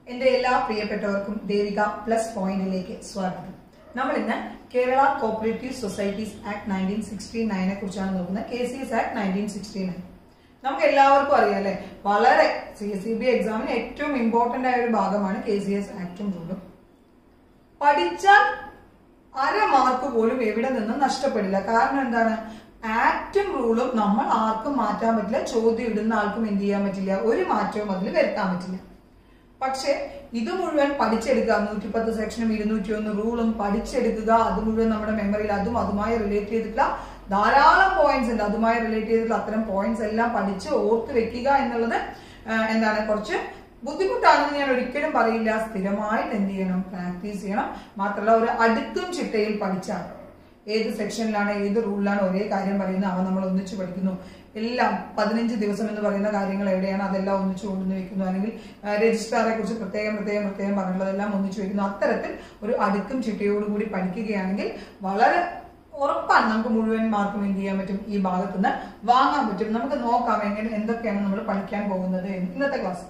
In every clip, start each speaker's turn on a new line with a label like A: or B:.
A: എന്റെ എല്ലാ പ്രിയപ്പെട്ടവർക്കും ദേവിക പ്ലസ് പോയിന്റിലേക്ക് സ്വാഗതം നമ്മൾ ഇന്ന് Kerala cooperative societies act nineteen sixty നയനെ കുറിച്ചാണ് നോക്കുന്നത് K C S act nineteen sixty nine നമുക്ക് എല്ലാവർക്കും അറിയാം അല്ലെ വളരെ സി എസ് സി ബി എക്സാമിന് ഏറ്റവും ഇമ്പോർട്ടന്റ് ആയ ഒരു ഭാഗമാണ് കെ സി എസ് ആക്ടും റൂളും പഠിച്ചാൽ അര മാർക്ക് പോലും എവിടെ നിന്നും നഷ്ടപ്പെടില്ല കാരണം എന്താണ് ആക്റ്റും റൂളും നമ്മൾ ആർക്കും മാറ്റാൻ പറ്റില്ല ചോദ്യം ഇടുന്ന ആൾക്കും എന്ത് ചെയ്യാൻ പറ്റില്ല ഒരു മാറ്റവും അതിൽ വരുത്താൻ പറ്റില്ല പക്ഷെ ഇത് മുഴുവൻ പഠിച്ചെടുക്കുക നൂറ്റിപ്പത്ത് സെക്ഷനും ഇരുന്നൂറ്റി ഒന്ന് റൂളും പഠിച്ചെടുക്കുക അത് മുഴുവൻ നമ്മുടെ മെമ്മറിയിൽ അതും അതുമായി റിലേറ്റ് ചെയ്തിട്ടുള്ള ധാരാളം പോയിന്റ്സ് ഉണ്ട് അതുമായി റിലേറ്റ് ചെയ്തിട്ടുള്ള അത്തരം പോയിന്റ്സ് എല്ലാം പഠിച്ച് ഓർത്ത് വെക്കുക എന്നുള്ളത് ആ, എന്താണ് കുറച്ച് ബുദ്ധിമുട്ടാണെന്ന് ഞാൻ ഒരിക്കലും പറയില്ല സ്ഥിരമായിട്ട് എന്ത് ചെയ്യണം പ്രാക്ടീസ് ചെയ്യണം മാത്രമല്ല ഒരു അടുക്കും ചിട്ടയിൽ പഠിച്ചാൽ ഏത് സെക്ഷനിലാണ് ഏത് റൂളിലാണ് ഒരേ കാര്യം പറയുന്നത് അവ നമ്മൾ ഒന്നിച്ച് പഠിക്കുന്നു എല്ലാം പതിനഞ്ച് ദിവസം എന്ന് പറയുന്ന കാര്യങ്ങൾ എവിടെയാണ് അതെല്ലാം ഒന്നിച്ച് കൊണ്ടുവന്ന് വെക്കുന്നു അല്ലെങ്കിൽ രജിസ്ട്രാറെ കുറിച്ച് പ്രത്യേകം പ്രത്യേകം പ്രത്യേകം പറഞ്ഞുള്ളതെല്ലാം ഒന്നിച്ച് വെക്കുന്നു അത്തരത്തിൽ ഒരു അടുക്കും ചിട്ടയോടുകൂടി പഠിക്കുകയാണെങ്കിൽ വളരെ ഉറപ്പാണ് നമുക്ക് മുഴുവൻ മാർക്കും എന്ത് ചെയ്യാൻ പറ്റും ഈ ഭാഗത്തുനിന്ന് വാങ്ങാൻ പറ്റും നമുക്ക് നോക്കാം എങ്ങനെ എന്തൊക്കെയാണ് നമ്മൾ പഠിക്കാൻ പോകുന്നത് എന്ന് ഇന്നത്തെ ക്ലാസ്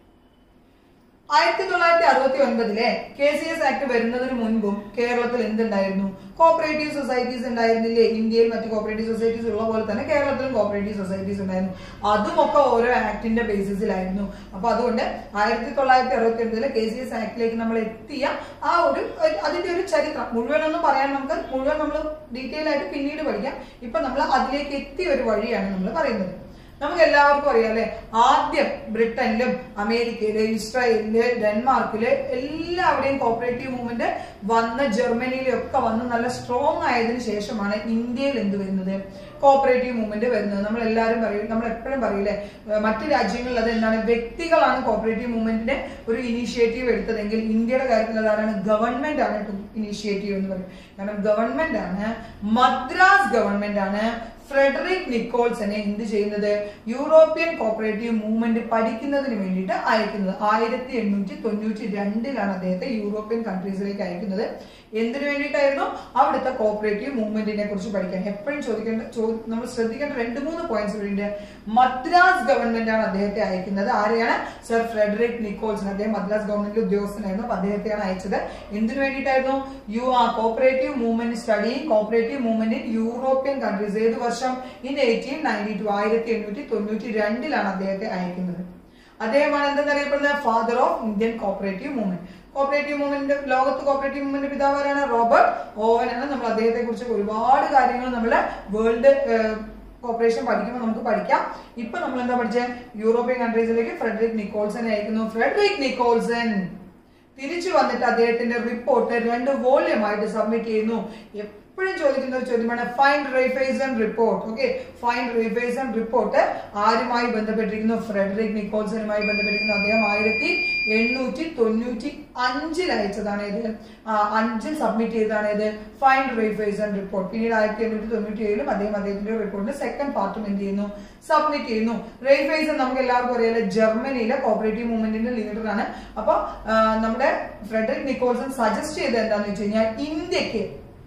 A: ആയിരത്തി തൊള്ളായിരത്തി അറുപത്തി ഒൻപതിലെ കെ സി എസ് ആക്ട് വരുന്നതിന് മുൻപും കേരളത്തിൽ എന്തുണ്ടായിരുന്നു കോപ്പറേറ്റീവ് സൊസൈറ്റീസ് ഉണ്ടായിരുന്നില്ലേ ഇന്ത്യയിൽ മറ്റ് കോപ്പറേറ്റീവ് സൊസൈറ്റീസ് ഉള്ള പോലെ തന്നെ കേരളത്തിലും കോപ്പറേറ്റീവ് സൊസൈറ്റീസ് ഉണ്ടായിരുന്നു അതുമൊക്കെ ഓരോ ആക്ടിന്റെ ബേസിസിലായിരുന്നു അപ്പൊ അതുകൊണ്ട് ആയിരത്തി തൊള്ളായിരത്തി അറുപത്തി ഒൻപതിലെ കെ സി എസ് ആക്ടിലേക്ക് നമ്മൾ എത്തിയ ആ ഒരു ഒരു- അതിന്റെ ഒരു ചരിത്രം മുഴുവനൊന്നും പറയാൻ നമുക്ക് മുഴുവൻ നമ്മൾ ഡീറ്റെയിൽ ആയിട്ട് പിന്നീട് പഠിക്കാം ഇപ്പൊ നമ്മൾ അതിലേക്ക് എത്തിയ ഒരു വഴിയാണ് നമ്മൾ പറയുന്നത് നമുക്ക് എല്ലാവർക്കും അറിയാം അല്ലെ ആദ്യം ബ്രിട്ടനിലും അമേരിക്കയില് ഇസ്രായേലില് ഡെൻമാർക്കില് എല്ലാവിടെയും കോപ്പറേറ്റീവ് മൂവ്മെന്റ് വന്ന് ജർമ്മനിയിലും ഒക്കെ വന്ന് നല്ല സ്ട്രോങ് ആയതിനു ശേഷമാണ് ഇന്ത്യയിൽ എന്ത് വരുന്നത് കോപ്പറേറ്റീവ് മൂവ്മെന്റ് വരുന്നത് നമ്മൾ എല്ലാവരും പറയും നമ്മൾ എപ്പോഴും പറയില്ലേ ഏഹ് മറ്റ് രാജ്യങ്ങളിൽ അത് എന്താണ് വ്യക്തികളാണ് കോപ്പറേറ്റീവ് മൂവ്മെന്റിന്റെ ഒരു ഇനീഷ്യേറ്റീവ് എടുത്തതെങ്കിൽ ഇന്ത്യയുടെ കാര്യത്തിൽ അതാണ് ഗവൺമെന്റ് ആണ് ഇനീഷ്യേറ്റീവ് എന്ന് പറയും കാരണം ഗവൺമെന്റ് ആണ് മദ്രാസ് ഗവൺമെന്റ് ആണ് ഫ്രെഡറിക് നിക്കോൾസനെ എന്ത് ചെയ്യുന്നത് യൂറോപ്യൻ കോപ്പറേറ്റീവ് മൂവ്മെന്റ് പഠിക്കുന്നതിന് വേണ്ടിയിട്ട് അയക്കുന്നത് ആയിരത്തി എണ്ണൂറ്റി തൊണ്ണൂറ്റി രണ്ടിലാണ് അദ്ദേഹത്തെ യൂറോപ്യൻ കൺട്രീസിലേക്ക് അയക്കുന്നത് എന്തിനു വേണ്ടിയിട്ടായിരുന്നു അവിടുത്തെ കോപ്പറേറ്റീവ് മൂവ്മെന്റിനെ കുറിച്ച് പഠിക്കാൻ എപ്പോഴും ചോദിക്കേണ്ട ചോ- നമ്മൾ ശ്രദ്ധിക്കേണ്ട രണ്ട് മൂന്ന് പോയിന്റ്സ് ഉണ്ട് മദ്രാസ് ഗവൺമെന്റ് ആണ് അദ്ദേഹത്തെ അയക്കുന്നത് ആരെയാണ് സർ ഫ്രെഡറിക് നിക്കോൾസൺ അദ്ദേഹം മദ്രാസ് ഗവൺമെന്റിലെ ഉദ്യോഗസ്ഥനായിരുന്നു അപ്പൊ അദ്ദേഹത്തെയാണ് അയച്ചത് എന്തിനു വേണ്ടിയിട്ടായിരുന്നു യു ആ cooperative movement study cooperative movement in European countries ഏത് വർഷം ഇൻ എയ്റ്റീൻ നയൻറ്റി ടു ആയിരത്തി എണ്ണൂറ്റി തൊണ്ണൂറ്റി രണ്ടിലാണ് അദ്ദേഹത്തെ അയക്കുന്നത് അദ്ദേഹമാണ് എന്തെന്നറിയപ്പെടുന്നത് father of Indian cooperative movement cooperative movement ലോകത്ത് കോപ്പറേറ്റീവ് മൂവ്മെന്റ് പിതാവാരാണ് റോബർട്ട് ഓവനാണ് നമ്മൾ അദ്ദേഹത്തെ കുറിച്ച് ഒരുപാട് കാര്യങ്ങൾ നമ്മൾ വേൾഡ് കോപ്പറേഷൻ പഠിക്കുമ്പോൾ നമുക്ക് പഠിക്കാം ഇപ്പൊ നമ്മൾ എന്താ പഠിച്ചത് യൂറോപ്യൻ കൺട്രീസിലേക്ക് ഫ്രെഡറിക് നിക്കോൾസൺ അയക്കുന്നു ഫ്രെഡറിക് നിക്കോൾസൺ തിരിച്ചു വന്നിട്ട് അദ്ദേഹത്തിന്റെ റിപ്പോർട്ട് രണ്ട് വോള്യം ആയിട്ട് സബ്മിറ്റ് ചെയ്യുന്നു എപ്പോഴും ചോദിക്കുന്ന ഒരു ചോദ്യമാണ് find Raiffeisen report okay find Raiffeisen report ആരുമായി ബന്ധപ്പെട്ടിരിക്കുന്നു ഫ്രെഡറിക് നിക്കോൾസനുമായി ബന്ധപ്പെട്ടിരിക്കുന്നു അദ്ദേഹം ആയിരത്തി എണ്ണൂറ്റി തൊണ്ണൂറ്റി അഞ്ചിൽ അയച്ചതാണ് ഇത് ആ, അഞ്ചിൽ സബ്മിറ്റ് ചെയ്തതാണ് ഇത് ഫൈൻ റേഫേസൺ റിപ്പോർട്ട് പിന്നീട് ആയിരത്തി എണ്ണൂറ്റി തൊണ്ണൂറ്റി ഏഴിലും അദ്ദേഹം അദ്ദേഹത്തിന്റെ റിപ്പോർട്ടിന്റെ സെക്കൻഡ് പാർട്ടും എന്ത് ചെയ്യുന്നു സബ്മിറ്റ് ചെയ്യുന്നു റേഫേസൺ നമുക്ക് എല്ലാവർക്കും അറിയാലോ ജർമ്മനിയിലെ കോപ്പറേറ്റീവ് മൂവ്മെന്റിന്റെ ലീഡറാണ് അപ്പൊ ആ, നമ്മുടെ ഫ്രെഡറിക് നിക്കോൾസൺ സജസ്റ്റ് ചെയ്തത് എന്താന്ന് വെച്ച് കഴിഞ്ഞാൽ ഇന്ത്യക്ക്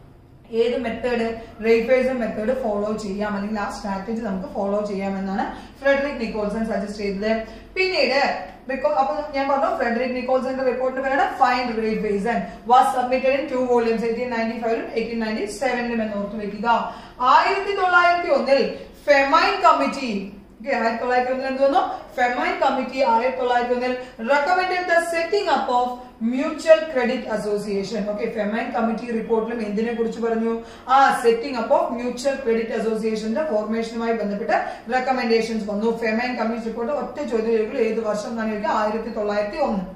A: ഏത് മെത്തേഡ് റേഫേഴ്സൺ മെത്തേഡ് ഫോളോ ചെയ്യാം അല്ലെങ്കിൽ ആ സ്ട്രാറ്റജി നമുക്ക് ഫോളോ ചെയ്യാമെന്നാണ് ഫ്രെഡറിക് നിക്കോൾസൺ സജസ്റ്റ് ചെയ്തത് പിന്നീട് because അപ്പൊ ഞാൻ പറഞ്ഞു ഫ്രെഡറിക് നിക്കോൾസന്റെ റിപ്പോർട്ടിന് പേരാണ് find Raiffeisen was submitted in two volumes eighteen ninety ഫൈവിലും എയ്റ്റീൻ നയൻറ്റി സെവനിലും എന്ന് ഓർത്ത് വെക്കുക ആയിരത്തി തൊള്ളായിരത്തി ഒന്നിൽ ഫെമൈൻ കമ്മിറ്റി ആയിരത്തി തൊള്ളായിരത്തി ഒന്നിൽ എന്ത് വന്നു ഫെമൈൻ കമ്മിറ്റി ആയിരത്തി തൊള്ളായിരത്തി ഒന്നിൽ recommended the setting up of mutual credit association okay famine committee റിപ്പോർട്ടിലും എന്തിനെ കുറിച്ച് പറഞ്ഞു ആ setting up of mutual credit അസോസിയേഷന്റെ ഫോർമേഷനുമായി ബന്ധപ്പെട്ട് റെക്കമെൻഡേഷൻസ് വന്നു ഫെമൈൻ കമ്മിറ്റി റിപ്പോർട്ട് ഒറ്റ ചോദ്യം ചോദിക്കുള്ളൂ ഏത് വർഷം എന്നാണ് ചോദിക്കുക ആയിരത്തി തൊള്ളായിരത്തി ഒന്ന്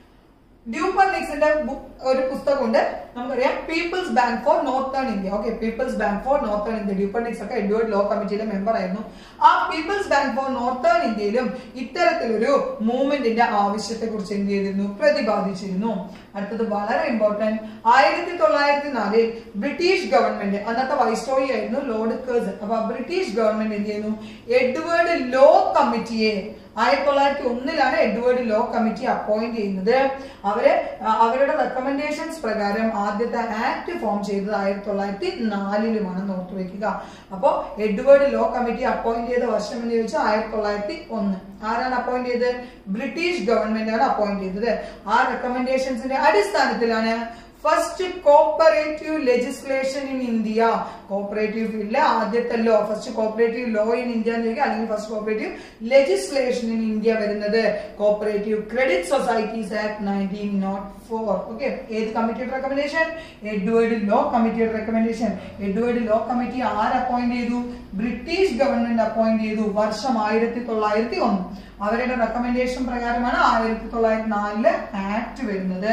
A: ഡ്യൂപ്പർ നിക്സിന്റെ ബുക്ക് ഒരു പുസ്തകമുണ്ട് നമുക്കറിയാം people's bank for northern India okay people's bank for northern India Dupernex ഒക്കെ എഡ്വേർഡ് ലോ കമ്മിറ്റിയിലെ മെമ്പർ ആയിരുന്നു ആ പീപ്പിൾസ് ബാങ്ക് ഫോർ നോർത്തേൺ ഇന്ത്യയിലും ഇത്തരത്തിലൊരു മൂവ്മെന്റിന്റെ ആവശ്യത്തെ കുറിച്ച് എന്ത് ചെയ്തിരുന്നു പ്രതിപാദിച്ചിരുന്നു അടുത്തത് വളരെ ഇമ്പോർട്ടന്റ് ആയിരത്തി തൊള്ളായിരത്തി നാലിൽ ബ്രിട്ടീഷ് ഗവൺമെന്റ് അന്നത്തെ വൈസ്രോയി ആയിരുന്നു ലോർഡ് കേഴ്സൺ അപ്പൊ ബ്രിട്ടീഷ് ഗവൺമെന്റ് എന്ത് ചെയ്യുന്നു എഡ്വേർഡ് ലോ കമ്മിറ്റിയെ ആയിരത്തി തൊള്ളായിരത്തി ഒന്നിലാണ് എഡ്വേർഡ് ലോ കമ്മിറ്റി അപ്പോയിന്റ് ചെയ്യുന്നത് അവര് ആ, അവരുടെ റെക്കമെൻഡ് റെക്കമെൻഡേഷൻസ് പ്രകാരം ആദ്യത്തെ ആക്ട് ഫോം ചെയ്തത് ആയിരത്തി തൊള്ളായിരത്തി നാലിലുമാണെന്ന് ഓർത്തു വെക്കുക അപ്പോ എഡ്വേർഡ് ലോ കമ്മിറ്റി അപ്പോയിന്റ് ചെയ്ത വർഷം എന്ന് ചോദിച്ചാൽ ആയിരത്തി തൊള്ളായിരത്തി ഒന്ന് ആരാണ് അപ്പോയിന്റ് ചെയ്തത് ബ്രിട്ടീഷ് ഗവൺമെന്റ് ആണ് അപ്പോയിന്റ് ചെയ്തത് ആ റെക്കമെൻഡേഷൻസിന്റെ അടിസ്ഥാനത്തിലാണ് first cooperative legislation in India cooperative ഫീൽഡിലെ ആദ്യത്തെ law first cooperative law in India എന്ന് ചോദിക്കുക അല്ലെങ്കിൽ first cooperative legislation in India വരുന്നത് cooperative credit societies act nineteen nought four okay ഏത് കമ്മിറ്റിയുടെ റെക്കമെൻഡേഷൻ എഡ്വേർഡ് ലോ കമ്മിറ്റിയുടെ റെക്കമെൻഡേഷൻ എഡ്വേർഡ് ലോ കമ്മിറ്റി ആര് അപ്പോയിന്റ് ചെയ്തു ബ്രിട്ടീഷ് ഗവൺമെന്റ് അപ്പോയിന്റ് ചെയ്തു വർഷം ആയിരത്തി തൊള്ളായിരത്തി ഒന്ന് അവരുടെ റെക്കമെൻഡേഷൻ പ്രകാരമാണ് ആയിരത്തി തൊള്ളായിരത്തി നാലില് ആക്ട് വരുന്നത്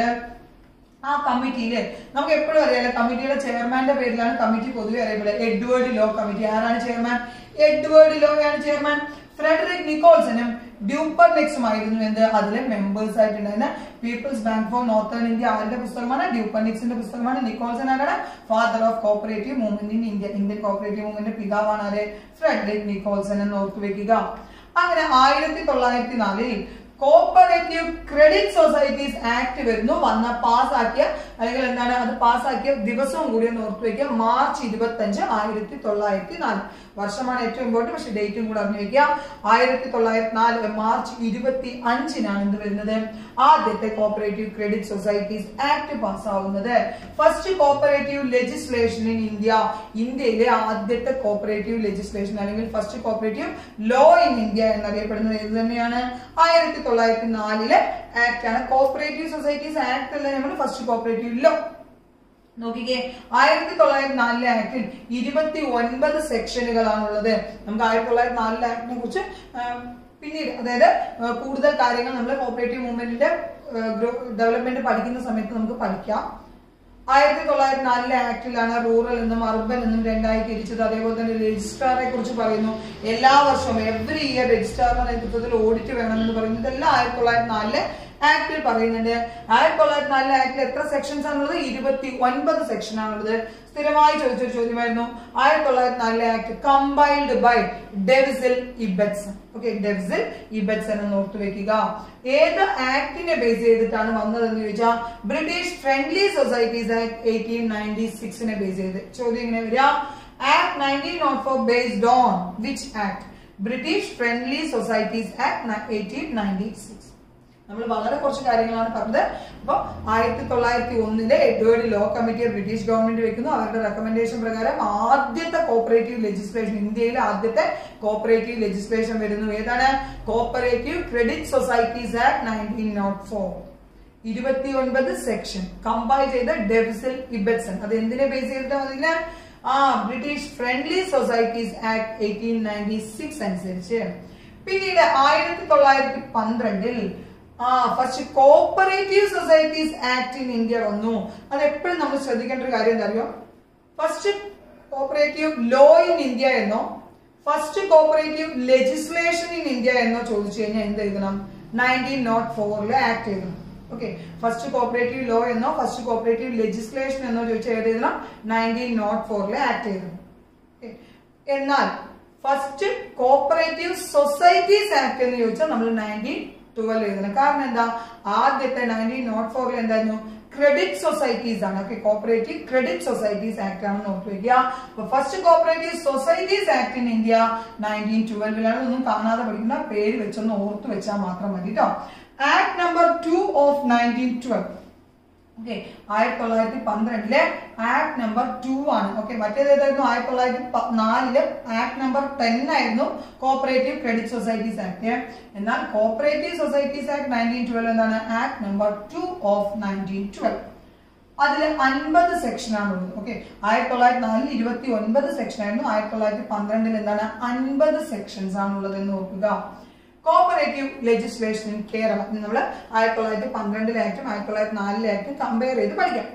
A: ആ കമ്മിറ്റിയില് നമുക്ക് എപ്പോഴും അറിയാലോ കമ്മിറ്റിയുടെ ചെയർമാന്റെ പേരിലാണ് കമ്മിറ്റി പൊതുവെ അറിയപ്പെടുന്നത് എഡ്വേർഡ് ലോ കമ്മിറ്റി ആരാണ് ചെയർമാൻ എഡ്വേർഡ് ലോ ആണ് ചെയർമാൻ ഫ്രെഡറിക് നിക്കോൾസനും ഡ്യൂപ്പർ നെക്സുമായിരുന്നു എന്ത് അതിലെ മെമ്പേഴ്സ് ആയിട്ടുണ്ടായിരുന്ന people's bank for northern India ആരുടെ പുസ്തകമാണ് ഡ്യൂപ്പർ നെക്സിന്റെ പുസ്തകമാണ് നിക്കോൾസൺ ആരാണ് father of cooperative movement in India Indian cooperative movement പിതാവാണ് ആര് ഫ്രെഡറിക് നിക്കോൾസൺ എന്ന് ഓർത്തു വെക്കുക അങ്ങനെ ആയിരത്തി തൊള്ളായിരത്തി നാലിൽ കോപ്പറേറ്റീവ് ക്രെഡിറ്റ് സൊസൈറ്റീസ് ആക്ട് വരുന്നു വന്ന പാസ്സാക്കിയ അല്ലെങ്കിൽ എന്താണ് അത് പാസ്സാക്കിയ ദിവസവും കൂടി ഒന്ന് ഓർത്തു വെക്കുക മാർച്ച് ഇരുപത്തി അഞ്ച് ആയിരത്തി തൊള്ളായിരത്തി നാല് വർഷമാണ് ഏറ്റവും ഇമ്പോർട്ടന്റ് പക്ഷെ ഡേറ്റും കൂടെ അറിഞ്ഞു വെക്കുക ആയിരത്തി തൊള്ളായിരത്തി നാല് മാർച്ച് ഇരുപത്തി അഞ്ചിനാണ് എന്ത് വരുന്നത് ആദ്യത്തെ കോപ്പറേറ്റീവ് ക്രെഡിറ്റ് സൊസൈറ്റീസ് ആക്ട് പാസ്സാവുന്നത് first cooperative legislation in India ഇന്ത്യയിലെ ആദ്യത്തെ കോപ്പറേറ്റീവ് ലെജിസ്ലേഷൻ അല്ലെങ്കിൽ first cooperative law in India എന്നറിയപ്പെടുന്നത് ഇത് തന്നെയാണ് ആയിരത്തി തൊള്ളായിരത്തി നാലിലെ ആക്ട് ആണ് കോപ്പറേറ്റീവ് സൊസൈറ്റീസ് ആക്ട് അല്ല നമ്മൾ ഫസ്റ്റ് കോപ്പറേറ്റീവ് ലോ നോക്കിക്കേ ആയിരത്തി തൊള്ളായിരത്തി നാലിലെ ആക്ടിൽ ഇരുപത്തി ഒൻപത് സെക്ഷനുകളാണുള്ളത് നമുക്ക് ആയിരത്തി തൊള്ളായിരത്തി നാലിലെ ആക്ടിനെ കുറിച്ച് ആ, പിന്നീട് അതായത് ആ, കൂടുതൽ കാര്യങ്ങൾ നമ്മൾ കോപ്പറേറ്റീവ് മൂവ്മെന്റിന്റെ ഡെവലപ്മെന്റ് പഠിക്കുന്ന സമയത്ത് നമുക്ക് പഠിക്കാം ആയിരത്തി തൊള്ളായിരത്തി നാലിലെ ആക്ടിലാണ് റൂറൽ എന്നും അർബൻ എന്നും രണ്ടായി തിരിച്ചത് അതേപോലെ തന്നെ രജിസ്ട്രാറെ കുറിച്ച് പറയുന്നു എല്ലാ വർഷവും എവറി ഇയർ രജിസ്ട്രാറിന്റെ നേതൃത്വത്തിൽ ഓഡിറ്റ് വേണമെന്ന് പറയുന്നു ഇതെല്ലാം ആയിരത്തി തൊള്ളായിരത്തി നാലിലെ ആക്ടിൽ പറയുന്നുണ്ട് ആയിരത്തി തൊള്ളായിരത്തി നാലിലെ ആക്ടിൽ എത്ര സെക്ഷൻസ് ആണുള്ളത് ഇരുപത്തി ഒൻപത് സെക്ഷൻ ആണുള്ളത് സ്ഥിരമായി ചോദിച്ചൊരു ചോദ്യമായിരുന്നു ആയിരത്തി തൊള്ളായിരത്തി നാലിലെ act compiled by Denzil Ibbetson okay Denzil Ibbetson എന്ന് ഓർത്തു വെക്കുക ഏത് ആക്ടിനെ ബേസ് ചെയ്തിട്ടാണ് വന്നതെന്ന് ചോദിച്ചാൽ British friendly societies act eighteen ninety സിക്സിനെ ബേസ് ചെയ്ത് ചോദ്യം ഇങ്ങനെ വരിക act nineteen nought four based on which act British friendly societies act eighteen ninety six നമ്മൾ വളരെ കുറച്ച് കാര്യങ്ങളാണ് പറഞ്ഞത് അപ്പോൾ ആയിരത്തി തൊള്ളായിരത്തി ഒന്നിലെ Edward Law committee British government വെക്കുന്നു അവരുടെ റെക്കമെൻഡേഷൻ പ്രകാരം ആദ്യത്തെ കോപ്പറേറ്റീവ് ലെജിസ്ലേഷൻ ഇന്ത്യയിലെ ആദ്യത്തെ കോപ്പറേറ്റീവ് ലെജിസ്ലേഷൻ വരുന്നു ഏതാണ് cooperative credit societies act nineteen nought four ഇരുപത്തി ഒൻപത് സെക്ഷൻ കമ്പൈൽ ചെയ്ത ഡെവിസിൽ ഇബറ്റ്സൺ അത് എന്തിനെ ബേസ് ചെയ്തിട്ട് വന്നില്ല ആ British friendly societies act eighteen ninety six അനുസരിച്ച് പിന്നീട് ആയിരത്തി തൊള്ളായിരത്തി പന്ത്രണ്ടിൽ ആ first cooperative societies act in India വന്നു അത് എപ്പോഴും നമ്മൾ ശ്രദ്ധിക്കേണ്ട ഒരു കാര്യം എന്താ അറിയോ first cooperative law in India എന്നോ first cooperative legislation in India എന്നോ ചോദിച്ചു കഴിഞ്ഞാൽ എന്ത് എഴുതണം നയൻറ്റീൻ നോട്ട് ഫോറിലെ ആക്ട് എഴുതണം ഓക്കെ ഫസ്റ്റ് കോപ്പറേറ്റീവ് ലോ എന്നോ ഫസ്റ്റ് കോപ്പറേറ്റീവ് ലെജിസ്ലേഷൻ എന്നോ ചോദിച്ചാൽ ഏത് എഴുതണം നയൻറ്റീൻ നോട്ട് ഫോറിലെ ആക്ട് എഴുതണം Okay. എന്നാൽ ഫസ്റ്റ് കോപ്പറേറ്റീവ് സൊസൈറ്റീസ് ആക്ട് എന്ന് ചോദിച്ചാൽ നമ്മൾ നയൻറ്റീൻ ട്വൽവ് എഴുതണം കാരണം എന്താ ആദ്യത്തെ നയൻറ്റീൻ നോട്ട് ഫോറിൽ എന്തായിരുന്നു ക്രെഡിറ്റ് സൊസൈറ്റീസ് ആണ് okay cooperative credit societies act ആണ് നോട്ട് വയ്ക്കുക അപ്പൊ first cooperative societies act in India nineteen ട്വൽവിലാണ് ഒന്നും കാണാതെ പഠിക്കുന്ന പേര് വെച്ചൊന്ന് ഓർത്ത് വെച്ചാൽ മാത്രം മതി കേട്ടോ act number two of nineteen twelve okay ആയിരത്തി തൊള്ളായിരത്തി പന്ത്രണ്ടിലെ ആക്ട് നമ്പർ ടു ആണ് ഓക്കെ മറ്റേത് ഏതായിരുന്നു ആയിരത്തി തൊള്ളായിരത്തി പ- നാലില് ആക്ട് നമ്പർ ടെൻ ആയിരുന്നു കോപ്പറേറ്റീവ് ക്രെഡിറ്റ് സൊസൈറ്റീസ് ആക്ട് എന്നാൽ cooperative societies act nineteen twelve എന്താണ് act number two of nineteen twelve അതിൽ അൻപത് സെക്ഷൻ ആണുള്ളത് ഓക്കെ ആയിരത്തി തൊള്ളായിരത്തി നാലിൽ ഇരുപത്തി ഒൻപത് സെക്ഷൻ ആയിരുന്നു ആയിരത്തി തൊള്ളായിരത്തി പന്ത്രണ്ടിൽ എന്താണ് അൻപത് സെക്ഷൻസ് ആണുള്ളത് എന്ന് നോക്കുക കോപ്പറേറ്റീവ് ലെജിസ്ലേഷൻ ഇൻ കേരള നമ്മൾ ആയിരത്തി തൊള്ളായിരത്തി പന്ത്രണ്ടിലെ ആക്ടും ആയിരത്തി തൊള്ളായിരത്തി നാലിലെ ആക്ടും കമ്പയർ ചെയ്ത് പഠിക്കാം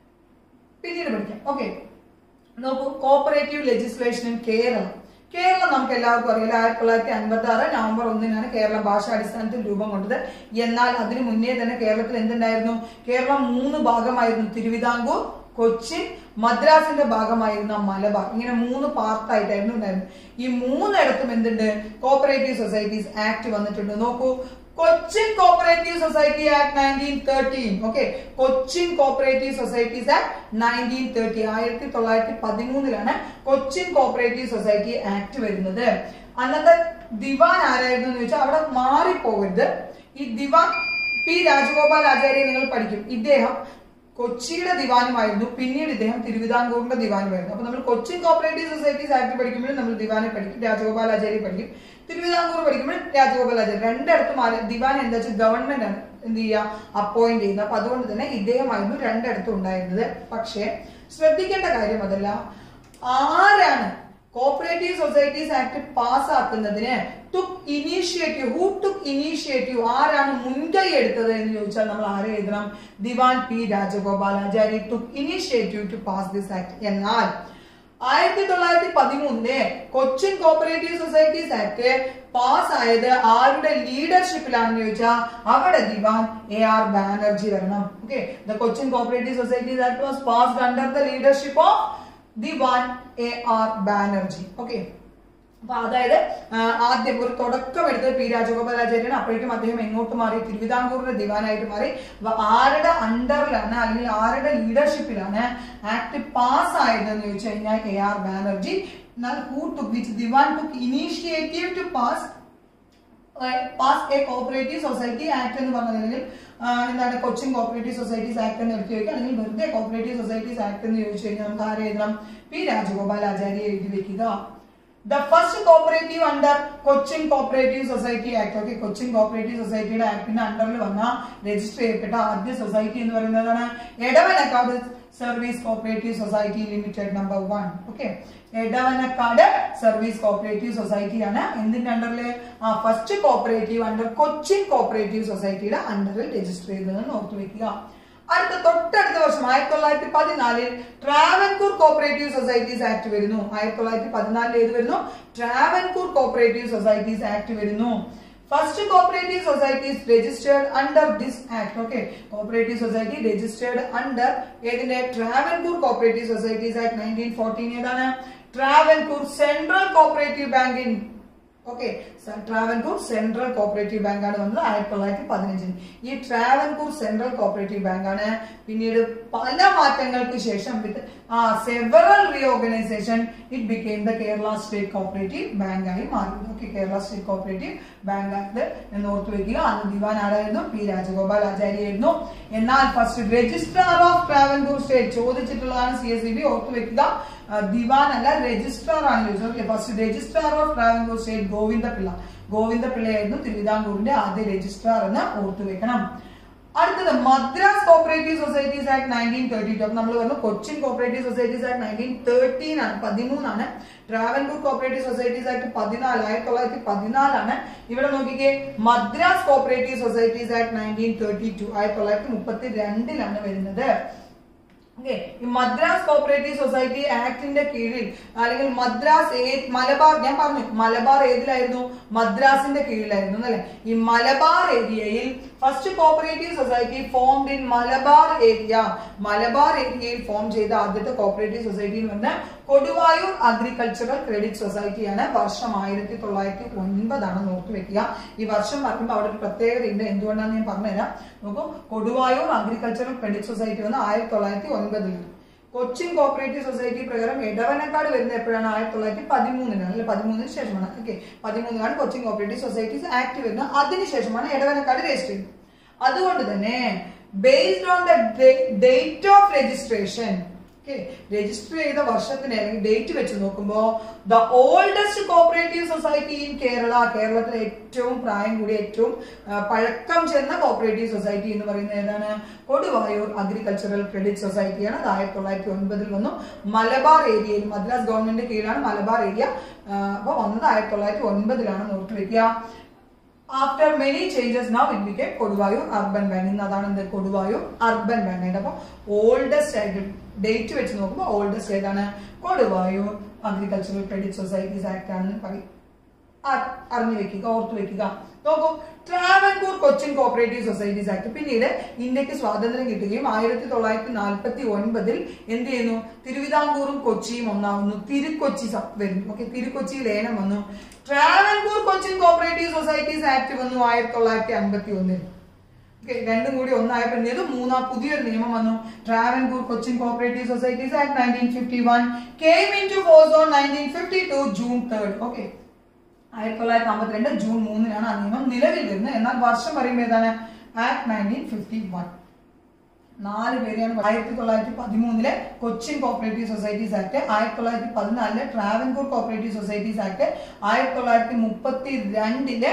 A: പിന്നീട് പഠിക്കാം ഓക്കെ നോക്കൂ cooperative legislation in Keralam Keralam നമുക്ക് എല്ലാവർക്കും അറിയില്ല ആയിരത്തി തൊള്ളായിരത്തി അൻപത്തി ആറ് നവംബർ ഒന്നിനാണ് കേരളം ഭാഷാടിസ്ഥാനത്തിൽ രൂപം കൊണ്ടത് എന്നാൽ അതിനു മുന്നേ തന്നെ കേരളത്തിൽ എന്തുണ്ടായിരുന്നു കേരളം മൂന്ന് ഭാഗമായിരുന്നു തിരുവിതാംകൂർ കൊച്ചിൻ മദ്രാസിന്റെ ഭാഗമായിരുന്ന മലബാർ ഇങ്ങനെ മൂന്ന് പാർട്ടായിട്ടായിരുന്നു ഉണ്ടായിരുന്നത് ഈ മൂന്നിടത്തും എന്തുണ്ട് കോപ്പറേറ്റീവ് സൊസൈറ്റീസ് ആക്ട് വന്നിട്ടുണ്ട് നോക്കൂ Cochin cooperative society act nineteen thirteen okay Cochin cooperative societies act nineteen thirty ആയിരത്തി തൊള്ളായിരത്തി പതിമൂന്നിലാണ് കൊച്ചിൻ കോപ്പറേറ്റീവ് സൊസൈറ്റി ആക്ട് വരുന്നത് അന്നത്തെ ദിവാൻ ആരായിരുന്നു എന്ന് ചോദിച്ചാൽ അവിടെ മാറിപ്പോകരുത് ഈ ദിവാൻ പി രാജഗോപാൽ ആചാര്യ നിങ്ങൾ പഠിക്കും ഇദ്ദേഹം കൊച്ചിയുടെ ദിവാനുമായിരുന്നു പിന്നീട് ഇദ്ദേഹം തിരുവിതാംകൂറിന്റെ ദിവാനുമായിരുന്നു അപ്പൊ നമ്മൾ കൊച്ചിൻ കോപ്പറേറ്റീവ് സൊസൈറ്റീസ് ആക്ട് പഠിക്കുമ്പോഴും നമ്മൾ ദിവാനെ പഠിക്കും രാജഗോപാലാചാര്യ പഠിക്കും തിരുവിതാംകൂർ പഠിക്കുമ്പോൾ രാജഗോപാലാചാര്യ രണ്ടിടത്തും ആര് ദിവാൻ എന്താ വെച്ചാൽ ഗവൺമെന്റ് ആണ് എന്ത് ചെയ്യുക അപ്പോയിന്റ് ചെയ്യുന്നത് അപ്പൊ അതുകൊണ്ട് തന്നെ ഇദ്ദേഹമായിരുന്നു രണ്ടിടത്തും ഉണ്ടായിരുന്നത് പക്ഷേ ശ്രദ്ധിക്കേണ്ട കാര്യം അതല്ല ആരാണ് കോപ്പറേറ്റീവ് സൊസൈറ്റീസ് ആക്ട് പാസ്സാക്കുന്നതിന് took initiative who took initiative ആരാണ് മുൻകൈ എടുത്തത് എന്ന് ചോദിച്ചാൽ നമ്മൾ ആരെ എഴുതണം ദിവാൻ P Rajagopalachari took initiative to pass this act എന്നാൽ ആയിരത്തി തൊള്ളായിരത്തി പതിമൂന്നിലെ Cochin cooperative societies act pass ആയത് ആരുടെ ലീഡർഷിപ്പിലാണെന്ന് ചോദിച്ചാൽ അവിടെ ദിവാൻ എ ആർ ബാനർജി വരണം okay the Cochin cooperative societies act was passed under the leadership of ദിവാൻ എ ആർ ബാനർജി ഓക്കെ അപ്പൊ അതായത് ആ, ആദ്യം ഒരു തുടക്കം എടുത്തത് പി രാജഗോപാലാചാര്യൻ അപ്പോഴേക്കും അദ്ദേഹം എങ്ങോട്ട് മാറി തിരുവിതാംകൂറിന്റെ ദിവാനായിട്ട് മാറി അപ്പൊ ആരുടെ അണ്ടറിലാണ് അല്ലെങ്കിൽ ആരുടെ ലീഡർഷിപ്പിലാണ് ആക്ട് പാസ് ആയതെന്ന് ചോദിച്ചു കഴിഞ്ഞാൽ എ ആർ ബാനർജി എന്നാൽ ഹൂ ടു വിച്ച് ദിവാൻ took initiative to pass pass a cooperative society act എന്ന് പറഞ്ഞില്ലെങ്കിൽ എന്താണ് കൊച്ചിൻ കോപ്പറേറ്റീവ് സൊസൈറ്റീസ് ആക്ട് എന്ന് എടുത്തു ചോദിക്കുക അല്ലെങ്കിൽ വെറുതെ കോപ്പറേറ്റീവ് സൊസൈറ്റീസ് ആക്ട് എന്ന് ചോദിച്ചു കഴിഞ്ഞാൽ നമുക്ക് ആരെ എഴുതണം പി രാജഗോപാൽ ആചാര്യ എഴുതി വെക്കുക the first cooperative under Cochin cooperative society act okay Cochin cooperative സൊസൈറ്റിയുടെ ആക്ടിന്റെ അണ്ടറിൽ വന്ന രജിസ്റ്റർ ചെയ്യപ്പെട്ട ആദ്യ സൊസൈറ്റി എന്ന് പറയുന്നതാണ് Edavanakkad service cooperative society limited number one okay Edavanakkad service cooperative society ആണ് എന്തിന്റെ അണ്ടറിൽ ആ first cooperative under Cochin cooperative സൊസൈറ്റിയുടെ അണ്ടറിൽ രജിസ്റ്റർ ചെയ്തതെന്ന് ഓർത്തു വെക്കുക അടുത്ത തൊട്ടടുത്ത വർഷം ആയിരത്തി തൊള്ളായിരത്തി പതിനാലിൽ ട്രാവൻകൂർ കോപ്പറേറ്റീവ് സൊസൈറ്റീസ് ആക്ട് വരുന്നു ആയിരത്തി തൊള്ളായിരത്തി പതിനാലിൽ ഏത് വരുന്നു ട്രാവൻകൂർ കോപ്പറേറ്റീവ് സൊസൈറ്റീസ് ആക്ട് വരുന്നു first cooperative societies registered under this act okay cooperative society registered under ഏതിന്റെ Travancore cooperative societies act nineteen fourteen ഏതാണ് Travancore central cooperative bank in okay Travancore central cooperative bank ആണ് വന്നത് ആയിരത്തി തൊള്ളായിരത്തി പതിനഞ്ചിൽ ഈ ട്രാവൻകൂർ സെൻട്രൽ കോപ്പറേറ്റീവ് ബാങ്ക് ആണ് പിന്നീട് പല മാറ്റങ്ങൾക്ക് ശേഷം വിത്ത് ആ several reorganisation it became the Kerala state cooperative bank ആയി മാറി okay Kerala state cooperative bank ആയത് എന്ന് ഓർത്തു വെക്കുക അന്ന് ദിവാൻ ആരായിരുന്നു പി രാജഗോപാൽ ആചാര്യ ആയിരുന്നു എന്നാൽ first registrar of Travancore state ചോദിച്ചിട്ടുള്ളതാണ് സി എസ് ഇ ബി ഓർത്തു വെക്കുക ആ, ദിവാൻ അല്ല രജിസ്ട്രാർ ആണ് ചോദിച്ചത് okay first registrar of Travancore state Govindapillai ഗോവിന്ദപിള്ളയായിരുന്നു തിരുവിതാംകൂറിന്റെ ആദ്യ രജിസ്ട്രാർ എന്ന് ഓർത്തു വെക്കണം അടുത്തത് Madras cooperative societies act nineteen thirty two അപ്പൊ നമ്മൾ പറഞ്ഞു Cochin cooperative societies act nineteen thirteen ആണ് പതിമൂന്നാണ് ട്രാവൻകൂർ കോപ്പറേറ്റീവ് സൊസൈറ്റീസ് ആക്ട് പതിനാല് ആയിരത്തി തൊള്ളായിരത്തി പതിനാലാണ് ഇവിടെ നോക്കിക്കേ Madras cooperative societies act nineteen thirty two ആയിരത്തി തൊള്ളായിരത്തി മുപ്പത്തി രണ്ടിലാണ് വരുന്നത് ഓക്കെ ഈ മദ്രാസ് കോപ്പറേറ്റീവ് സൊസൈറ്റി ആക്ടിന്റെ കീഴിൽ അല്ലെങ്കിൽ മദ്രാസ് ഏ- മലബാർ ഞാൻ പറഞ്ഞു മലബാർ ഏതിലായിരുന്നു മദ്രാസിന്റെ കീഴിലായിരുന്നു അല്ലെ ഈ മലബാർ ഏരിയയിൽ first cooperative society formed in Malabar area Malabar ഏരിയയിൽ ഫോം ചെയ്ത ആദ്യത്തെ കോപ്പറേറ്റീവ് സൊസൈറ്റി എന്ന് പറഞ്ഞാൽ കൊടുവായൂർ അഗ്രികൾച്ചറൽ ക്രെഡിറ്റ് സൊസൈറ്റിയാണ് വർഷം ആയിരത്തി തൊള്ളായിരത്തി ഒൻപതാണ് നോക്കി വെക്കുക ഈ വർഷം പറയുമ്പോൾ അവിടെ ഒരു പ്രത്യേകതയുണ്ട് എന്തുകൊണ്ടാണെന്ന് ഞാൻ പറഞ്ഞുതരാം നോക്കൂ കൊടുവായൂർ അഗ്രികൾച്ചറൽ ക്രെഡിറ്റ് സൊസൈറ്റി വന്ന് ആയിരത്തി തൊള്ളായിരത്തി ഒൻപതിലാണ് കൊച്ചിൻ കോപ്പറേറ്റീവ് സൊസൈറ്റി പ്രകാരം ഇടവനക്കാട് വരുന്നത് എപ്പോഴാണ് ആയിരത്തി തൊള്ളായിരത്തി പതിമൂന്നിനാണ് അല്ലെ പതിമൂന്നിന് ശേഷമാണ് ഓക്കെ പതിമൂന്നിനാണ് കൊച്ചിൻ കോപ്പറേറ്റീവ് സൊസൈറ്റീസ് ആക്ട് വരുന്നത് അതിനുശേഷമാണ് ഇടവനക്കാട് രജിസ്റ്റർ ചെയ്യുന്നത് അതുകൊണ്ട് തന്നെ based on the date of registration register ചെയ്ത വർഷത്തിന് അല്ലെങ്കിൽ ഡേറ്റ് വെച്ച് നോക്കുമ്പോൾ the oldest cooperative society in Kerala കേരളത്തിലെ ഏറ്റവും പ്രായം കൂടിയ ഏറ്റവും ആ, പഴക്കം ചെന്ന കോപ്പറേറ്റീവ് സൊസൈറ്റി എന്ന് പറയുന്നത് ഏതാണ് കൊടുവായൂർ അഗ്രികൾച്ചറൽ ക്രെഡിറ്റ് സൊസൈറ്റിയാണ് അത് ആയിരത്തി തൊള്ളായിരത്തി ഒൻപതിൽ വന്നു മലബാർ ഏരിയയിൽ മദ്രാസ് ഗവൺമെന്റ് കീഴിലാണ് മലബാർ ഏരിയ അപ്പോൾ വന്നത് ആയിരത്തി തൊള്ളായിരത്തി ഒൻപതിലാണ് ഓർത്തു വെക്കുക after many changes now it became Koduvayur urban bank ഇന്ന് അതാണ് എന്ത് കൊടുവായൂർ അർബൻ ബാങ്ക് ആയിട്ട് അപ്പൊ ഓൾഡസ്റ്റ് ആയിട്ട് ഡേറ്റ് വെച്ച് നോക്കുമ്പോൾ ഓൾഡസ്റ്റ് ഏതാണ് Koduvayur agricultural credit societies act ആണെന്ന് പറയും അ- അറിഞ്ഞു വെക്കുക ഓർത്തു വെക്കുക നോക്കൂ Travancore Cochin cooperative societies act പിന്നീട് ഇന്ത്യക്ക് സ്വാതന്ത്ര്യം കിട്ടുകയും ആയിരത്തി തൊള്ളായിരത്തി നാൽപ്പത്തി ഒൻപതിൽ എന്ത് ചെയ്യുന്നു തിരുവിതാംകൂറും കൊച്ചിയും ഒന്നാവുന്നു തിരുക്കൊച്ചി സ- വരുന്നു ഓക്കെ തിരുക്കൊച്ചി ലേനം വന്നു Travancore Cochin cooperative societies act വന്നു ആയിരത്തി തൊള്ളായിരത്തി അൻപത്തി ഒന്നിൽ Okay, രണ്ടും കൂടി ഒന്നായപ്പോൾ ഇത് മൂന്നാം പുതിയൊരു നിയമം വന്നു Travancore Cochin cooperative societies act nineteen fifty one came into force on nineteen fifty two June third okay ആയിരത്തി തൊള്ളായിരത്തി അമ്പത്തിരണ്ട് ജൂൺ മൂന്നിനാണ് ആ നിയമം നിലവിൽ വരുന്നത് എന്നാൽ വർഷം പറയുമ്പോൾ ഏതാണ് ആക്ട് നയൻറ്റീൻ ഫിഫ്റ്റി വൺ നാല് പേരെയാണ് ആയിരത്തി തൊള്ളായിരത്തി പതിമൂന്നിലെ കൊച്ചിൻ കോപ്പറേറ്റീവ് സൊസൈറ്റീസ് ആക്ട് ആയിരത്തി തൊള്ളായിരത്തി പതിനാലിലെ ട്രാവൻകൂർ കോപ്പറേറ്റീവ് സൊസൈറ്റീസ് ആക്ട് ആയിരത്തി തൊള്ളായിരത്തി മുപ്പത്തി രണ്ടിലെ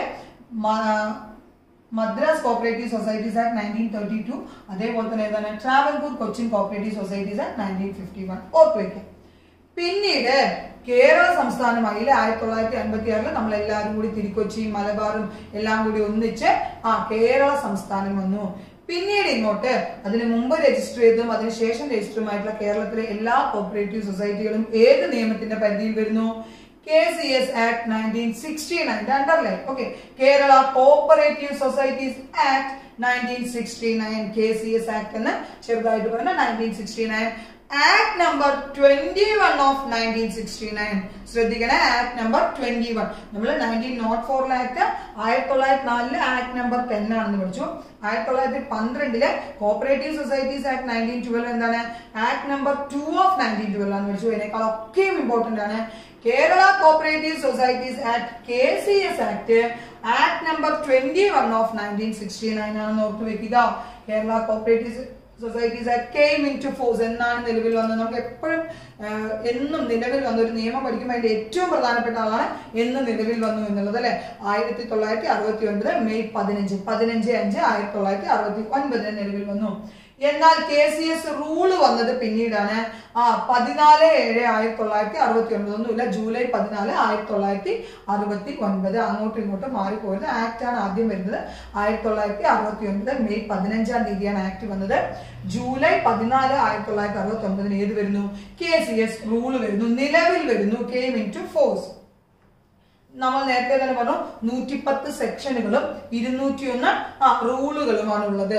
A: Madras cooperative societies act nineteen thirty two അതേപോലെ തന്നെ ഏതാണ് Travancore Cochin cooperative societies act nineteen fifty one ഓർത്ത് വയ്ക്കാം പിന്നീട് കേരള സംസ്ഥാനമായി ആയിരത്തി തൊള്ളായിരത്തി അൻപത്തി ആറിൽ നമ്മൾ എല്ലാവരും കൂടി തിരുക്കൊച്ചിയും മലബാറും എല്ലാം കൂടി ഒന്നിച്ച് ആ കേരള സംസ്ഥാനം വന്നു പിന്നീട് ഇങ്ങോട്ട് അതിന് മുമ്പ് രജിസ്റ്റർ ചെയ്തതും അതിനുശേഷം രജിസ്റ്ററുമായിട്ടുള്ള കേരളത്തിലെ എല്ലാ കോപ്പറേറ്റീവ് സൊസൈറ്റികളും ഏത് നിയമത്തിന്റെ പരിധിയിൽ വരുന്നു K C S act nineteen sixty nine underline okay Kerala cooperative societies act nineteen sixty nine K C S act എന്ന് ചെറുതായിട്ട് പറഞ്ഞ nineteen sixty nine act number twenty one of nineteen sixty nine ശ്രദ്ധിക്കണേ act number twenty one നമ്മൾ nineteen nought ഫോറിലെ act ആയിരത്തി തൊള്ളായിരത്തി നാലില് act number ten ആണെന്ന് പഠിച്ചു ആയിരത്തി തൊള്ളായിരത്തി പന്ത്രണ്ടിലെ cooperative societies act nineteen twelve എന്താണ് act number two of nineteen twelve ആണെന്ന് പഠിച്ചു ഇതിനേക്കാളൊക്കെയും ഇമ്പോർട്ടന്റ് ആണ് Kerala cooperative societies act K C S act act number twenty one of nineteen sixty nine ആണെന്ന് ഓർത്ത് വെക്കുക Kerala cooperative societies act came into force എന്നാണ് നിലവിൽ വന്നത് നമുക്ക് എപ്പോഴും എന്നും നിലവിൽ വന്ന ഒരു നിയമം പഠിക്കുമ്പോൾ അതിന്റെ ഏറ്റവും പ്രധാനപ്പെട്ട ആളാണ് എന്ന് നിലവിൽ വന്നു എന്നുള്ളത് അല്ലെ ആയിരത്തി തൊള്ളായിരത്തി അറുപത്തി ഒൻപത് മെയ് പതിനഞ്ച് പതിനഞ്ച് അഞ്ച് ആയിരത്തി തൊള്ളായിരത്തി അറുപത്തി ഒൻപതിന് നിലവിൽ വന്നു എന്നാൽ കെ സി എസ് റൂള് വന്നത് പിന്നീടാണ് ആ പതിനാല് ഏഴ് ആയിരത്തി തൊള്ളായിരത്തി അറുപത്തി ഒൻപത് ഒന്നുമില്ല ജൂലൈ പതിനാല് ആയിരത്തി തൊള്ളായിരത്തി അറുപത്തി ഒൻപത് അങ്ങോട്ടും ഇങ്ങോട്ടും മാറിപ്പോയത് ആക്ട് ആണ് ആദ്യം വരുന്നത് ആയിരത്തി തൊള്ളായിരത്തി അറുപത്തി ഒൻപത് മെയ് പതിനഞ്ചാം തീയതിയാണ് ആക്ട് വന്നത് ജൂലൈ പതിനാല് ആയിരത്തി തൊള്ളായിരത്തി അറുപത്തി ഒൻപതിന് ഏത് വരുന്നു കെ സി എസ് റൂള് വരുന്നു നിലവിൽ വരുന്നു കെയിം ഇൻ ടു ഫോഴ്സ് നമ്മൾ നേരത്തെ തന്നെ പറഞ്ഞു നൂറ്റിപ്പത്ത് സെക്ഷനുകളും ഇരുന്നൂറ്റിയൊന്ന് ആ റൂളുകളുമാണ് ഉള്ളത്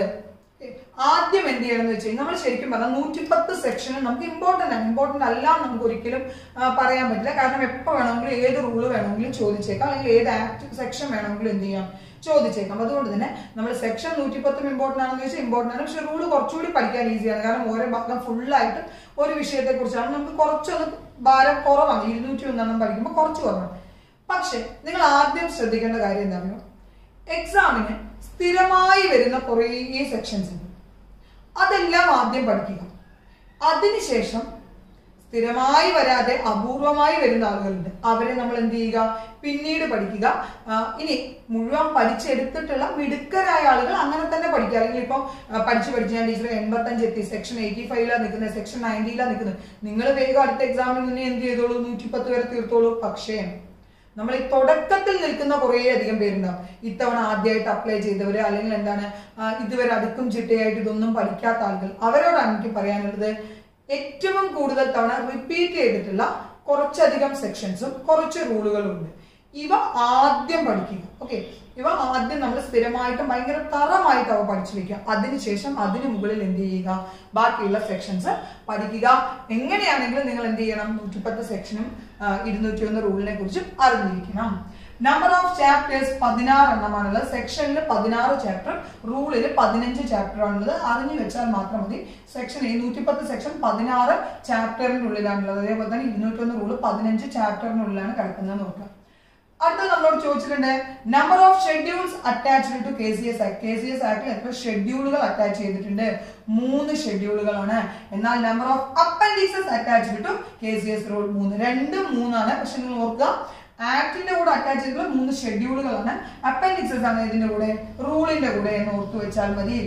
A: ആദ്യം എന്ത് ചെയ്യണം എന്ന് വെച്ച് കഴിഞ്ഞാൽ നമ്മൾ ശരിക്കും പറഞ്ഞാൽ നൂറ്റിപ്പത്ത് സെക്ഷനും നമുക്ക് ഇമ്പോർട്ടന്റ് ആണ് ഇമ്പോർട്ടന്റ് അല്ല എന്ന് നമുക്ക് ഒരിക്കലും ആ, പറയാൻ പറ്റില്ല കാരണം എപ്പോൾ വേണമെങ്കിലും ഏത് റൂള് വേണമെങ്കിലും ചോദിച്ചേക്കാം അല്ലെങ്കിൽ ഏത് ആക്ട് സെക്ഷൻ വേണമെങ്കിലും എന്ത് ചെയ്യാം ചോദിച്ചേക്കാം അതുകൊണ്ട് തന്നെ നമ്മൾ സെക്ഷൻ നൂറ്റിപ്പത്തും ഇമ്പോർട്ടന്റ് ആണെന്ന് ചോദിച്ചാൽ ഇമ്പോർട്ടന്റ് ആണ് പക്ഷെ റൂള് കുറച്ചുകൂടി പഠിക്കാൻ ഈസിയാണ് കാരണം ഓരോ ഭാഗം ഫുള്ളായിട്ട് ഒരു വിഷയത്തെ കുറിച്ചാണ് നമുക്ക് കുറച്ചൊന്ന് ഭാരം കുറവാണ് ഇരുന്നൂറ്റി ഒന്നെണ്ണം പഠിക്കുമ്പോൾ കുറച്ച് കുറവാണ് പക്ഷെ നിങ്ങൾ ആദ്യം ശ്രദ്ധിക്കേണ്ട കാര്യം എന്താണെന്നോ എക്സാമിന് സ്ഥിരമായി വരുന്ന കുറേ സെക്ഷൻസ് ഉണ്ട് അതെല്ലാം ആദ്യം പഠിക്കുക അതിനുശേഷം സ്ഥിരമായി വരാതെ അപൂർവമായി വരുന്ന ആളുകളുണ്ട് അവരെ നമ്മൾ എന്ത് ചെയ്യുക പിന്നീട് പഠിക്കുക ആ, ഇനി മുഴുവൻ പഠിച്ചെടുത്തിട്ടുള്ള മിടുക്കരായ ആളുകൾ അങ്ങനെ തന്നെ പഠിക്കുക അല്ലെങ്കിൽ ഇപ്പം ആ, പഠിച്ച് പഠിച്ച് ഞാൻ ടീച്ചർ എൺപത്തഞ്ച് എത്തി സെക്ഷൻ എയ്റ്റി ഫൈവിലാണ് നിൽക്കുന്നത് സെക്ഷൻ നയൻറ്റിയിലാണ് നിൽക്കുന്നത് നിങ്ങൾ വേഗം അടുത്ത എക്സാമിന് മുന്നേ എന്ത് ചെയ്തോളൂ നൂറ്റിപ്പത്ത് വരെ തീർത്തോളൂ പക്ഷേ നമ്മൾ ഈ തുടക്കത്തിൽ നിൽക്കുന്ന കുറേ അധികം പേരുണ്ടാവും ഇത്തവണ ആദ്യമായിട്ട് അപ്ലൈ ചെയ്തവര് അല്ലെങ്കിൽ എന്താണ് ആ, ഇതുവരെ അടുക്കും ചിട്ടയായിട്ട് ഇതൊന്നും പഠിക്കാത്ത ആളുകൾ അവരോടാണ് എനിക്ക് പറയാനുള്ളത് ഏറ്റവും കൂടുതൽ തവണ റിപ്പീറ്റ് ചെയ്തിട്ടുള്ള കുറച്ചധികം സെക്ഷൻസും കുറച്ച് റൂളുകളും ഉണ്ട് ഇവ ആദ്യം പഠിക്കുക ഓക്കെ ഇവ ആദ്യം നമ്മൾ സ്ഥിരമായിട്ടും ഭയങ്കര തറമായിട്ട് അവ പഠിച്ചു വെക്കുക അതിനുശേഷം അതിന് മുകളിൽ എന്ത് ചെയ്യുക ബാക്കിയുള്ള സെക്ഷൻസ് പഠിക്കുക എങ്ങനെയാണെങ്കിലും നിങ്ങൾ എന്ത് ചെയ്യണം നൂറ്റിപ്പത്ത് സെക്ഷനും ഇരുന്നൂറ്റി ഒന്ന് റൂളിനെ കുറിച്ചും അറിഞ്ഞിരിക്കണം നമ്പർ ഓഫ് ചാപ്റ്റേഴ്സ് പതിനാറ് എണ്ണമാണുള്ളത് സെക്ഷനിൽ പതിനാറ് ചാപ്റ്റർ റൂളിൽ പതിനഞ്ച് ചാപ്റ്റർ ആണുള്ളത് അറിഞ്ഞു വെച്ചാൽ മാത്രം മതി സെക്ഷൻ ഈ നൂറ്റിപ്പത്ത് സെക്ഷൻ പതിനാറ് ചാപ്റ്ററിനുള്ളിലാണുള്ളത് അതേപോലെ തന്നെ ഇരുന്നൂറ്റൊന്ന് റൂള് പതിനഞ്ച് ചാപ്റ്ററിനുള്ളിലാണ് കിടക്കുന്നത് നോക്കുക അടുത്ത നമ്മളോട് ചോദിച്ചിട്ടുണ്ട് number of schedules attached to K C S act K C S ആക്ടിൽ എത്ര ഷെഡ്യൂളുകൾ അറ്റാച്ച് ചെയ്തിട്ടുണ്ട് മൂന്ന് ഷെഡ്യൂളുകളാണ് എന്നാൽ number of appendixes attached to K C S rule മൂന്ന് രണ്ടും മൂന്നാണ് പക്ഷെ നിങ്ങൾ ഓർക്കുക ആക്ടിന്റെ കൂടെ അറ്റാച്ച് ചെയ്തിട്ടുള്ള മൂന്ന് ഷെഡ്യൂളുകളാണ് അപ്പൻഡിക്സസ് ആണ് ഇതിന്റെ കൂടെ റൂളിന്റെ കൂടെ എന്ന് ഓർത്തു വെച്ചാൽ മതി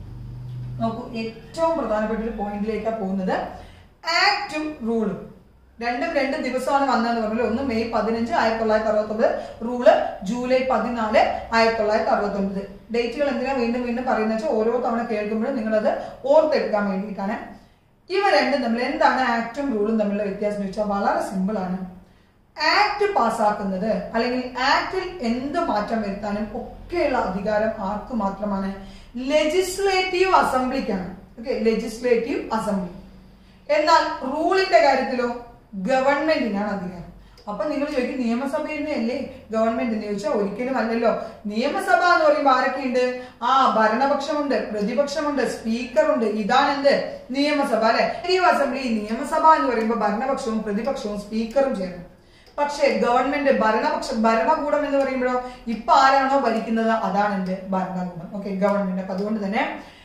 A: നോക്കൂ ഏറ്റവും പ്രധാനപ്പെട്ട ഒരു പോയിന്റിലേക്കാണ് പോകുന്നത് ആക്റ്റും റൂളും രണ്ടും രണ്ട് ദിവസമാണ് വന്നതെന്ന് പറഞ്ഞാൽ ഒന്ന് മെയ് പതിനഞ്ച് ആയിരത്തി തൊള്ളായിരത്തി അറുപത്തി ഒമ്പത് റൂള് ജൂലൈ പതിനാല് ആയിരത്തി തൊള്ളായിരത്തി അറുപത്തി ഒമ്പത് ഡേറ്റുകൾ എന്തിനാ വീണ്ടും വീണ്ടും പറയുന്നത് വെച്ചാൽ ഓരോ തവണ കേൾക്കുമ്പോഴും നിങ്ങളത് ഓർത്തെടുക്കാൻ വേണ്ടിയിട്ടാണ് ഇവ രണ്ടും തമ്മിൽ എന്താണ് ആക്റ്റും റൂളും തമ്മിലുള്ള വ്യത്യാസം എന്ന് വെച്ചാൽ വളരെ സിമ്പിൾ ആണ് ആക്ട് പാസ്സാക്കുന്നത് അല്ലെങ്കിൽ ആക്ടിൽ എന്ത് മാറ്റം വരുത്താനും ഒക്കെയുള്ള അധികാരം ആർക്ക് മാത്രമാണ് ലെജിസ്ലേറ്റീവ് അസംബ്ലിക്കാണ് ഓക്കെ ലെജിസ്ലേറ്റീവ് അസംബ്ലി എന്നാൽ റൂളിന്റെ കാര്യത്തിലോ ഗവൺമെന്റിനാണ് അധികാരം അപ്പൊ നിങ്ങൾ ചോദിക്കും നിയമസഭയിൽ നിന്നല്ലേ ഗവൺമെന്റ് എന്ന് ചോദിച്ചാൽ ഒരിക്കലും അല്ലല്ലോ നിയമസഭ എന്ന് പറയുമ്പോൾ ആരൊക്കെയുണ്ട് ആ ഭരണപക്ഷമുണ്ട് പ്രതിപക്ഷമുണ്ട് സ്പീക്കറുണ്ട് ഇതാണ് എന്ത് നിയമസഭ അല്ലെ ഈ അസംബ്ലി നിയമസഭ എന്ന് പറയുമ്പോൾ ഭരണപക്ഷവും പ്രതിപക്ഷവും സ്പീക്കറും ചേർന്നു പക്ഷേ ഗവൺമെന്റ് ഭരണപക്ഷ ഭരണകൂടം എന്ന് പറയുമ്പോഴോ ഇപ്പൊ ആരാണോ ഭരിക്കുന്നത് അതാണ് എന്ത് ഭരണകൂടം ഓക്കെ ഗവൺമെന്റ് അപ്പൊ അതുകൊണ്ട് തന്നെ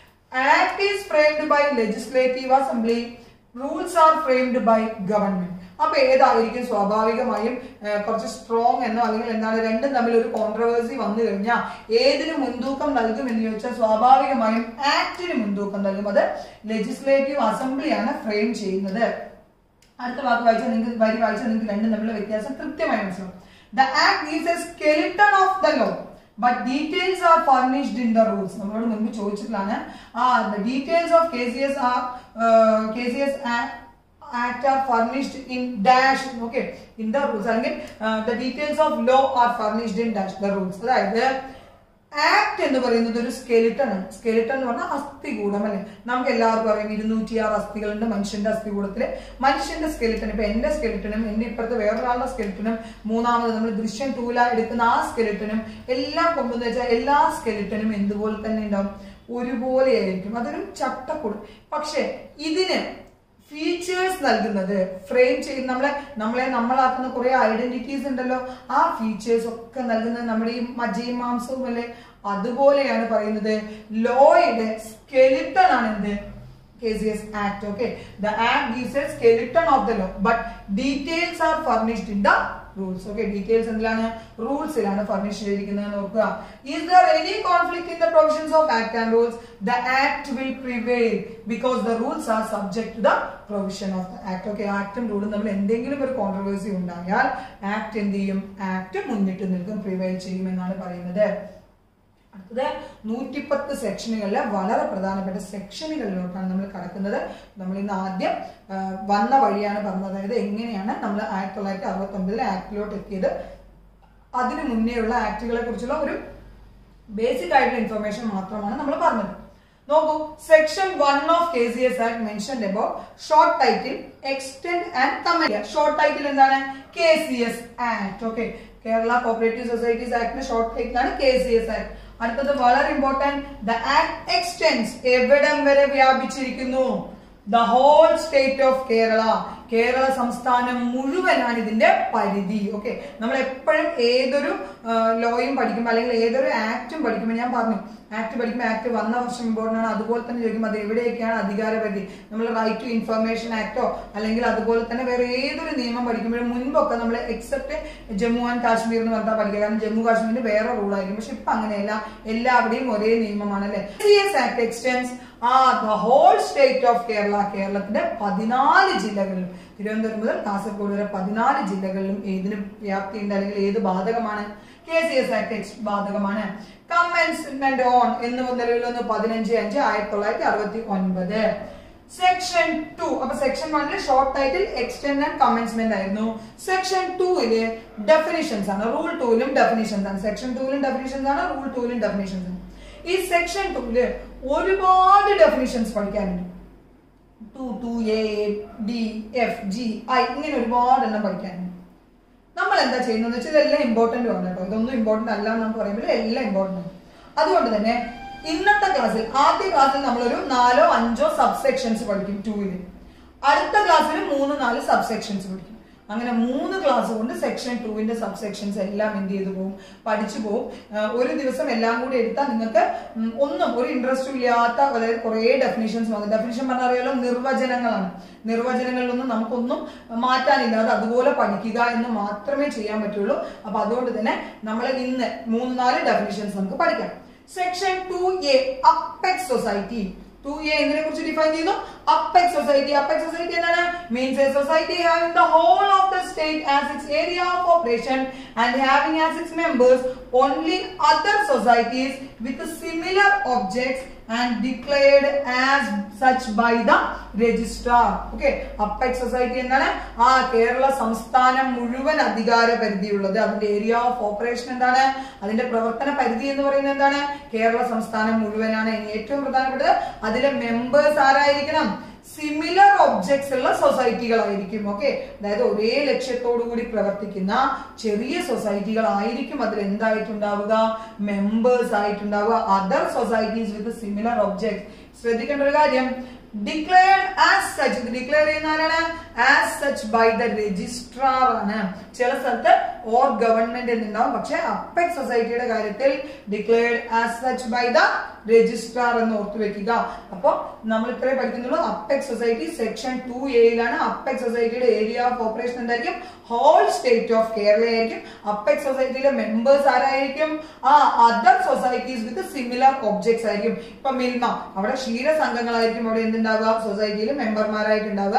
A: act is framed by legislative assembly rules are framed by government അപ്പൊ ഏതായിരിക്കും സ്വാഭാവികമായും ആ, കുറച്ച് സ്ട്രോങ് എന്നോ അല്ലെങ്കിൽ എന്താണ് രണ്ടും തമ്മിൽ ഒരു കോൺട്രവേഴ്സി വന്നു കഴിഞ്ഞാൽ ഏതിന് മുൻതൂക്കം നൽകും എന്ന് ചോദിച്ചാൽ സ്വാഭാവികമായും ആക്ടിന് മുൻതൂക്കം നൽകും അത് ലെജിസ്ലേറ്റീവ് അസംബ്ലിയാണ് ഫ്രെയിം ചെയ്യുന്നത് അടുത്ത വാക്ക് വായിച്ചാൽ നിങ്ങൾക്ക് വരി വായിച്ചാൽ നിങ്ങൾക്ക് രണ്ടും തമ്മിലുള്ള വ്യത്യാസം കൃത്യമായി മനസ്സിലാവും the act is a skeleton of the law but details are furnished in the rules നമ്മളോട് മുൻപ് ചോദിച്ചിട്ടുള്ളതാണ് ആ the details of K C S R K C S act are furnished in dash okay in the rules അല്ലെങ്കിൽ the details of law are furnished in dash the rules അതായത് act എന്ന് പറയുന്നത് ഒരു skeleton ആണ് skeleton എന്ന് പറഞ്ഞാൽ അസ്ഥികൂടം അല്ലെ നമുക്ക് എല്ലാവർക്കും അറിയാം ഇരുന്നൂറ്റിയാറ് അസ്ഥികളുണ്ട് മനുഷ്യന്റെ അസ്ഥികൂടത്തില് മനുഷ്യന്റെ സ്കെലിട്ടൺ ഇപ്പൊ എന്റെ സ്കെലിട്ടനും എന്റെ ഇപ്പുറത്തെ വേറൊരാളുടെ സ്കെലിട്ടനും മൂന്നാമത് നമ്മൾ ദൃശ്യം ടൂല എടുക്കുന്ന ആ സ്കെലിട്ടനും എല്ലാം കൊണ്ടുവന്ന് വെച്ചാൽ എല്ലാ സ്കെലിട്ടനും എന്തുപോലെ തന്നെ ഉണ്ടാവും ഒരുപോലെ ആയിരിക്കും അതൊരു ചട്ടക്കൂട് പക്ഷെ ഇതിന് ഫീച്ചേഴ്സ് നൽകുന്നത് ഫ്രെയിം ചെയ്യുന്ന നമ്മളെ നമ്മളെ നമ്മളാക്കുന്ന കുറെ ഐഡന്റിറ്റീസ് ഉണ്ടല്ലോ ആ ഫീച്ചേഴ്സ് ഒക്കെ നൽകുന്നത് നമ്മുടെ ഈ മജ്ജയും മാംസവും അല്ലേ അതുപോലെയാണ് പറയുന്നത് ലോയുടെ സ്കെലിട്ടൺ ആണ് എന്ത് KCS Act. Okay, the Act gives a skeleton of the law, but details are furnished in the rules. Okay, details എന്തിലാണ് റൂൾസിലാണ് ഫർണിഷ് ചെയ്തിരിക്കുന്നത് നോക്കുക Is there any conflict in the provisions of Act and rules? The Act will prevail because the rules are subject to the provision of the Act. Okay, ആക്ടും റൂളും തമ്മിൽ എന്തെങ്കിലും ഒരു controversy ഉണ്ടായാൽ act എന്ത് ചെയ്യും ആക്ട് മുന്നിട്ട് നിൽക്കും പ്രിവെയിൽ ചെയ്യും എന്നാണ് പറയുന്നത് അടുത്തത് നൂറ്റിപ്പത്ത് സെക്ഷനുകളിലെ വളരെ പ്രധാനപ്പെട്ട സെക്ഷനുകളിലോട്ടാണ് നമ്മൾ കടക്കുന്നത് നമ്മൾ ഇന്ന് ആദ്യം ആ, വന്ന വഴിയാണ് പറഞ്ഞത് അതായത് എങ്ങനെയാണ് നമ്മൾ ആയിരത്തി തൊള്ളായിരത്തി അറുപത്തി ഒമ്പതിൽ ആക്ടിലോട്ട് എത്തിയത് അതിനു മുന്നേയുള്ള ആക്ടുകളെ കുറിച്ചുള്ള ഒരു ബേസിക് ആയിട്ടുള്ള ഇൻഫർമേഷൻ മാത്രമാണ് നമ്മൾ പറഞ്ഞത് നോക്കൂ section one of K C S act mention about short title extend and comment short title എന്താണ് K C S act okay Kerala cooperative societies ആക്ടിന്റെ ഷോർട്ട് ടൈറ്റിൽ ആണ് കെ സി എസ് ആക്ട് അടുത്തത് വളരെ ഇമ്പോർട്ടന്റ് ദ ആക്ട് എക്സ്റ്റെൻസ് എവിടം വരെ വ്യാപിച്ചിരിക്കുന്നു the whole state of Kerala Kerala സംസ്ഥാനം മുഴുവനാണ് ഇതിന്റെ പരിധി ഓക്കെ നമ്മൾ എപ്പോഴും ഏതൊരു ലോയും പഠിക്കുമ്പോൾ അല്ലെങ്കിൽ ഏതൊരു ആക്ടും പഠിക്കുമ്പോൾ ഞാൻ പറഞ്ഞു ആക്ട് പഠിക്കുമ്പോൾ ആക്ട് വന്ന വർഷം ഇമ്പോർട്ടൻ്റ് ആണ് അതുപോലെ തന്നെ ചോദിക്കും അത് എവിടെയൊക്കെയാണ് അധികാര പരിധി നമ്മൾ റൈറ്റ് ടു ഇൻഫർമേഷൻ ആക്ടോ അല്ലെങ്കിൽ അതുപോലെ തന്നെ വേറെ ഏതൊരു നിയമം പഠിക്കുമ്പോഴും മുൻപൊക്കെ നമ്മൾ എക്സെപ്റ്റ് ജമ്മു ആൻഡ് കാശ്മീർ എന്ന് പറഞ്ഞാൽ പഠിക്കുക കാരണം ജമ്മു കാശ്മീരിന് വേറെ റൂളായിരിക്കും പക്ഷെ ഇപ്പൊ അങ്ങനെയല്ല എല്ലാവിടെയും ഒരേ നിയമമാണ് അല്ലെ C S act extends ah the whole state of Kerala കേരളത്തിന്റെ പതിനാല് ജില്ലകളിലും തിരുവനന്തപുരം മുതൽ കാസർഗോഡ് വരെ പതിനാല് ജില്ലകളിലും ഏതിന് വ്യാപ്തിയുണ്ട് അല്ലെങ്കിൽ ഏത് ബാധകമാണ് കെ സി എസ് ആക്ട് ബാധകമാണ് കമൻസ്മെന്റ് ഓൺ എന്ന് നിലവിൽ വന്ന് പതിനഞ്ച് അഞ്ച് ആയിരത്തി തൊള്ളായിരത്തി അറുപത്തി ഒൻപത് സെക്ഷൻ ടു അപ്പൊ സെക്ഷൻ വണ്ണിൽ short title extend and commencement ആയിരുന്നു സെക്ഷൻ ടൂവില് ഡെഫിനിഷൻസ് ആണ് റൂൾ ടൂവിലും ഡെഫിനിഷൻസ് ആണ് സെക്ഷൻ ടൂവിലും ഡെഫിനിഷൻസ് ആണ് റൂൾ ടൂവിലും ഡെഫിനിഷൻസ് ആണ് ഈ സെക്ഷൻ ടൂവില് ഒരുപാട് ഡെഫിനിഷൻസ് പഠിക്കാനുണ്ട് two two A D F G I ഇങ്ങനെ ഒരുപാട് എണ്ണം പഠിക്കാനുണ്ട് നമ്മൾ എന്താ ചെയ്യുന്നത് വെച്ചാൽ ഇതെല്ലാം ഇമ്പോർട്ടന്റ് ആണ് കേട്ടോ ഇതൊന്നും ഇമ്പോർട്ടന്റ് അല്ല എന്ന് നമുക്ക് പറയുമ്പോൾ എല്ലാം ഇമ്പോർട്ടന്റ് ആണ് അതുകൊണ്ട് തന്നെ ഇന്നത്തെ ക്ലാസ്സിൽ ആദ്യ ക്ലാസ്സിൽ നമ്മളൊരു നാലോ അഞ്ചോ സബ് സെക്ഷൻസ് പഠിക്കും ടൂവില് അടുത്ത ക്ലാസ്സിൽ മൂന്ന് നാല് സബ് സെക്ഷൻസ് പഠിക്കും അങ്ങനെ മൂന്ന് ക്ലാസ് കൊണ്ട് സെക്ഷൻ ടുവിന്റെ സബ് സെക്ഷൻസ് എല്ലാം എന്ത് ചെയ്തു പോകും പഠിച്ചു പോകും ആ, ഒരു ദിവസം എല്ലാം കൂടി എടുത്താൽ നിങ്ങൾക്ക് ഉം, ഒന്നും ഒരു ഇൻട്രസ്റ്റും ഇല്ലാത്ത അതായത് കുറേ ഡെഫിനിഷൻസ് വന്നു ഡെഫിനിഷൻ പറഞ്ഞാൽ അറിയാലോ നിർവചനങ്ങളാണ് നിർവചനങ്ങളിലൊന്നും നമുക്കൊന്നും മാറ്റാനില്ല അത് അതുപോലെ പഠിക്കുക എന്ന് മാത്രമേ ചെയ്യാൻ പറ്റുള്ളൂ അപ്പൊ അതുകൊണ്ട് തന്നെ നമ്മൾ ഇന്ന് മൂന്ന് നാല് ഡെഫിനിഷൻസ് നമുക്ക് പഠിക്കാം section two A apex society two A എന്നതിനെ കുറിച്ച് ഡിഫൈൻ ചെയ്യുന്നു അപ്പെക്സ് സൊസൈറ്റി അപ്പെക്സ് സൊസൈറ്റി എന്താണ് means a society having the whole of the state as its area of operation and having as its members only other societies with similar objects and declared as such by the registrar okay apex society എന്താണ് ആ കേരള സംസ്ഥാനം മുഴുവൻ അധികാര പരിധിയുള്ളത് അതിന്റെ area of operation എന്താണ് അതിന്റെ പ്രവർത്തന പരിധി എന്ന് പറയുന്നത് എന്താണ് കേരള സംസ്ഥാനം മുഴുവനാണ് ഇനി ഏറ്റവും പ്രധാനപ്പെട്ടത് അതിലെ മെമ്പേഴ്സ് ആരായിരിക്കണം സിമിലർ ഒബ്ജക്ട്സ് ഉള്ള സൊസൈറ്റികളായിരിക്കും ഓക്കെ അതായത് ഒരേ ലക്ഷ്യത്തോടു കൂടി പ്രവർത്തിക്കുന്ന ചെറിയ സൊസൈറ്റികൾ ആയിരിക്കും അതിൽ എന്തായിട്ടുണ്ടാവുക മെമ്പേഴ്സ് ആയിട്ടുണ്ടാവുക other societies with similar objects ശ്രദ്ധിക്കേണ്ട ഒരു കാര്യം ഡിക്ലെയർഡ് ആസ് സച്ച് ഇത് ഡിക്ലെയർ ചെയ്യുന്ന ആരാണ് as such by the registrar ആണ് ചില സ്ഥലത്ത് ഓർ ഗവൺമെന്റ് എന്നുണ്ടാവും പക്ഷെ അപ്പെക് സൊസൈറ്റിയുടെ കാര്യത്തിൽ declared as such by the registrar എന്ന് ഓർത്തു വെക്കുക അപ്പൊ നമ്മൾ ഇത്രേ പഠിക്കുന്നുള്ളൂ apex society section two എയിലാണ് apex സൊസൈറ്റിയുടെ ഏരിയ ഓഫ് ഓപ്പറേഷൻ എന്തായിരിക്കും ഹോൾ സ്റ്റേറ്റ് ഓഫ് കേരള ആയിരിക്കും അപ്പെക് സൊസൈറ്റിയിലെ മെമ്പേഴ്സ് ആരായിരിക്കും ആ other societies with similar objects ആയിരിക്കും ഇപ്പൊ മിൽമ അവിടെ ക്ഷീര സംഘങ്ങളായിരിക്കും അവിടെ എന്തുണ്ടാവുക സൊസൈറ്റിയിൽ മെമ്പർമാരായിട്ടുണ്ടാവുക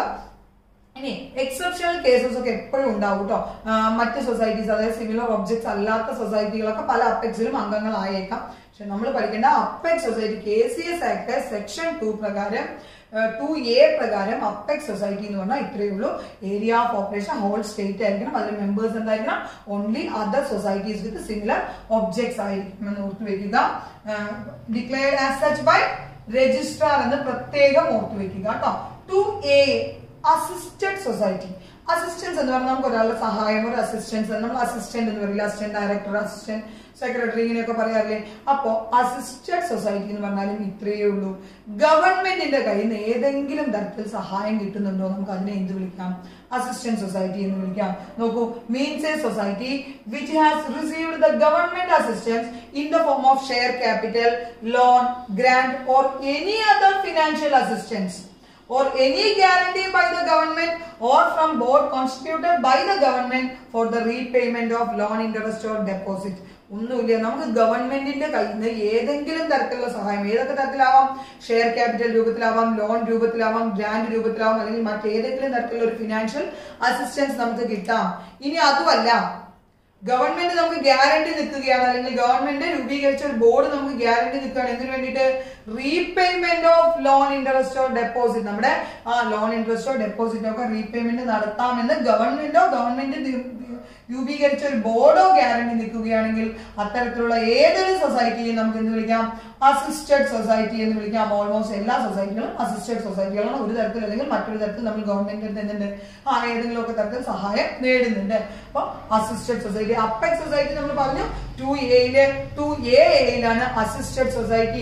A: ഇനി എക്സെപ്ഷണൽ കേസസ് ഒക്കെ എപ്പോഴും ഉണ്ടാവും കേട്ടോ മറ്റ് സൊസൈറ്റീസ് അതായത് സിമിലർ ഒബ്ജക്ട്സ് അല്ലാത്ത സൊസൈറ്റികളൊക്കെ പല അപ്പെക്സിലും അംഗങ്ങളായേക്കാം പക്ഷെ നമ്മൾ പഠിക്കേണ്ട apex society K C S act section two പ്രകാരം ടു എ പ്രകാരം അപ്പെക്സ് സൊസൈറ്റി എന്ന് പറഞ്ഞാൽ ഇത്രയേ ഉള്ളൂ area of operation whole state ആയിരിക്കണം അതിൽ മെമ്പേഴ്സ് എന്തായിരിക്കണം only other societies with similar objects ആയിരിക്കും എന്ന് ഓർത്തു വെക്കുക declared as such by registrar എന്ന് പ്രത്യേകം ഓർത്തു വെക്കുക കേട്ടോ two A assisted society assistance എന്ന് പറഞ്ഞാൽ നമുക്ക് ഒരാളുടെ സഹായം ഒരു അസിസ്റ്റൻസ് നമ്മൾ അസിസ്റ്റന്റ് എന്ന് പറയില്ല അസിസ്റ്റന്റ് ഡയറക്ടർ അസിസ്റ്റന്റ് സെക്രട്ടറി ഇങ്ങനെയൊക്കെ പറയാറില്ലേ അപ്പോ അസിസ്റ്റഡ് സൊസൈറ്റി എന്ന് പറഞ്ഞാലും ഇത്രയേ ഉള്ളൂ ഗവൺമെന്റിന്റെ കയ്യിൽ നിന്ന് ഏതെങ്കിലും തരത്തിൽ സഹായം കിട്ടുന്നുണ്ടോ നമുക്ക് അതിനെ എന്ത് വിളിക്കാം അസിസ്റ്റന്റ് സൊസൈറ്റി എന്ന് വിളിക്കാം നോക്കൂ means a society which has received the government assistance in the form of share capital loan grant or any other financial assistance or any guarantee by the government or from board constituted by the government for the repayment of loan interest or deposit ഒന്നുമില്ല നമുക്ക് ഗവൺമെന്റിന്റെ കയ്യിൽ നിന്ന് ഏതെങ്കിലും തരത്തിലുള്ള സഹായം ഏതൊക്കെ തരത്തിലാവാം ഷെയർ ക്യാപിറ്റൽ രൂപത്തിലാവാം ലോൺ രൂപത്തിലാവാം ഗ്രാൻഡ് രൂപത്തിലാവാം അല്ലെങ്കിൽ മറ്റേതെങ്കിലും തരത്തിലുള്ള ഒരു ഫിനാൻഷ്യൽ അസിസ്റ്റൻസ് നമുക്ക് കിട്ടാം ഇനി അതുമല്ല ഗവൺമെന്റ് നമുക്ക് ഗ്യാരണ്ടി നിൽക്കുകയാണ് അല്ലെങ്കിൽ ഗവൺമെന്റ് രൂപീകരിച്ച ഒരു ബോർഡ് നമുക്ക് ഗ്യാരണ്ടി നിൽക്കുകയാണ് എന്തിനു വേണ്ടിയിട്ട് റീപേയ്മെന്റ് ഓഫ് ലോൺ ഇൻട്രസ്റ്റോ ഡെപ്പോസിറ്റ് നമ്മുടെ ആ ലോൺ ഇൻട്രസ്റ്റോ ഡെപ്പോസിറ്റോ ഒക്കെ റീപേയ്മെന്റ് നടത്താമെന്ന് ഗവൺമെന്റോ ഗവൺമെന്റ് രൂപീകരിച്ച ഒരു ബോർഡോ ഗ്യാരണ്ടി നിൽക്കുകയാണെങ്കിൽ അത്തരത്തിലുള്ള ഏതൊരു സൊസൈറ്റിയും നമുക്ക് എന്ത് വിളിക്കാം അസിസ്റ്റഡ് സൊസൈറ്റി എന്ന് വിളിക്കാം ഓൾമോസ്റ്റ് എല്ലാ സൊസൈറ്റികളും അസിസ്റ്റഡ് സൊസൈറ്റികളാണ് ഒരു തരത്തിൽ അല്ലെങ്കിൽ മറ്റൊരു തരത്തിൽ നമ്മൾ ഗവൺമെന്റിന്റെ എന്തുണ്ട് ആ ഏതെങ്കിലും ഒക്കെ തരത്തിൽ സഹായം നേടുന്നുണ്ട് അപ്പൊ അസിസ്റ്റഡ് സൊസൈറ്റി അപ്പെക് സൊസൈറ്റി നമ്മൾ പറഞ്ഞു ടു എയില് ടു എ എയിലാണ് അസിസ്റ്റഡ് സൊസൈറ്റി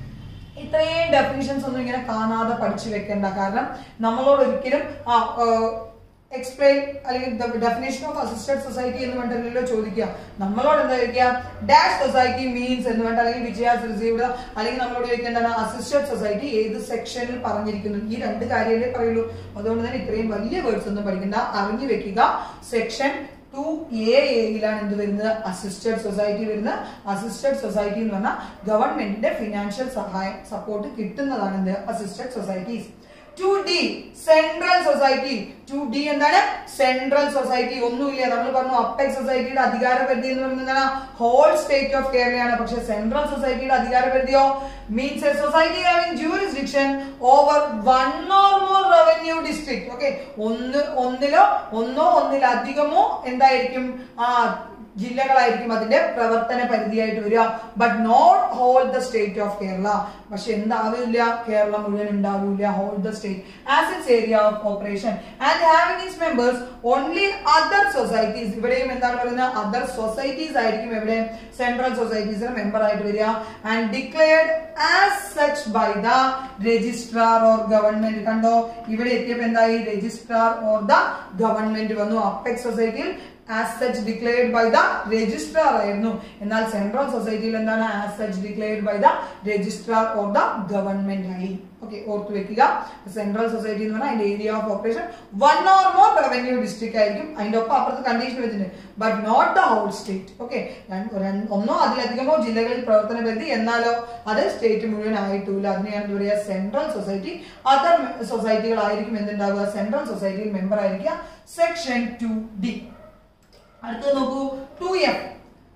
A: ഇത്രയും ഡെഫിനിഷൻസ് ഒന്നും ഇങ്ങനെ കാണാതെ പഠിച്ചു വെക്കേണ്ട കാരണം നമ്മളോട് ഒരിക്കലും ആ എക്സ്പ്ലെയിൻ അല്ലെങ്കിൽ ഡെഫിനേഷൻ ഓഫ് അസിസ്റ്റഡ് സൊസൈറ്റി എന്ന് വേണ്ടല്ലോ ചോദിക്കുക നമ്മളോട് എന്താ ചോദിക്കുക ഡാഷ് സൊസൈറ്റി മീൻസ് എന്ന് വേണ്ട അല്ലെങ്കിൽ വിജയാസ് റിസീവ്ഡ് അല്ലെങ്കിൽ നമ്മളോട് ചോദിക്കുക എന്താണ് അസിസ്റ്റഡ് സൊസൈറ്റി ഏത് സെക്ഷനിൽ പറഞ്ഞിരിക്കുന്നു ഈ രണ്ട് കാര്യമല്ലേ പറയുള്ളൂ അതുകൊണ്ട് തന്നെ ഇത്രയും വലിയ വേർഡ്സ് ഒന്നും പഠിക്കണ്ട അറിഞ്ഞു വെക്കുക സെക്ഷൻ ടു എ എയിലാണ് എന്ത് വരുന്നത് അസിസ്റ്റഡ് സൊസൈറ്റി വരുന്നത് അസിസ്റ്റഡ് സൊസൈറ്റി എന്ന് പറഞ്ഞാൽ ഗവൺമെന്റിന്റെ ഫിനാൻഷ്യൽ സഹായം സപ്പോർട്ട് കിട്ടുന്നതാണ് എന്ത് assisted societies two D central society two D എന്താണ് സെൻട്രൽ സൊസൈറ്റി ഒന്നുമില്ല നമ്മൾ പറഞ്ഞു അപ്പെക് സൊസൈറ്റിയുടെ അധികാര പരിധി എന്ന് പറയുന്നത് എന്താണ് ഹോൾ സ്റ്റേറ്റ് ഓഫ് കേരളയാണ് പക്ഷെ സെൻട്രൽ സൊസൈറ്റിയുടെ അധികാര പരിധിയോ means a society having jurisdiction over one or more revenue district okay ഒന്ന് ഒന്നിലോ ഒന്നോ ഒന്നിലധികമോ എന്തായിരിക്കും ആ ജില്ലകളായിരിക്കും അതിന്റെ പ്രവർത്തന പരിധിയായിട്ട് വരിക but not whole the state of Kerala പക്ഷെ എന്താവില്ല കേരളം മുഴുവൻ ഉണ്ടാവില്ല whole the state as its area of operation and having its members only other societies ഇവിടെയും എന്താണ് പറയുന്നത് അതർ സൊസൈറ്റീസ് ആയിരിക്കും എവിടെ സെൻട്രൽ സൊസൈറ്റീസിലെ മെമ്പർ ആയിട്ട് വരിക and declared as such by the registrar or government കണ്ടോ ഇവിടെ എത്തിയപ്പോ എന്തായി രജിസ്ട്രാർ ഓർ ദ ഗവൺമെന്റ് വന്നു അപ്പെക് സൊസൈറ്റിയിൽ as such declared by the registrar ആയിരുന്നു എന്നാൽ സെൻട്രൽ സൊസൈറ്റിയിൽ എന്താണ് as such declared by the registrar or the government ആയി ഓക്കെ ഓർത്തു വെക്കുക സെൻട്രൽ സൊസൈറ്റി എന്ന് പറഞ്ഞാൽ അതിന്റെ area of operation one or more revenue district ആയിരിക്കും അതിന്റെ ഒപ്പം അപ്പുറത്ത് കണ്ടീഷൻ വെച്ചിട്ടുണ്ട് but not the whole state okay ഒന്നോ അതിലധികമോ ജില്ലകളിൽ പ്രവർത്തന പരിധി എന്നാലോ അത് സ്റ്റേറ്റ് മുഴുവൻ ആയിട്ടില്ല അതിനെയാണ് എന്താ പറയുക സെൻട്രൽ സൊസൈറ്റി അതർ സൊസൈറ്റികളായിരിക്കും എന്തുണ്ടാവുക സെൻട്രൽ സൊസൈറ്റിയിൽ മെമ്പർ ആയിരിക്കുക സെക്ഷൻ ടു ഡി അടുത്തത് നോക്കൂ ടു എഫ്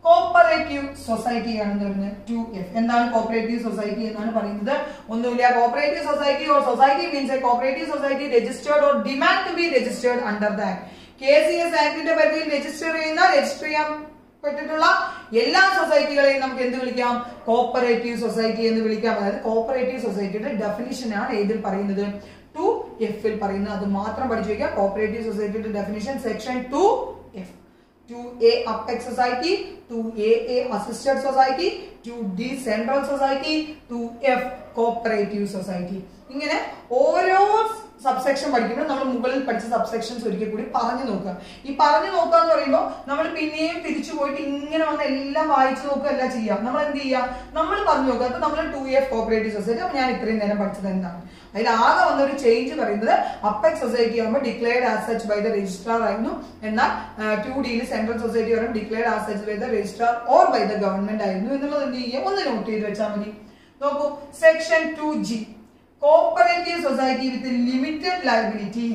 A: കോപ്പറേറ്റീവ് സൊസൈറ്റി ആണെന്ന് പറയുന്നത് ടു എഫ് എന്താണ് കോപ്പറേറ്റീവ് സൊസൈറ്റി എന്നാണ് പറയുന്നത് ഒന്നുമില്ല cooperative society or society means a cooperative society registered or demand to be registered under the act K C S ആക്ടിന്റെ പരിധിയിൽ രജിസ്റ്റർ ചെയ്യുന്ന രജിസ്റ്റർ ചെയ്യാൻ പെട്ടിട്ടുള്ള എല്ലാ സൊസൈറ്റികളെയും നമുക്ക് എന്ത് വിളിക്കാം കോപ്പറേറ്റീവ് സൊസൈറ്റി എന്ന് വിളിക്കാം അതായത് കോപ്പറേറ്റീവ് സൊസൈറ്റിയുടെ ഡെഫിനിഷൻ ആണ് ഏതിൽ പറയുന്നത് ടു എഫിൽ പറയുന്നത് അത് മാത്രം പഠിച്ചു വെക്കാം കോപ്പറേറ്റീവ് സൊസൈറ്റിയുടെ definition section two F two A apex society two A A assisted society two D central society two F cooperative society ഇങ്ങനെ ഓരോ സബ്സെക്ഷൻ പഠിക്കുമ്പോൾ നമ്മൾ മുകളിൽ പഠിച്ച സബ്സെക്ഷൻസ് ഒരിക്കൽ കൂടി പറഞ്ഞു നോക്കുക ഈ പറഞ്ഞു നോക്കുക എന്ന് പറയുമ്പോൾ നമ്മൾ പിന്നെയും തിരിച്ചു പോയിട്ട് ഇങ്ങനെ വന്ന് എല്ലാം വായിച്ചു നോക്കുക എല്ലാം ചെയ്യാം നമ്മൾ എന്ത് ചെയ്യാം നമ്മൾ പറഞ്ഞു നോക്കുക അപ്പൊ നമ്മൾ ടു എഫ് കോപ്പറേറ്റീവ് സൊസൈറ്റി അപ്പൊ ഞാൻ ഇത്രയും നേരം പഠിച്ചത് എന്താണ് അതിൽ ആകെ വന്ന ഒരു ചേഞ്ച് പറയുന്നത് അപ്പെക് സൊസൈറ്റി ആകുമ്പോൾ declared as such by the registrar ആയിരുന്നു എന്നാൽ ടു ഡിയിൽ സെൻട്രൽ സൊസൈറ്റി പറയുമ്പോൾ declared as such by the registrar or by the government ആയിരുന്നു എന്നുള്ളത് എന്ത് ചെയ്യുക ഒന്ന് നോട്ട് ചെയ്ത് വെച്ചാൽ മതി നോക്കൂ section two G cooperative society with limited liability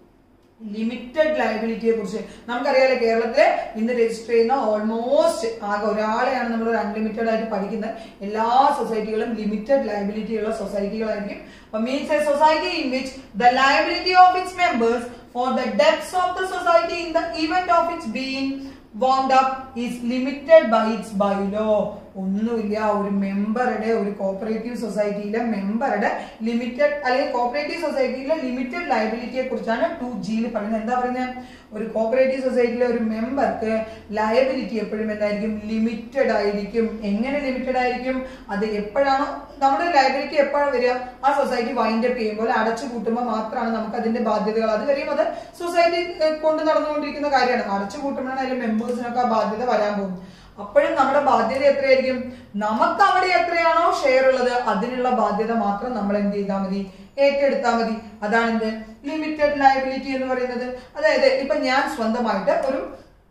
A: limited ലയബിലിറ്റിയെ കുറിച്ച് നമുക്കറിയാലോ കേരളത്തിലെ ഇന്ന് രജിസ്റ്റർ ചെയ്യുന്ന ഓൾമോസ്റ്റ് ആകെ ഒരാളെയാണ് നമ്മൾ അൺലിമിറ്റഡ് ആയിട്ട് പഠിക്കുന്നത് എല്ലാ സൊസൈറ്റികളും ലിമിറ്റഡ് ലയബിലിറ്റി ഉള്ള സൊസൈറ്റികളായിരിക്കും അപ്പൊ means a society in which the liability of its members for the debts of the society in the event of its being wound up is limited by its bylaw ഒന്നുമില്ല ഒരു മെമ്പറുടെ ഒരു cooperative സൊസൈറ്റിയിലെ മെമ്പറുടെ limited അല്ലെങ്കിൽ cooperative സൊസൈറ്റിയിലെ limited ലയബിലിറ്റിയെ കുറിച്ചാണ് ടു ജിയിൽ പറയുന്നത് എന്താ പറയുന്നത് ഒരു കോപ്പറേറ്റീവ് സൊസൈറ്റിയിലെ ഒരു മെമ്പർക്ക് ലയബിലിറ്റി എപ്പോഴും എന്തായിരിക്കും ലിമിറ്റഡ് ആയിരിക്കും എങ്ങനെ ലിമിറ്റഡ് ആയിരിക്കും അത് എപ്പോഴാണോ നമ്മുടെ ലയബിലിറ്റി എപ്പോഴാണ് വരിക ആ സൊസൈറ്റി വൈൻഡ് അപ്പ് ചെയ്യുമ്പോൾ അടച്ചു കൂട്ടുമ്പോൾ മാത്രമാണ് നമുക്ക് അതിന്റെ ബാധ്യതകൾ അത് വരെയും അത് സൊസൈറ്റി കൊണ്ട് നടന്നുകൊണ്ടിരിക്കുന്ന കാര്യമാണ് അടച്ചു കൂട്ടുമ്പോഴാണ് അതിലെ മെമ്പേഴ്സിനൊക്കെ ആ ബാധ്യത വരാൻ പോകും അപ്പോഴും നമ്മുടെ ബാധ്യത എത്രയായിരിക്കും നമുക്ക് അവിടെ എത്രയാണോ ഷെയർ ഉള്ളത് അതിനുള്ള ബാധ്യത മാത്രം നമ്മൾ എന്ത് ചെയ്താൽ മതി ഏറ്റെടുത്താൽ മതി അതാണ് എന്ത് ലിമിറ്റഡ് ലയബിലിറ്റി എന്ന് പറയുന്നത് അതായത് ഇപ്പൊ ഞാൻ സ്വന്തമായിട്ട് ഒരു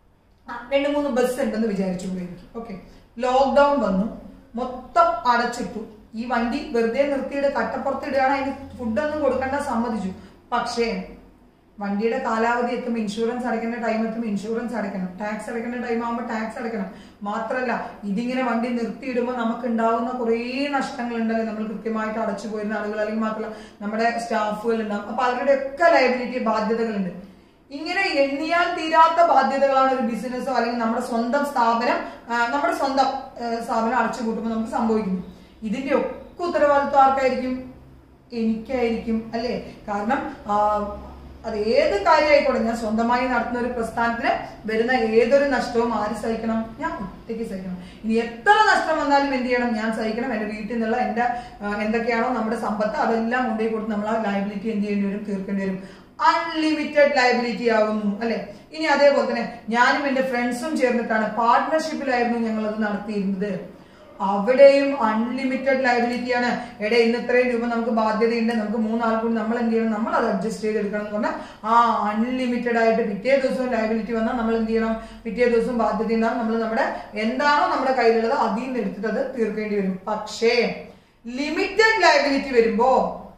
A: ആ, രണ്ട് മൂന്ന് ബസ് ഉണ്ടെന്ന് വിചാരിച്ചു ഓക്കെ ലോക്ക്ഡൌൺ വന്നു മൊത്തം അടച്ചിട്ടു ഈ വണ്ടി വെറുതെ നിർത്തിയിട്ട് കട്ടപ്പുറത്തിടുകയാണ് അതിന് ഫുഡൊന്നും കൊടുക്കേണ്ട സമ്മതിച്ചു പക്ഷേ വണ്ടിയുടെ കാലാവധി എത്തുമ്പോൾ ഇൻഷുറൻസ് അടയ്ക്കേണ്ട ടൈം എത്തുമ്പോൾ ഇൻഷുറൻസ് അടയ്ക്കണം ടാക്സ് അടയ്ക്കേണ്ട ടൈം ആകുമ്പോൾ ടാക്സ് അടയ്ക്കണം മാത്രമല്ല ഇതിങ്ങനെ വണ്ടി നിർത്തിയിടുമ്പോൾ നമുക്ക് ഉണ്ടാവുന്ന കുറേ നഷ്ടങ്ങൾ ഉണ്ടല്ലോ നമ്മൾ കൃത്യമായിട്ട് അടച്ചു പോയിരുന്ന ആളുകൾ അല്ലെങ്കിൽ മാത്രമല്ല നമ്മുടെ സ്റ്റാഫുകൾ ഉണ്ടാവും അപ്പൊ അവരുടെ ഒക്കെ ലയബിലിറ്റി ബാധ്യതകളുണ്ട് ഇങ്ങനെ എണ്ണിയാൽ തീരാത്ത ബാധ്യതകളാണ് ഒരു ബിസിനസ്സോ അല്ലെങ്കിൽ നമ്മുടെ സ്വന്തം സ്ഥാപനം ആ, നമ്മുടെ സ്വന്തം ആ, സ്ഥാപനം അടച്ചു കൂട്ടുമ്പോൾ നമുക്ക് സംഭവിക്കുന്നു ഇതിന്റെ ഒക്കെ ഉത്തരവാദിത്വം ആർക്കായിരിക്കും എനിക്കായിരിക്കും അല്ലേ കാരണം ആ, അത് ഏത് കാര്യമായിക്കോട്ടെ ഞാൻ സ്വന്തമായി നടത്തുന്ന ഒരു പ്രസ്ഥാനത്തിന് വരുന്ന ഏതൊരു നഷ്ടവും ആര് സഹിക്കണം ഞാൻ ഒറ്റയ്ക്ക് സഹിക്കണം ഇനി എത്ര നഷ്ടം വന്നാലും എന്ത് ചെയ്യണം ഞാൻ സഹിക്കണം എന്റെ വീട്ടിൽ നിന്നുള്ള എന്റെ ആ, എന്തൊക്കെയാണോ നമ്മുടെ സമ്പത്ത് അതെല്ലാം കൊണ്ടുപോയി കൊടുത്ത് നമ്മൾ ആ ലയബിലിറ്റി എന്ത് ചെയ്യേണ്ടി വരും തീർക്കേണ്ടി വരും അൺലിമിറ്റഡ് ലയബിലിറ്റി ആകുന്നു അല്ലെ ഇനി അതേപോലെ തന്നെ ഞാനും എന്റെ ഫ്രണ്ട്സും ചേർന്നിട്ടാണ് പാർട്ട്ണർഷിപ്പിലായിരുന്നു ഞങ്ങൾ അത് നടത്തിയിരുന്നത് അവിടെയും അൺലിമിറ്റഡ് ലയബിലിറ്റി ആണ് എടേ ഇന്ന് ഇത്രയും രൂപ നമുക്ക് ബാധ്യതയുണ്ട് നമുക്ക് മൂന്നാൾ കൂടി നമ്മൾ എന്ത് ചെയ്യണം നമ്മൾ അത് അഡ്ജസ്റ്റ് ചെയ്തെടുക്കണം എന്ന് പറഞ്ഞാൽ ആ അൺലിമിറ്റഡ് ആയിട്ട് പിറ്റേ ദിവസവും ലയബിലിറ്റി വന്നാൽ നമ്മൾ എന്ത് ചെയ്യണം പിറ്റേ ദിവസം ബാധ്യത ഉണ്ടാകും നമ്മൾ നമ്മുടെ എന്താണോ നമ്മുടെ കയ്യിലുള്ളത് അതിൽ നിന്ന് എടുത്തിട്ട് അത് തീർക്കേണ്ടി വരും പക്ഷേ ലിമിറ്റഡ് ലയബിലിറ്റി വരുമ്പോ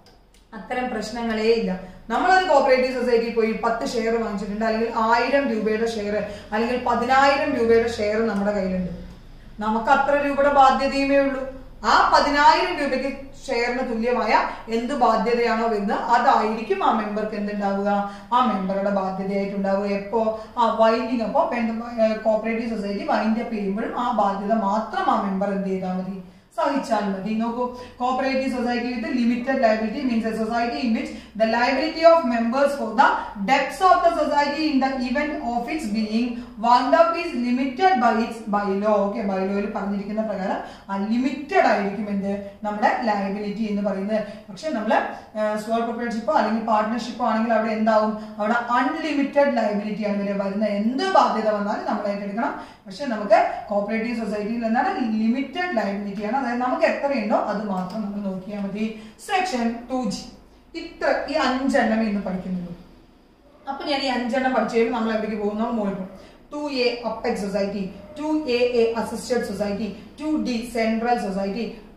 A: അത്തരം പ്രശ്നങ്ങളേ ഇല്ല നമ്മളൊരു കോപ്പറേറ്റീവ് സൊസൈറ്റിയിൽ പോയി പത്ത് ഷെയർ വാങ്ങിച്ചിട്ടുണ്ട് അല്ലെങ്കിൽ ആയിരം രൂപയുടെ ഷെയർ അല്ലെങ്കിൽ പതിനായിരം രൂപയുടെ ഷെയർ നമ്മുടെ കയ്യിലുണ്ട് നമുക്ക് അത്ര രൂപയുടെ ബാധ്യതയുമേ ഉള്ളൂ ആ പതിനായിരം രൂപയ്ക്ക് ഷെയറിന് തുല്യമായ എന്ത് ബാധ്യതയാണോ വരുന്നത് അതായിരിക്കും ആ മെമ്പർക്ക് എന്തുണ്ടാവുക ആ മെമ്പറുടെ ബാധ്യതയായിട്ടുണ്ടാവുക എപ്പോ ആ വൈൻഡിങ് അപ്പോ കോപ്പറേറ്റീവ് സൊസൈറ്റി വൈൻഡ് അപ്പ് ചെയ്യുമ്പോഴും ആ ബാധ്യത മാത്രം ആ മെമ്പർ എന്ത് ചെയ്താൽ മതി സഹിച്ചാൽ മതി നോക്കൂ cooperative society with limited liability means a society in which the liability of members for the debts of the society in the event of its being wound up is limited by its bylaw okay ബൈലോയിൽ പറഞ്ഞിരിക്കുന്ന പ്രകാരം limited ആയിരിക്കും എന്ത് നമ്മുടെ liability എന്ന് പറയുന്നത് പക്ഷെ നമ്മള് സ്വർ കോപ്പറേറ്റർഷിപ്പോ അല്ലെങ്കിൽ പാർട്ട്ണർഷിപ്പോ ആണെങ്കിൽ അവിടെ എന്താവും അവിടെ അൺലിമിറ്റഡ് ലയബിലിറ്റി ആണ് വരെ വരുന്ന എന്ത് ബാധ്യത വന്നാലും നമ്മൾ ഏറ്റെടുക്കണം പക്ഷെ നമുക്ക് കോപ്പറേറ്റീവ് സൊസൈറ്റിയിൽ എന്താണ് ലിമിറ്റഡ് ലയബിലിറ്റി ആണ് അതായത് നമുക്ക് എത്രയുണ്ടോ അത് മാത്രം നമ്മൾ നോക്കിയാൽ മതി സെക്ഷൻ ടു ജി ഇത്ര ഈ അഞ്ചെണ്ണം ഇന്ന് പഠിക്കുന്നുള്ളൂ അപ്പൊ ഞാൻ ഈ അഞ്ചെണ്ണം പഠിച്ചു കഴിയുമ്പോൾ നമ്മൾ എവിടേക്ക് പോകുന്നു മുകളിൽ പോകും two A apex society two A A assisted society two D central society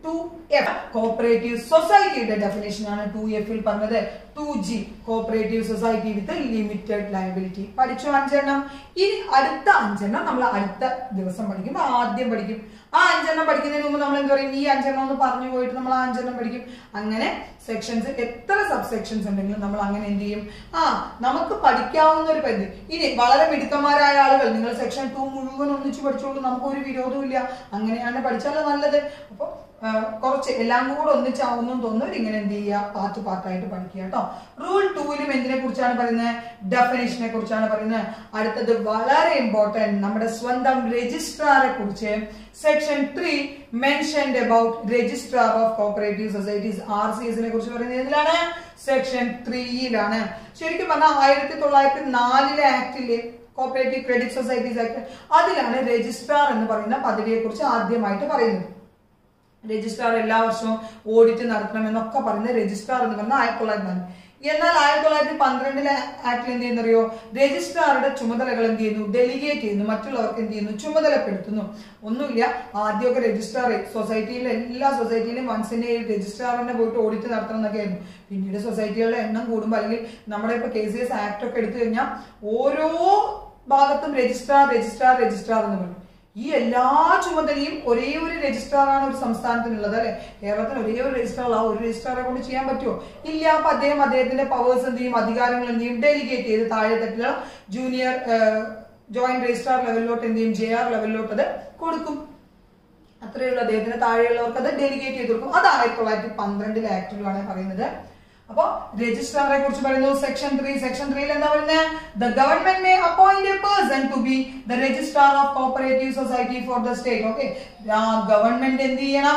A: two F cooperative സൊസൈറ്റിയുടെ ഡെഫിനേഷൻ ആണ് ടു എഫിൽ പറഞ്ഞത് two G cooperative society with limited liability പഠിച്ചു അഞ്ചെണ്ണം ഇനി അടുത്ത അഞ്ചെണ്ണം നമ്മൾ അടുത്ത ദിവസം പഠിക്കും ആദ്യം പഠിക്കും ആ അഞ്ചെണ്ണം പഠിക്കുന്നതിന് മുമ്പ് നമ്മൾ എന്താ പറയും ഈ അഞ്ചെണ്ണം ഒന്ന് പറഞ്ഞു പോയിട്ട് നമ്മൾ ആ അഞ്ചെണ്ണം പഠിക്കും അങ്ങനെ സെക്ഷൻസ് എത്ര സബ് സെക്ഷൻസ് ഉണ്ടെങ്കിലും നമ്മൾ അങ്ങനെ എന്ത് ചെയ്യും ആ നമുക്ക് പഠിക്കാവുന്ന ഒരു പരിധി ഇനി വളരെ മിടുക്കന്മാരായ ആളുകൾ നിങ്ങൾ സെക്ഷൻ ടു മുഴുവൻ ഒന്നിച്ച് പഠിച്ചോളൂ നമുക്ക് ഒരു വിരോധവും ഇല്ല അങ്ങനെയാണ് പഠിച്ചാൽ നല്ലത് അപ്പോൾ കുറച്ച് എല്ലാം കൂടെ ഒന്നിച്ചാവുന്നു തോന്നുന്നവർ ഇങ്ങനെ എന്ത് ചെയ്യുക പാർട്ട് പാർട്ടായിട്ട് പഠിക്കുക കേട്ടോ റൂൾ ടൂവിലും എന്തിനെ കുറിച്ചാണ് പറയുന്നത് ഡെഫിനേഷനെ കുറിച്ചാണ് പറയുന്നത് അടുത്തത് വളരെ ഇമ്പോർട്ടന്റ് നമ്മുടെ സ്വന്തം രജിസ്ട്രാറെ കുറിച്ച് section three mentioned about registrar of cooperative societies R C എസിനെ കുറിച്ച് പറയുന്നത് ഏതിലാണ് സെക്ഷൻ ത്രീയിലാണ് ശരിക്കും പറഞ്ഞാൽ ആയിരത്തി തൊള്ളായിരത്തി നാലിലെ ആക്ടിലെ കോപ്പറേറ്റീവ് ക്രെഡിറ്റ് സൊസൈറ്റീസ് ആക്ട് അതിലാണ് രജിസ്ട്രാർ എന്ന് പറയുന്ന പദവിയെ കുറിച്ച് ആദ്യമായിട്ട് പറയുന്നത് രജിസ്ട്രാർ എല്ലാ വർഷവും ഓഡിറ്റ് നടത്തണം എന്നൊക്കെ പറയുന്നത് രജിസ്ട്രാർ എന്ന് പറഞ്ഞാൽ ആയിരത്തി തൊള്ളായിരത്തി നാല് എന്നാൽ ആയിരത്തി തൊള്ളായിരത്തി പന്ത്രണ്ടിലെ ആക്ടിൽ എന്ത് ചെയ്യുന്നറിയോ രജിസ്ട്രാറുടെ ചുമതലകൾ എന്ത് ചെയ്യുന്നു ഡെലിഗേറ്റ് ചെയ്യുന്നു മറ്റുള്ളവർക്ക് എന്ത് ചെയ്യുന്നു ചുമതലപ്പെടുത്തുന്നു ഒന്നുമില്ല ആദ്യമൊക്കെ രജിസ്ട്രാർ സൊസൈറ്റിയിലെ എല്ലാ സൊസൈറ്റിയിലും വൺസിന്റെ രജിസ്ട്രാറിനെ പോയിട്ട് ഓഡിറ്റ് നടത്തണം എന്നൊക്കെ ആയിരുന്നു പിന്നീട് സൊസൈറ്റികളുടെ എണ്ണം കൂടുമ്പോൾ അല്ലെങ്കിൽ നമ്മുടെ ഇപ്പൊ കെ സി എസ് ആക്ട് ഒക്കെ എടുത്തു കഴിഞ്ഞാൽ ഓരോ ഭാഗത്തും രജിസ്ട്രാർ രജിസ്ട്രാർ രജിസ്ട്രാർ എന്ന് പറയും ഈ എല്ലാ ചുമതലയും ഒരേ ഒരു രജിസ്ട്രാറാണ് ഒരു സംസ്ഥാനത്തിനുള്ളത് അല്ലെ കേരളത്തിൽ ഒരേ ഒരു രജിസ്ട്രാർ ആ ഒരു രജിസ്ട്രാറെ കൊണ്ട് ചെയ്യാൻ പറ്റുമോ ഇല്ല അപ്പൊ അദ്ദേഹം അദ്ദേഹത്തിന്റെ പവേഴ്സ് എന്ത് ചെയ്യും അധികാരങ്ങൾ എന്ത് ചെയ്യും ഡെലിഗേറ്റ് ചെയ്ത് താഴെ തട്ടിലുള്ള ജൂനിയർ ജോയിന്റ് രജിസ്ട്രാർ ലെവലിലോട്ട് എന്ത് ചെയ്യും ജെ ആർ ലെവലിലോട്ട് അത് കൊടുക്കും അത്രയുള്ള അദ്ദേഹത്തിന് താഴെയുള്ളവർക്ക് അത് ഡെലിഗേറ്റ് ചെയ്ത് കൊടുക്കും അത് ആയിരത്തി തൊള്ളായിരത്തി പന്ത്രണ്ടിലെ ആക്ടിലാണ് പറയുന്നത് അപ്പോ രജിസ്ട്രാറെ കുറിച്ച് പറയുന്നു സെക്ഷൻ ത്രീ സെക്ഷൻ ത്രീയിൽ എന്താ പറയുന്നത് the government may appoint a person to be the registrar of cooperative society for the state okay government എന്ത് ചെയ്യണം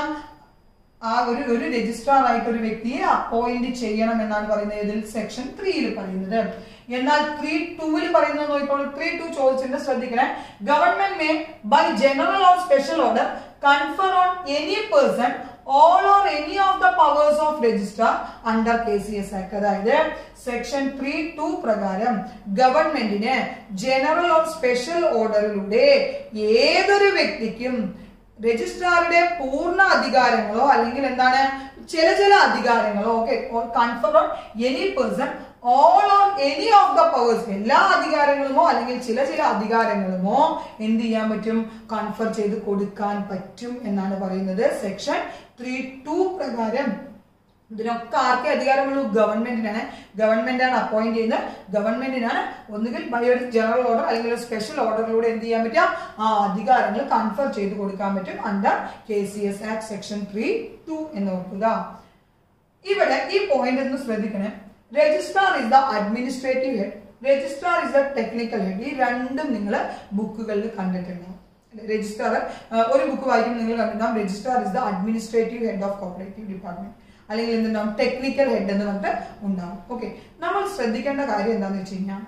A: ആ ഒരു ഒരു രജിസ്ട്രാർ ആയിട്ട് ഒരു വ്യക്തിയെ അപ്പോയിന്റ് ചെയ്യണം എന്നാണ് പറയുന്നത് ഇതിൽ സെക്ഷൻ ത്രീയിൽ പറയുന്നത് എന്നാൽ ത്രീ ടൂവിൽ പറയുന്നത് നോക്കിക്കോളൂ ത്രീ ടു ചോദിച്ചിട്ട് ശ്രദ്ധിക്കണേ government may by general or special order confer on any person all or any of the powers of registrar under K C S act അതായത് സെക്ഷൻ ത്രീ ടു പ്രകാരം ഗവൺമെന്റിന് ജനറൽ ഓർ സ്പെഷ്യൽ ഓർഡറിലൂടെ ഏതൊരു വ്യക്തിക്കും രജിസ്ട്രാറുടെ പൂർണ്ണ അധികാരങ്ങളോ അല്ലെങ്കിൽ എന്താണ് ചില ചില അധികാരങ്ങളോ okay confer on any person all on any of the powers എല്ലാ അധികാരങ്ങളുമോ അല്ലെങ്കിൽ ചില ചില അധികാരങ്ങളുമോ എന്ത് ചെയ്യാൻ പറ്റും കൺഫർ ചെയ്ത് കൊടുക്കാൻ പറ്റും എന്നാണ് പറയുന്നത് സെക്ഷൻ ത്രീ ടു പ്രകാരം ഇതിനൊക്കെ ആർക്കേ അധികാരമുള്ളൂ ഗവൺമെന്റിനാണ് ഗവൺമെന്റാണ് അപ്പോയിന്റ് ചെയ്യുന്നത് ഗവൺമെന്റിനാണ് ഒന്നുകിൽ ബൈ ഒരു ജനറൽ ഓർഡർ അല്ലെങ്കിൽ ഒരു സ്പെഷ്യൽ ഓർഡറിലൂടെ എന്ത് ചെയ്യാൻ പറ്റും ആ അധികാരങ്ങൾ കൺഫർ ചെയ്ത് കൊടുക്കാൻ പറ്റും under K C S act section three two എന്ന് ഓർക്കുക ഇവിടെ ഈ പോയിന്റ് ഒന്ന് ശ്രദ്ധിക്കണേ registrar is the administrative head registrar is the technical head ഈ രണ്ടും നിങ്ങൾ ബുക്കുകളിൽ കണ്ടിട്ടുണ്ടാവും രജിസ്ട്രാർ ഒരു ബുക്ക് വായിക്കുമ്പോൾ നിങ്ങൾ കണ്ടിട്ടുണ്ടാവും registrar is the administrative head of cooperative department അല്ലെങ്കിൽ എന്തുണ്ടാവും ടെക്നിക്കൽ ഹെഡ് എന്ന് പറഞ്ഞിട്ട് ഉണ്ടാവും ഓക്കെ നമ്മൾ ശ്രദ്ധിക്കേണ്ട കാര്യം എന്താണെന്ന് വെച്ച് കഴിഞ്ഞാൽ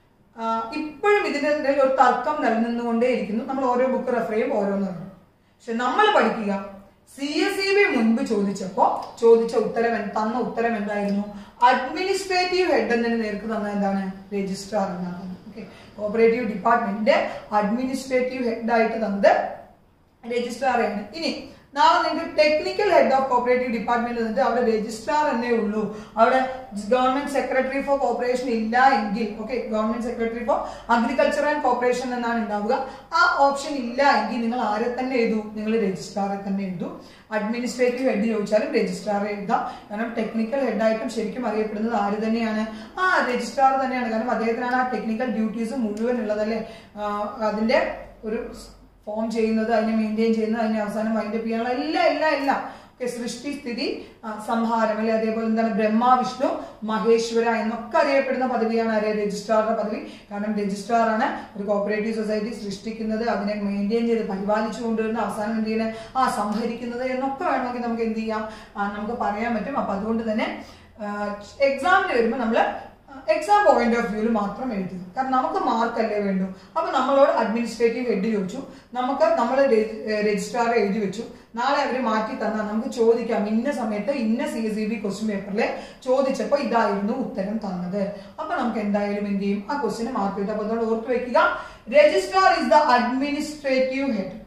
A: ഇപ്പോഴും ഇതിന്റെ ഇടയിൽ ഒരു തർക്കം നിലനിന്നുകൊണ്ടേ ഇരിക്കുന്നു നമ്മൾ ഓരോ ബുക്ക് റെഫർ ചെയ്യും ഓരോന്നും പക്ഷെ നമ്മൾ പഠിക്കുക സി എസ് ഇ ബി മുൻപ് ചോദിച്ചപ്പോ ചോദിച്ച ഉത്തരം എന്ത്- തന്ന ഉത്തരം എന്തായിരുന്നു അഡ്മിനിസ്ട്രേറ്റീവ് ഹെഡ് എന്നതിന് നേർക്ക് തന്ന എന്താണ് രജിസ്ട്രാർ എന്നാണ് ഓക്കെ കോപ്പറേറ്റീവ് ഡിപ്പാർട്ട്മെന്റിന്റെ അഡ്മിനിസ്ട്രേറ്റീവ് ഹെഡ് ആയിട്ട് തന്നത് രജിസ്ട്രാറാണ് ഇനി നാളെ നിങ്ങൾക്ക് technical head of cooperative department എന്നിട്ട് അവിടെ രജിസ്ട്രാർ എന്നേ ഉള്ളൂ അവിടെ ഗവൺമെന്റ് സെക്രട്ടറി ഫോർ കോപ്പറേഷൻ ഇല്ല എങ്കിൽ okay government secretary for agriculture and cooperation എന്നാണ് ഉണ്ടാവുക ആ ഓപ്ഷൻ ഇല്ല എങ്കിൽ നിങ്ങൾ ആരെ തന്നെ എഴുതൂ നിങ്ങൾ രജിസ്ട്രാറെ തന്നെ എഴുതൂ അഡ്മിനിസ്ട്രേറ്റീവ് ഹെഡ് ചോദിച്ചാലും രജിസ്ട്രാർ എഴുതാം കാരണം ടെക്നിക്കൽ ഹെഡായിട്ടും ശരിക്കും അറിയപ്പെടുന്നത് ആര് തന്നെയാണ് ആ രജിസ്ട്രാർ തന്നെയാണ് കാരണം അദ്ദേഹത്തിനാണ് ആ ടെക്നിക്കൽ ഡ്യൂട്ടീസ് മുഴുവൻ ഉള്ളതല്ലേ ആ, അതിന്റെ ഒരു ഫോം ചെയ്യുന്നത് അതിനെ മെയിൻറ്റെയിൻ ചെയ്യുന്നത് അതിനെ അവസാനം വൈൻഡപ്പ് ചെയ്യാനുള്ള എല്ലാം എല്ലാം എല്ലാം ഒക്കെ സൃഷ്ടി സ്ഥിതി ആ, സംഹാരം അല്ലെ അതേപോലെ എന്താണ് ബ്രഹ്മ വിഷ്ണു മഹേശ്വര എന്നൊക്കെ അറിയപ്പെടുന്ന പദവിയാണ് ആര് രജിസ്ട്രാറുടെ പദവി കാരണം രജിസ്ട്രാർ ആണ് ഒരു കോപ്പറേറ്റീവ് സൊസൈറ്റി സൃഷ്ടിക്കുന്നത് അതിനെ മെയിൻറ്റെയിൻ ചെയ്ത് പരിപാലിച്ചു കൊണ്ടുവരുന്ന അവസാനം എന്ത് ചെയ്യുന്നത് ആ സംഹരിക്കുന്നത് എന്നൊക്കെ വേണമെങ്കിൽ നമുക്ക് എന്ത് ചെയ്യാം ആ, നമുക്ക് പറയാൻ പറ്റും അപ്പൊ അതുകൊണ്ട് തന്നെ എക്സാമിന് വരുമ്പോൾ നമ്മൾ എക്സാം പോയിന്റ് ഓഫ് വ്യൂവിൽ മാത്രം എഴുതുക കാരണം നമുക്ക് മാർക്ക് അല്ലേ വേണ്ടു അപ്പൊ നമ്മളോട് അഡ്മിനിസ്ട്രേറ്റീവ് ഹെഡ് ചോദിച്ചു നമുക്ക് നമ്മൾ രജിസ്ട്രാർ എഴുതി വെച്ചു നാളെ അവർ മാറ്റി തന്നാൽ നമുക്ക് ചോദിക്കാം ഇന്ന സമയത്ത് ഇന്ന C S E B question പേപ്പറിൽ ചോദിച്ചപ്പോൾ ഇതായിരുന്നു ഉത്തരം തന്നത് അപ്പൊ നമുക്ക് എന്തായാലും എന്ത് ചെയ്യും ആ ക്വസ്റ്റിന് മാർക്ക് കിട്ടും അപ്പൊ അതുകൊണ്ട് ഓർത്ത് വെക്കുക registrar is the administrative head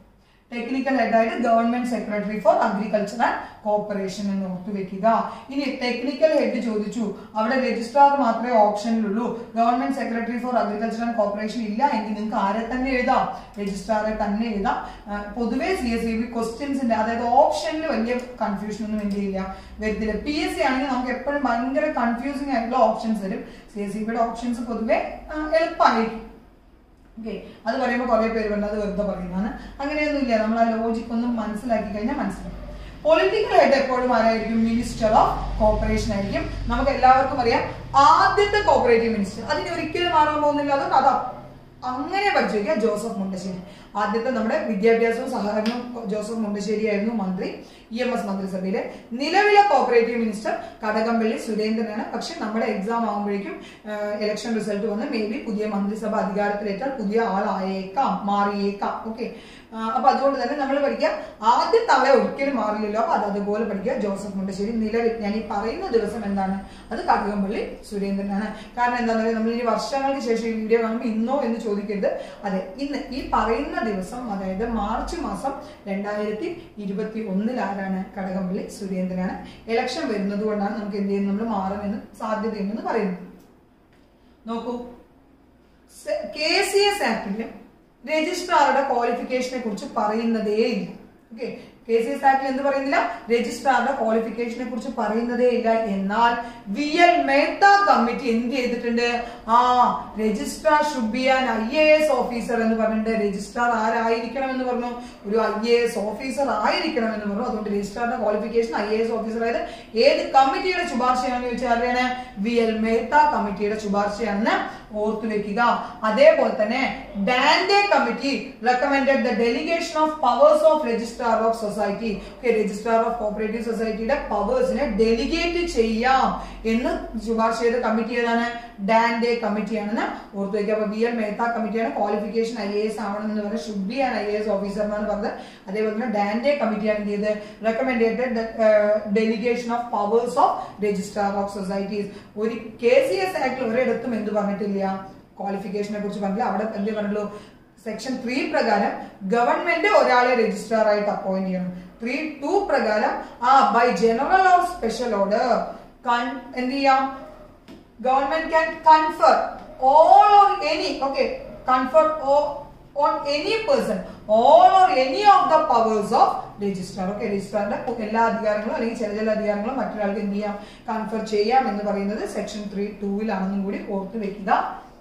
A: technical ഹെഡായിട്ട് government secretary for agriculture and corporation എന്ന് ഓർത്തു വെക്കുക ഇനി ടെക്നിക്കൽ ഹെഡ് ചോദിച്ചു അവിടെ രജിസ്ട്രാർ മാത്രമേ ഓപ്ഷനിലുള്ളൂ government secretary for agriculture and corporation ഇല്ല എങ്കിൽ നിങ്ങൾക്ക് ആരെ തന്നെ എഴുതാം രജിസ്ട്രാറെ തന്നെ എഴുതാം ആ, പൊതുവെ സി എസ് സി ബി ക്വസ്റ്റ്യൻസിന്റെ അതായത് ഓപ്ഷനിൽ വലിയ കൺഫ്യൂഷൻ ഒന്നും എന്ത് ചെയ്യില്ല വരത്തില്ല പി എസ് സി ആണെങ്കിൽ നമുക്ക് എപ്പോഴും ഭയങ്കര കൺഫ്യൂസിംഗ് ആയിട്ടുള്ള ഓപ്ഷൻസ് വരും സി എസ് സി ബിയുടെ ഓപ്ഷൻസ് പൊതുവെ ആ, എളുപ്പമായിരിക്കും ഓക്കെ അത് പറയുമ്പോൾ കുറെ പേര് പറഞ്ഞു അത് വെറുതെ പറയുന്നതാണ് അങ്ങനെയൊന്നുമില്ല നമ്മൾ ആ ലോജിക് ഒന്നും മനസ്സിലാക്കി കഴിഞ്ഞാൽ മനസ്സിലാക്കും പൊളിറ്റിക്കൽ ഹെഡ് എപ്പോഴും ആരായിരിക്കും മിനിസ്റ്റർ ഓഫ് കോർപ്പറേഷൻ ആയിരിക്കും നമുക്ക് എല്ലാവർക്കും അറിയാം ആദ്യത്തെ കോപ്പറേറ്റീവ് മിനിസ്റ്റർ അതിന് ഒരിക്കലും മാറാൻ പോകുന്നില്ല അതുകൊണ്ട് അതാ അങ്ങനെ പഠിച്ചു വയ്ക്കുക ജോസഫ് മുണ്ടശ്ശേരി ആദ്യത്തെ നമ്മുടെ വിദ്യാഭ്യാസവും സഹകരണവും ജോസഫ് മുണ്ടശ്ശേരി ആയിരുന്നു മന്ത്രി ഇ എം എസ് മന്ത്രിസഭയിലെ നിലവിലെ കോപ്പറേറ്റീവ് മിനിസ്റ്റർ കടകംപള്ളി സുരേന്ദ്രനാണ് പക്ഷെ നമ്മുടെ എക്സാം ആകുമ്പോഴേക്കും ഇലക്ഷൻ റിസൾട്ട് വന്ന് മേ ബി പുതിയ മന്ത്രിസഭ അധികാരത്തിലേറ്റാൽ പുതിയ ആളായേക്കാം മാറിയേക്കാം ഓക്കെ അപ്പൊ അതുകൊണ്ട് തന്നെ നമ്മൾ പഠിക്കുക ആദ്യത്തെ ആളെ ഒരിക്കലും മാറില്ലല്ലോ അപ്പൊ അത് അതുപോലെ പഠിക്കുക ജോസഫ് മുണ്ടശ്ശേരി നിലവിൽ ഞാൻ ഈ പറയുന്ന ദിവസം എന്താണ് അത് കടകംപള്ളി സുരേന്ദ്രനാണ് കാരണം എന്താണെന്ന് പറയുക നമ്മൾ ഇനി വർഷങ്ങൾക്ക് ശേഷം ഈ വീഡിയോ കാണുമ്പോൾ ഇന്നോ എന്ന് ചോദിക്കരുത് അതെ ഇന്ന് ഈ പറയുന്ന ദിവസം അതായത് മാർച്ച് മാസം രണ്ടായിരത്തി ഇരുപത്തി ഒന്നിൽ ആരാണ് കടകംപള്ളി സുരേന്ദ്രനാണ് ഇലക്ഷൻ വരുന്നത് കൊണ്ടാണ് നമുക്ക് എന്ത് ചെയ്യുന്നത് നമ്മൾ മാറുമെന്ന് സാധ്യതയുണ്ടെന്ന് പറയുന്നത് നോക്കൂ കെ സി എസ് ആക്ടില് രജിസ്ട്രാറുടെ ക്വാളിഫിക്കേഷനെ കുറിച്ച് പറയുന്നതേ ഇല്ല ഓക്കെ കെ സി എസ് ആക്ടിൽ എന്ത് പറയുന്നില്ല രജിസ്ട്രാറുടെ ക്വാളിഫിക്കേഷനെ കുറിച്ച് പറയുന്നതേ ഇല്ല എന്നാൽ വി എൽ മേത്ത കമ്മിറ്റി എന്ത് ചെയ്തിട്ടുണ്ട് ആ registrar should be an I A S officer എന്ന് പറഞ്ഞിട്ട് രജിസ്ട്രാർ ആരായിരിക്കണം എന്ന് പറഞ്ഞു ഒരു ഐ എ എസ് ഓഫീസർ ആയിരിക്കണം എന്ന് പറഞ്ഞു അതുകൊണ്ട് രജിസ്ട്രാറിന്റെ qualification I A S officer ആയത് ഏത് കമ്മിറ്റിയുടെ ശുപാർശയാണെന്ന് ചോദിച്ചാൽ ആരെയാണ് വി എൽ മേത്ത കമ്മിറ്റിയുടെ ശുപാർശയാണെന്ന് ഓർത്തു വെക്കുക അതേപോലെ തന്നെ Dande committee recommended the delegation of powers of registrar of society registrar of cooperative സൊസൈറ്റിയുടെ പവേഴ്സിനെ ഡെലിഗേറ്റ് ചെയ്യാം എന്ന് ശുപാർശ ചെയ്ത കമ്മിറ്റി ഏതാണ് ഡാൻഡെ കമ്മിറ്റിയാണെന്ന് ഓർത്തു വെക്കുക അപ്പൊ ബി എൽ മേത്ത കമ്മിറ്റിയാണ് ക്വാളിഫിക്കേഷൻ ഐ എ എസ് ആവണം എന്ന് പറഞ്ഞാൽ should be an I A S officer എന്നാണ് പറഞ്ഞത് അതേപോലെ തന്നെ ഡാൻഡെ കമ്മിറ്റിയാണ് എന്ത് ചെയ്ത് recommended delegation of powers of registrar of societies ഒരു കെ സി എസ് ആക്ടിൽ ഒരിടത്തും എന്ത് പറഞ്ഞിട്ടില്ല ക്വാളിഫിക്കേഷനെ കുറിച്ച് പറഞ്ഞില്ല അവിടെ എന്ത് പറഞ്ഞുള്ളൂ സെക്ഷൻ ത്രീ പ്രകാരം ഗവൺമെന്റ് ഒരാളെ രജിസ്ട്രാർ ആയിട്ട് അപ്പോയിന്റ് ചെയ്യണം ത്രീ ടു പ്രകാരം ആ by general or special order എന്ത് ചെയ്യാം government can confer all or any okay confer on any person all or any of the powers of registrar okay രജിസ്ട്രാറിന്റെ എല്ലാ അധികാരങ്ങളും അല്ലെങ്കിൽ ചില ചില അധികാരങ്ങളും മറ്റൊരാൾക്ക് എന്ത് ചെയ്യാം കൺഫർ ചെയ്യാം എന്ന് പറയുന്നത് സെക്ഷൻ ത്രീ ടൂവിലാണെന്നും കൂടി ഓർത്ത് വെക്കുക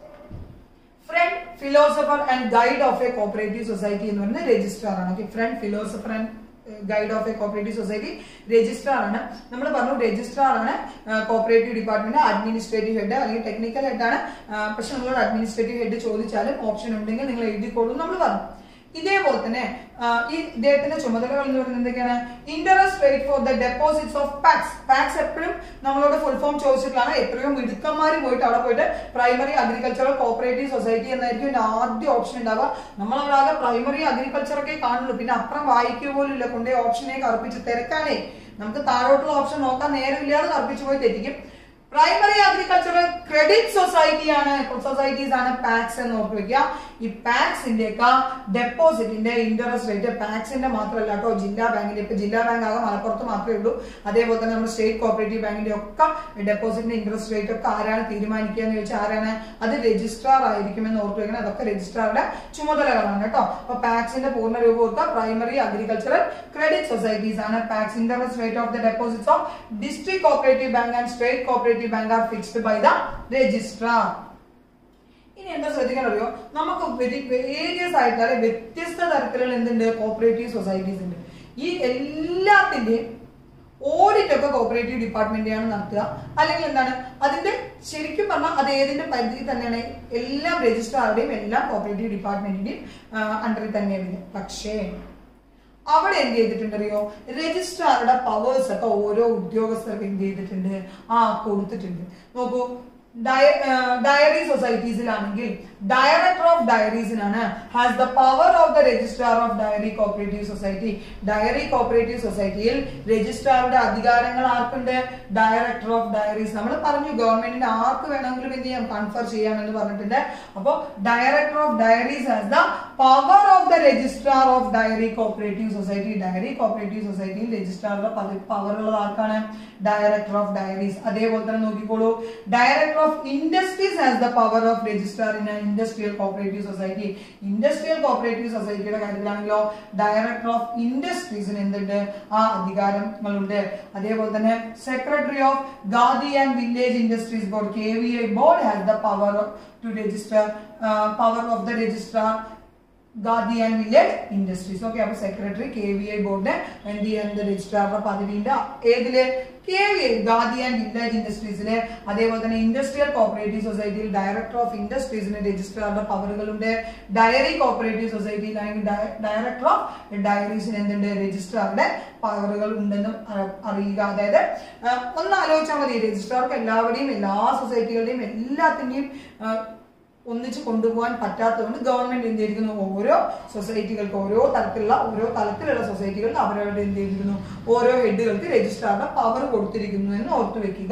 A: friend philosopher and guide of a cooperative society എന്ന് പറയുന്നത് രജിസ്ട്രാർ ആണ് okay friend philosopher and guide of a cooperative society registrar ആണ് നമ്മൾ പറഞ്ഞു രജിസ്ട്രാർ ആണ് കോപ്പറേറ്റീവ് ഡിപ്പാർട്ട്മെന്റ് അഡ്മിനിസ്ട്രേറ്റീവ് ഹെഡ് അല്ലെങ്കിൽ ടെക്നിക്കൽ ഹെഡ് ആണ് പക്ഷെ നമ്മളോട് അഡ്മിനിസ്ട്രേറ്റീവ് ഹെഡ് ചോദിച്ചാലും ഓപ്ഷൻ ഉണ്ടെങ്കിൽ നിങ്ങൾ എഴുതിക്കോളൂ നമ്മൾ പറഞ്ഞു ഇതേപോലെ തന്നെ ഈ ഇദ്ദേഹത്തിന്റെ ചുമതലകൾ എന്ന് പറയുന്നത് എന്തൊക്കെയാണ് interest rate for the deposits of PACS PACS എപ്പോഴും നമ്മളോട് ഫുൾ ഫോം ചോദിച്ചിട്ടുള്ളതാണ് എത്രയോ മിടുക്കന്മാർ പോയിട്ട് അവിടെ പോയിട്ട് പ്രൈമറി അഗ്രികൾച്ചറൽ കോപ്പറേറ്റീവ് സൊസൈറ്റി എന്നായിരിക്കും എന്റെ ആദ്യ ഓപ്ഷൻ ഉണ്ടാവുക നമ്മളവിടെ ആകെ പ്രൈമറി അഗ്രികൾച്ചർ ഒക്കെ കാണുള്ളൂ പിന്നെ അപ്പുറം വായിക്കുക പോലും ഇല്ല കൊണ്ടേ ഓപ്ഷനെ കറുപ്പിച്ച് തിരക്കാണേ നമുക്ക് താഴോട്ടുള്ള ഓപ്ഷൻ നോക്കാൻ നേരമില്ലാതെ കറുപ്പിച്ച് പോയി തെറ്റിക്കും പ്രൈമറി അഗ്രികൾച്ചറൽ ക്രെഡിറ്റ് സൊസൈറ്റിയാണ് സൊസൈറ്റീസ് ആണ് പാക്സ് എന്ന് ഓർത്ത് വെക്കുക ഈ പാക്സിന്റെ ഒക്കെ ഡെപ്പോസിറ്റിന്റെ ഇൻട്രസ്റ്റ് റേറ്റ് പാക്സിന്റെ മാത്രമല്ല കേട്ടോ ജില്ലാ ബാങ്കിന്റെ ഇപ്പൊ ജില്ലാ ബാങ്ക് ആകെ മലപ്പുറത്ത് മാത്രമേ ഉള്ളൂ അതേപോലെ തന്നെ നമ്മുടെ സ്റ്റേറ്റ് കോപ്പറേറ്റീവ് ബാങ്കിന്റെ ഒക്കെ ഡെപ്പോസിറ്റിന്റെ ഇൻട്രസ്റ്റ് റേറ്റ് ഒക്കെ ആരാണ് തീരുമാനിക്കുക എന്ന് ചോദിച്ചാൽ ആരാണ് അത് രജിസ്ട്രാർ ആയിരിക്കുമെന്ന് ഓർത്ത് വെക്കണം അതൊക്കെ രജിസ്ട്രാറുടെ ചുമതലകളാണ് കേട്ടോ അപ്പൊ പാക്സിന്റെ പൂർണ്ണ രൂപം ഓർക്കുക പ്രൈമറി അഗ്രികൾച്ചറൽ ക്രെഡിറ്റ് സൊസൈറ്റീസ് ആണ് PACS interest rate of the deposits of district cooperative bank and state cooperative bank are fixed by the registrar ഇനി എന്താ ശ്രദ്ധിക്കാൻ അറിയോ നമുക്ക് വേരിയസ് ആയിട്ടുള്ള വ്യത്യസ്ത തരത്തിലുള്ള എന്തുണ്ട് കോപ്പറേറ്റീവ് സൊസൈറ്റീസ് ഉണ്ട് ഈ എല്ലാത്തിന്റെയും ഓഡിറ്റ് ഒക്കെ കോപ്പറേറ്റീവ് ഡിപ്പാർട്ട്മെന്റാണ് നടത്തുക അല്ലെങ്കിൽ എന്താണ് അതിന്റെ ശരിക്കും പറഞ്ഞാൽ അത് ഏതിന്റെ പരിധി തന്നെയാണ് എല്ലാം രജിസ്ട്രാറുടെയും എല്ലാം കോപ്പറേറ്റീവ് ഡിപ്പാർട്ട്മെന്റിന്റെയും അണ്ടറിൽ തന്നെയാണ് പക്ഷേ അവിടെ എന്ത് ചെയ്തിട്ടുണ്ട് അറിയോ രജിസ്ട്രാറുടെ പവേഴ്സ് ഒക്കെ ഓരോ ഉദ്യോഗസ്ഥർക്ക് എന്ത് ചെയ്തിട്ടുണ്ട് ആ കൊടുത്തിട്ടുണ്ട് നോക്കൂ ഡയറി സൊസൈറ്റീസിലാണെങ്കിൽ ഡയറക്ടർ ഓഫ് ഡയറീസിനാണ് has the power of the registrar of dairy cooperative society dairy cooperative സൊസൈറ്റിയിൽ രജിസ്ട്രാറുടെ അധികാരങ്ങൾ ആർക്കുണ്ട് ഡയറക്ടർ ഓഫ് ഡയറീസ് നമ്മൾ പറഞ്ഞു ഗവൺമെന്റിന് ആർക്ക് വേണമെങ്കിലും എന്ത് ചെയ്യാം കൺഫർ ചെയ്യാമെന്ന് പറഞ്ഞിട്ടുണ്ട് അപ്പോൾ director of dairies has the power of the registrar of dairy cooperative society dairy cooperative സൊസൈറ്റിയിൽ രജിസ്ട്രാറുടെ പവർ ഉള്ളത് ആർക്കാണ് ഡയറക്ടർ ഓഫ് ഡയറീസ് അതേപോലെ തന്നെ നോക്കിക്കോളൂ director of industries has the power of registrar in industrial cooperative society industrial cooperative സൊസൈറ്റിയുടെ കാര്യത്തിലാണെങ്കിലോ director of ഇൻഡസ്ട്രീസിന് എന്തുണ്ട് ആ അധികാരങ്ങളുണ്ട് അതേപോലെ തന്നെ secretary of Khadi and village industries board K V I board has the power to register power of the registrar Khadi and village industries okay അപ്പൊ secretary K V I board എന്ത് ചെയ്യാൻ രജിസ്ട്രാറുടെ പദവിന്റെ ഏതില് K V I Khadi and village ഇൻഡസ്ട്രീസിലെ അതേപോലെ തന്നെ industrial cooperative സൊസൈറ്റിയിൽ ഡയറക്ടർ ഓഫ് ഇൻഡസ്ട്രീസിന് രജിസ്ട്രാറുടെ പവറുകളുണ്ട് ഡയറി കോപ്പറേറ്റീവ് സൊസൈറ്റിയിൽ അല്ലെങ്കിൽ ഡയറക്ടർ ഓഫ് ഡയറീസിന് എന്തുണ്ട് രജിസ്ട്രാറുടെ പവറുകൾ ഉണ്ടെന്നും അ- അറിയുക അതായത് ആ, ഒന്ന് ആലോചിച്ചാൽ മതി രജിസ്ട്രാർക്ക് എല്ലാവരുടെയും എല്ലാ സൊസൈറ്റികളുടെയും എല്ലാത്തിന്റെയും ആ, ഒന്നിച്ച് കൊണ്ടുപോകാൻ പറ്റാത്തതുകൊണ്ട് ഗവൺമെന്റ് എന്ത് ചെയ്തിരിക്കുന്നു ഓരോ സൊസൈറ്റികൾക്ക് ഓരോ തരത്തിലുള്ള ഓരോ തലത്തിലുള്ള സൊസൈറ്റികൾക്ക് അവരവരുടെ എന്ത് ചെയ്തിരിക്കുന്നു ഓരോ ഹെഡുകൾക്ക് രജിസ്ട്രാറുടെ പവർ കൊടുത്തിരിക്കുന്നു എന്ന് ഓർത്തു വെക്കുക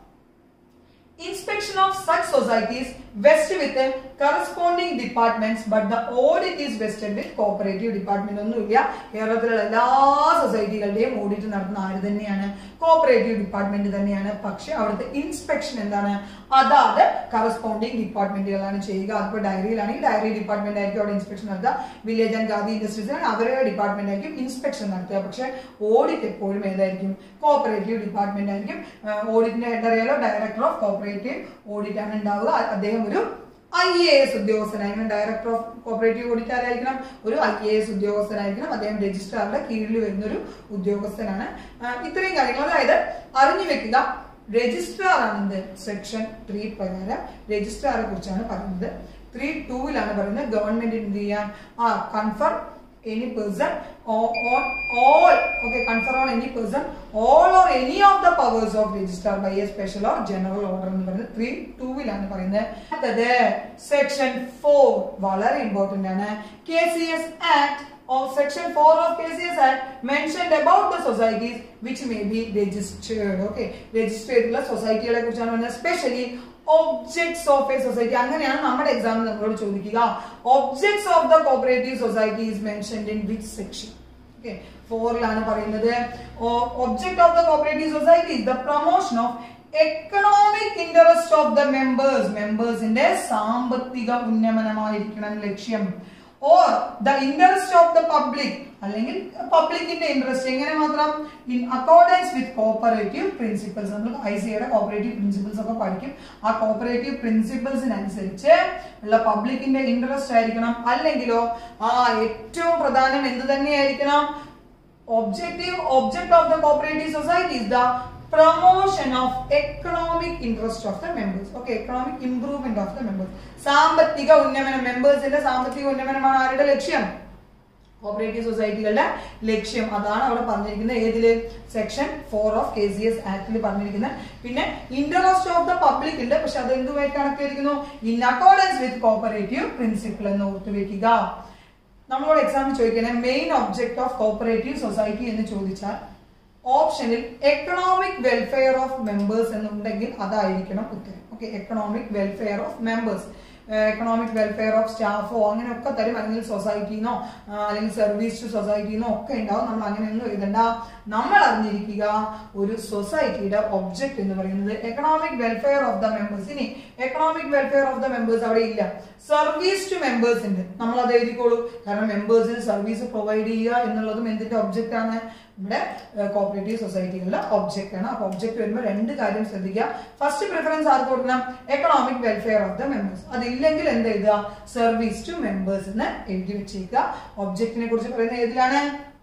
A: inspection of such societies vested with the corresponding departments but the audit is vested with cooperative department ഒന്നുമില്ല കേരളത്തിലുള്ള എല്ലാ സൊസൈറ്റികളുടെയും ഓഡിറ്റ് നടത്തുന്ന ആര് തന്നെയാണ് കോപ്പറേറ്റീവ് ഡിപ്പാർട്ട്മെന്റ് തന്നെയാണ് പക്ഷെ അവിടുത്തെ ഇൻസ്പെക്ഷൻ എന്താണ് അതാത് കറസ്പോണ്ടിങ് ഡിപ്പാർട്ട്മെന്റുകളാണ് ചെയ്യുക അതിപ്പോ ഡയറിയിലാണെങ്കിൽ ഡയറി ഡിപ്പാർട്ട്മെന്റ് ആയിരിക്കും അവിടെ ഇൻസ്പെക്ഷൻ നടത്തുക വില്ലേജ് ആൻഡ് ഗാദി ഇൻഡസ്ട്രീസിലാണ് അവരുടെ ഡിപ്പാർട്ട്മെന്റ് ആയിരിക്കും ഇൻസ്പെക്ഷൻ നടത്തുക പക്ഷെ ഓഡിറ്റ് എപ്പോഴും ഏതായിരിക്കും കോപ്പറേറ്റീവ് ഡിപ്പാർട്ട്മെന്റ് ആയിരിക്കും ഓഡിറ്റിന്റെ ഹെഡ് അറിയാലോ ഡയറക്ടർ ഓഫ് കോപ്പറേറ്റീവ് ഓഡിറ്റ് ആണ് ഉണ്ടാവുക അ- അദ്ദേഹം ഒരു ഐ എ എസ് ഉദ്യോഗസ്ഥനായിരിക്കണം ഡയറക്ടർ ഓഫ് കോപ്പറേറ്റീവ് ഓഡിറ്റ് ആരായിരിക്കണം ഒരു ഐ എ എസ് ഉദ്യോഗസ്ഥനായിരിക്കണം അദ്ദേഹം രജിസ്ട്രാറുടെ കീഴിൽ വരുന്ന ഒരു ഉദ്യോഗസ്ഥനാണ് ആ, ഇത്രയും കാര്യങ്ങൾ അതായത് അറിഞ്ഞു വെക്കുക രജിസ്ട്രാർ ആണെന്ത് സെക്ഷൻ ത്രീ പ്രകാരം രജിസ്ട്രാറെ കുറിച്ചാണ് പറയുന്നത് ത്രീ ടൂവിലാണ് പറയുന്നത് ഗവൺമെന്റ് എന്ത് ചെയ്യാൻ ആ confer any person or on all okay confer on any person all or any of the powers of registrar by a special or general order എന്ന് പറയുന്നത് ത്രീ ടൂവിലാണ് പറയുന്നത് അടുത്തത് സെക്ഷൻ ഫോർ വളരെ ഇമ്പോർട്ടന്റ് ആണ് K C S act of section 4 of KCS Act mentioned about the societies which may be registered okay registered ഉള്ള സൊസൈറ്റികളെ കുറിച്ചാണ് പറയുന്നത് specially objects of a society അങ്ങനെയാണ് നമ്മുടെ എക്സാമിൽ നമ്മളോട് ചോദിക്കുക objects of the cooperative society is mentioned in which section okay ഫോറിലാണ് പറയുന്നത് object of the cooperative society is the promotion of economic interest of the members മെമ്പേഴ്സിന്റെ സാമ്പത്തിക ഉന്നമനമായിരിക്കണം ലക്ഷ്യം or the interest of the public അല്ലെങ്കിൽ പബ്ലിക്കിന്റെ interest എങ്ങനെ മാത്രം in accordance with cooperative principles നമ്മൾ ഐ സിയുടെ കോപ്പറേറ്റീവ് പ്രിൻസിപ്പിൾസ് ഒക്കെ പഠിക്കും ആ കോപ്പറേറ്റീവ് പ്രിൻസിപ്പിൾസിനനുസരിച്ച് ഉള്ള പബ്ലിക്കിന്റെ ഇൻട്രസ്റ്റ് ആയിരിക്കണം അല്ലെങ്കിലോ ആ ഏറ്റവും പ്രധാനം എന്ത് തന്നെയായിരിക്കണം objective object of the cooperative society is the promotion of economic interest of the members okay economic improvement of the members സാമ്പത്തിക ഉന്നമനം മെമ്പേഴ്സിന്റെ സാമ്പത്തിക ഉന്നമനമാണ് ആരുടെ ലക്ഷ്യം കോപ്പറേറ്റീവ് സൊസൈറ്റികളുടെ ലക്ഷ്യം അതാണ് അവിടെ പറഞ്ഞിരിക്കുന്നത് ഏതില് section four of K C S ആക്ടിൽ പറഞ്ഞിരിക്കുന്നത് പിന്നെ ഇന്ററസ്റ്റ് ഓഫ് ദ പബ്ലിക് ഉണ്ട് പക്ഷെ അത് എന്തുമായി കണക്ട് ചെയ്തിരിക്കുന്നു in accordance with cooperative principle എന്ന് ഓർത്തു വെക്കുക നമ്മളോട് എക്സാമിൽ ചോദിക്കണേ main object of cooperative society എന്ന് ചോദിച്ചാൽ ഓപ്ഷനിൽ എക്കണോമിക് വെൽഫെയർ ഓഫ് മെമ്പേഴ്സ് എന്നുണ്ടെങ്കിൽ അതായിരിക്കണം ഉത്തരം okay economic welfare of members economic welfare of സ്റ്റാഫോ അങ്ങനെയൊക്കെ തരും അല്ലെങ്കിൽ സൊസൈറ്റിന്നോ അല്ലെങ്കിൽ സർവീസ് ടു സൊസൈറ്റിന്നോ ഒക്കെ ഉണ്ടാവും നമ്മൾ അങ്ങനെയൊന്നും എഴുതണ്ട നമ്മൾ അറിഞ്ഞിരിക്കുക ഒരു സൊസൈറ്റിയുടെ ഒബ്ജക്ട് എന്ന് പറയുന്നത് economic welfare of the members ഇനി economic welfare of the members അവിടെ ഇല്ല സർവീസ് ടു മെമ്പേഴ്സ് ഉണ്ട് നമ്മൾ അത് എഴുതിക്കോളൂ കാരണം മെമ്പേഴ്സിന് സർവീസ് പ്രൊവൈഡ് ചെയ്യുക എന്നുള്ളതും എന്തിന്റെ ഒബ്ജക്റ്റ് ആണ് ഇവിടെ കോപ്പറേറ്റീവ് സൊസൈറ്റികളുടെ ഒബ്ജക്റ്റ് ആണ് അപ്പൊ ഒബ്ജക്റ്റ് വരുമ്പോൾ രണ്ട് കാര്യം ശ്രദ്ധിക്കുക ഫസ്റ്റ് പ്രിഫറൻസ് ആർക്ക് കൊടുക്കണം economic welfare of the members അതില്ലെങ്കിൽ എന്ത് എഴുതുക സർവീസ് ടു മെമ്പേഴ്സ് എന്ന് എഴുതി വെച്ചേക്കുക ഒബ്ജക്റ്റിനെ കുറിച്ച് പറയുന്നത് ഏതിലാണ്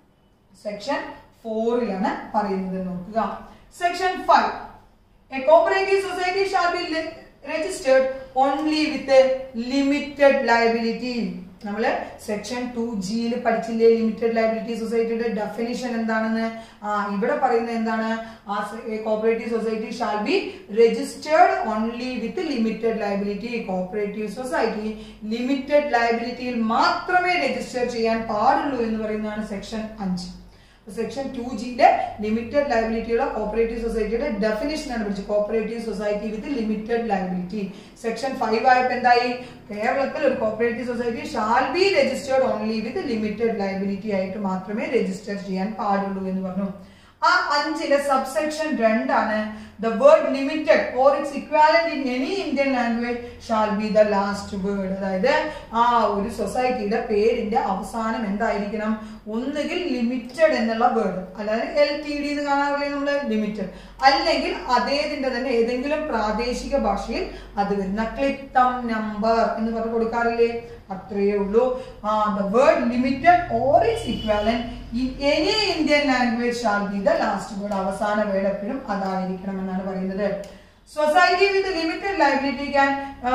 A: സെക്ഷൻ ഫോറിലാണ് പറയുന്നത് നോക്കുക section five a cooperative society shall be registered only with limited liability നമ്മള് സെക്ഷൻ ടു ജിയിൽ പഠിച്ചില്ലേ ലിമിറ്റഡ് ലയബിലിറ്റി സൊസൈറ്റിയുടെ ഡെഫിനിഷൻ എന്താണെന്ന് ആ ഇവിടെ പറയുന്നത് എന്താണ് ആ cooperative society shall be registered only with limited liability cooperative society limited ലയബിലിറ്റിയിൽ മാത്രമേ രജിസ്റ്റർ ചെയ്യാൻ പാടുള്ളൂ എന്ന് പറയുന്നതാണ് സെക്ഷൻ അഞ്ച് സെക്ഷൻ ടു ജിയുടെ ലിമിറ്റഡ് ലയബിലിറ്റിയുള്ള കോപ്പറേറ്റീവ് സൊസൈറ്റിയുടെ ഡെഫിനിഷൻ ആണ് പഠിച്ചത് cooperative society with limited liability section five ആയപ്പോൾ എന്തായി കേരളത്തിൽ ഒരു cooperative society shall be registered only with limited liability ആയിട്ട് മാത്രമേ രജിസ്റ്റർ ചെയ്യാൻ പാടുള്ളൂ എന്ന് പറഞ്ഞു ആ അഞ്ചിലെ സബ്സെക്ഷൻ രണ്ടാണ് the word limited or its equivalent in any Indian language shall be the last word അതായത് ആ ഒരു സൊസൈറ്റിയുടെ പേരിന്റെ അവസാനം എന്തായിരിക്കണം ഒന്നുകിൽ ലിമിറ്റഡ് എന്നുള്ള വേർഡ് അതായത് എൽ ടി ഡി എന്ന് കാണാറില്ലേ നമ്മള് ലിമിറ്റഡ് അല്ലെങ്കിൽ അതേതിന്റെ തന്നെ ഏതെങ്കിലും പ്രാദേശിക ഭാഷയിൽ അത് വരുന്ന ക്ലിപ്തം നമ്പർ എന്ന് പറഞ്ഞു കൊടുക്കാറില്ലേ അത്രയേ ഉള്ളൂ ആ the word limited or its equivalent in any Indian language shall be the last word അവസാന വേർഡ് എപ്പോഴും അതായിരിക്കണം എന്നാണ് പറയുന്നത് society with limited liability can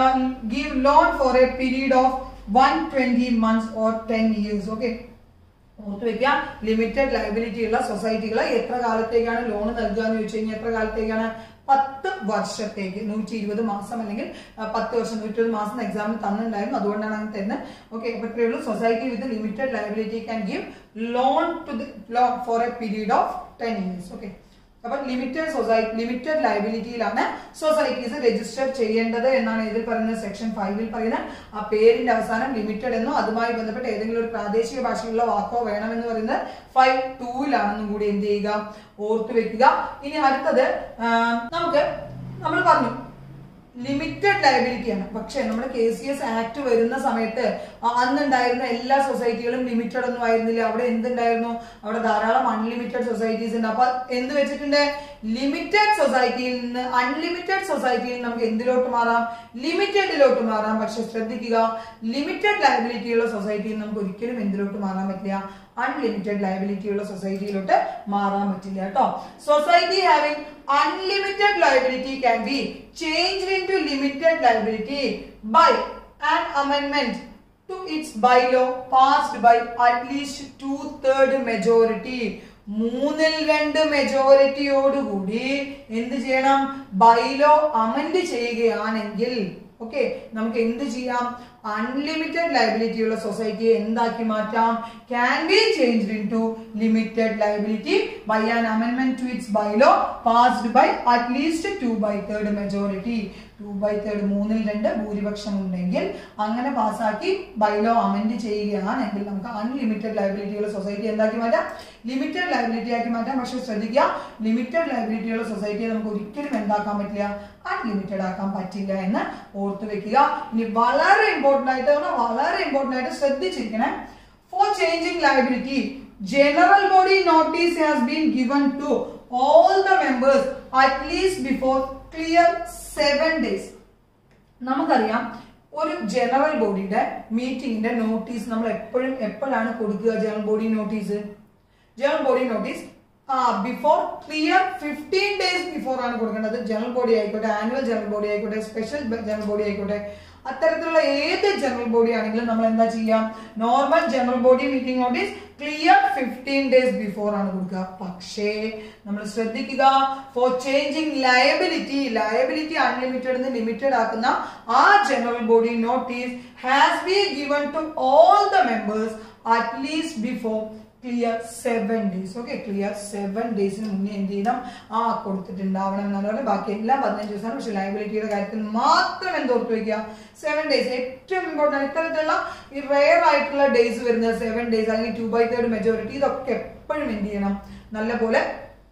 A: give loan for a period of one twenty months or ten years okay ഓർത്ത് വെക്കുക limited liability ഉള്ള സൊസൈറ്റികൾ എത്ര കാലത്തേക്കാണ് loan നൽകുക എന്ന് ചോദിച്ചു കഴിഞ്ഞാൽ എത്ര കാലത്തേക്കാണ് പത്ത് വർഷത്തേക്ക് നൂറ്റി ഇരുപത് മാസം അല്ലെങ്കിൽ ആ, പത്ത് വർഷം നൂറ്റി ഇരുപത് മാസം എക്സാമിന് തന്നിട്ടുണ്ടായിരുന്നു അതുകൊണ്ടാണ് അങ്ങനെ തരുന്നത് ഓക്കെ അപ്പൊ ഇത്രയേ ഉള്ളൂ society with limited liability can give loan to the loan for a period of ten years okay അപ്പൊ ലിമിറ്റഡ് സൊസൈറ്റി ലിമിറ്റഡ് ലൈബിലിറ്റിയിലാണ് സൊസൈറ്റീസ് രജിസ്റ്റർ ചെയ്യേണ്ടത് എന്നാണ് ഇതിൽ പറയുന്നത് സെക്ഷൻ ഫൈവിൽ പറയുന്നത് ആ പേരിന്റെ അവസാനം ലിമിറ്റഡ് എന്നോ അതുമായി ബന്ധപ്പെട്ട് ഏതെങ്കിലും ഒരു പ്രാദേശിക ഭാഷയിലുള്ള വാക്കോ വേണമെന്ന് പറയുന്നത് ഫൈവ് ടൂവിലാണെന്നും കൂടി എന്ത് ചെയ്യുക ഓർത്തു വെക്കുക ഇനി അടുത്തത് ആ, നമുക്ക് നമ്മൾ പറഞ്ഞു ലിമിറ്റഡ് ലയബിലിറ്റി ആണ് പക്ഷെ നമ്മുടെ കെ സി എസ് ആക്ട് വരുന്ന സമയത്ത് അ- അന്നുണ്ടായിരുന്ന എല്ലാ സൊസൈറ്റികളും ലിമിറ്റഡ് ഒന്നും ആയിരുന്നില്ല അവിടെ എന്തുണ്ടായിരുന്നു അവിടെ ധാരാളം അൺലിമിറ്റഡ് സൊസൈറ്റീസ് ഉണ്ട് അപ്പൊ എന്ത് വെച്ചിട്ടുണ്ട് ലിമിറ്റഡ് സൊസൈറ്റിയിൽ നിന്ന് അൺലിമിറ്റഡ് സൊസൈറ്റിയിൽ നിന്ന് നമുക്ക് എന്തിലോട്ട് മാറാം ലിമിറ്റഡിലോട്ട് മാറാം പക്ഷെ ശ്രദ്ധിക്കുക ലിമിറ്റഡ് ലയബിലിറ്റി ഉള്ള സൊസൈറ്റിയിൽ നമുക്ക് ഒരിക്കലും എന്തിലോട്ട് മാറാൻ പറ്റില്ല അൺലിമിറ്റഡ് ലയബിലിറ്റി ഉള്ള സൊസൈറ്റിയിലോട്ട് മാറാൻ പറ്റില്ല കേട്ടോ society having unlimited liability can be change into limited liability by an അമെൻമെന്റ് to its bylaw passed by at least two third majority മൂന്നിൽ രണ്ട് മെജോറിറ്റിയോടുകൂടി എന്ത് ചെയ്യണം ബൈലോ അമെൻഡ് ചെയ്യുകയാണെങ്കിൽ ഓക്കെ നമുക്ക് എന്ത് ചെയ്യാം അൺലിമിറ്റഡ് ലയബിലിറ്റി ഉള്ള സൊസൈറ്റിയെ എന്താക്കി മാറ്റാം can be change into limited liability by an അമെൻമെന്റ് to its bylaw passed by at least two by third majority two by third മൂന്നിൽ രണ്ട് ഭൂരിപക്ഷം ഉണ്ടെങ്കിൽ അങ്ങനെ പാസ്സാക്കി ബൈലോ അമെൻഡ് ചെയ്യുകയാണെങ്കിൽ നമുക്ക് അൺലിമിറ്റഡ് ലയബിലിറ്റി ഉള്ള സൊസൈറ്റി എന്താക്കി മാറ്റാം ലിമിറ്റഡ് ലയബിലിറ്റി ആക്കി മാറ്റാം പക്ഷെ ശ്രദ്ധിക്കുക ലിമിറ്റഡ് ലയബിലിറ്റി ഉള്ള സൊസൈറ്റിയെ നമുക്ക് ഒരിക്കലും എന്താക്കാൻ പറ്റില്ല അൺലിമിറ്റഡ് ആക്കാൻ പറ്റില്ല എന്ന് ഓർത്തു വെക്കുക ഇനി വളരെ ഇമ്പോർട്ടന്റ് ആയിട്ട് പറഞ്ഞാൽ വളരെ ഇമ്പോർട്ടന്റ് ആയിട്ട് ശ്രദ്ധിച്ചിരിക്കണേ for changing liability general body notice has been given to all the members at least before clear seven days നമുക്കറിയാം ഒരു ജനറൽ ബോഡിയുടെ മീറ്റിംഗിന്റെ നോട്ടീസ് നമ്മൾ എപ്പോഴും എപ്പോഴാണ് കൊടുക്കുക general body notice general body notice ആ before clear fifteen days before ആണ് കൊടുക്കേണ്ടത് ജനറൽ ബോഡി ആയിക്കോട്ടെ ആനുവൽ ജനറൽ ബോഡി ആയിക്കോട്ടെ സ്പെഷ്യൽ ജനറൽ ബോഡി ആയിക്കോട്ടെ അത്തരത്തിലുള്ള ഏത് ജനറൽ ബോഡി ആണെങ്കിലും നമ്മൾ എന്താ ചെയ്യാം normal general body meeting notice clear fifteen days before ആണ് കൊടുക്കുക പക്ഷേ നമ്മൾ ശ്രദ്ധിക്കുക for changing liability liability unlimited limited ആക്കുന്ന ആ general body notice has be given to all the members at least before clear seven days okay clear seven ഡേയ്സിന് മുന്നേ എന്ത് ചെയ്യണം ആ കൊടുത്തിട്ടുണ്ടാവണം എന്നാണ് പറയുന്നത് ബാക്കി എല്ലാ പതിനഞ്ച് ദിവസമാണ് പക്ഷെ ലയബിലിറ്റിയുടെ കാര്യത്തിൽ മാത്രം എന്തോർത്ത് വെക്കുക സെവൻ ഡേയ്സ് ഏറ്റവും ഇമ്പോർട്ടൻ്റ് ഇത്തരത്തിലുള്ള ഈ റെയർ ആയിട്ടുള്ള ഡേയ്സ് വരുന്നത് സെവൻ ഡേയ്സ് അല്ലെങ്കിൽ ടു ബൈ തേർഡ് മെജോറിറ്റി ഇതൊക്കെ എപ്പോഴും എന്ത് ചെയ്യണം നല്ലപോലെ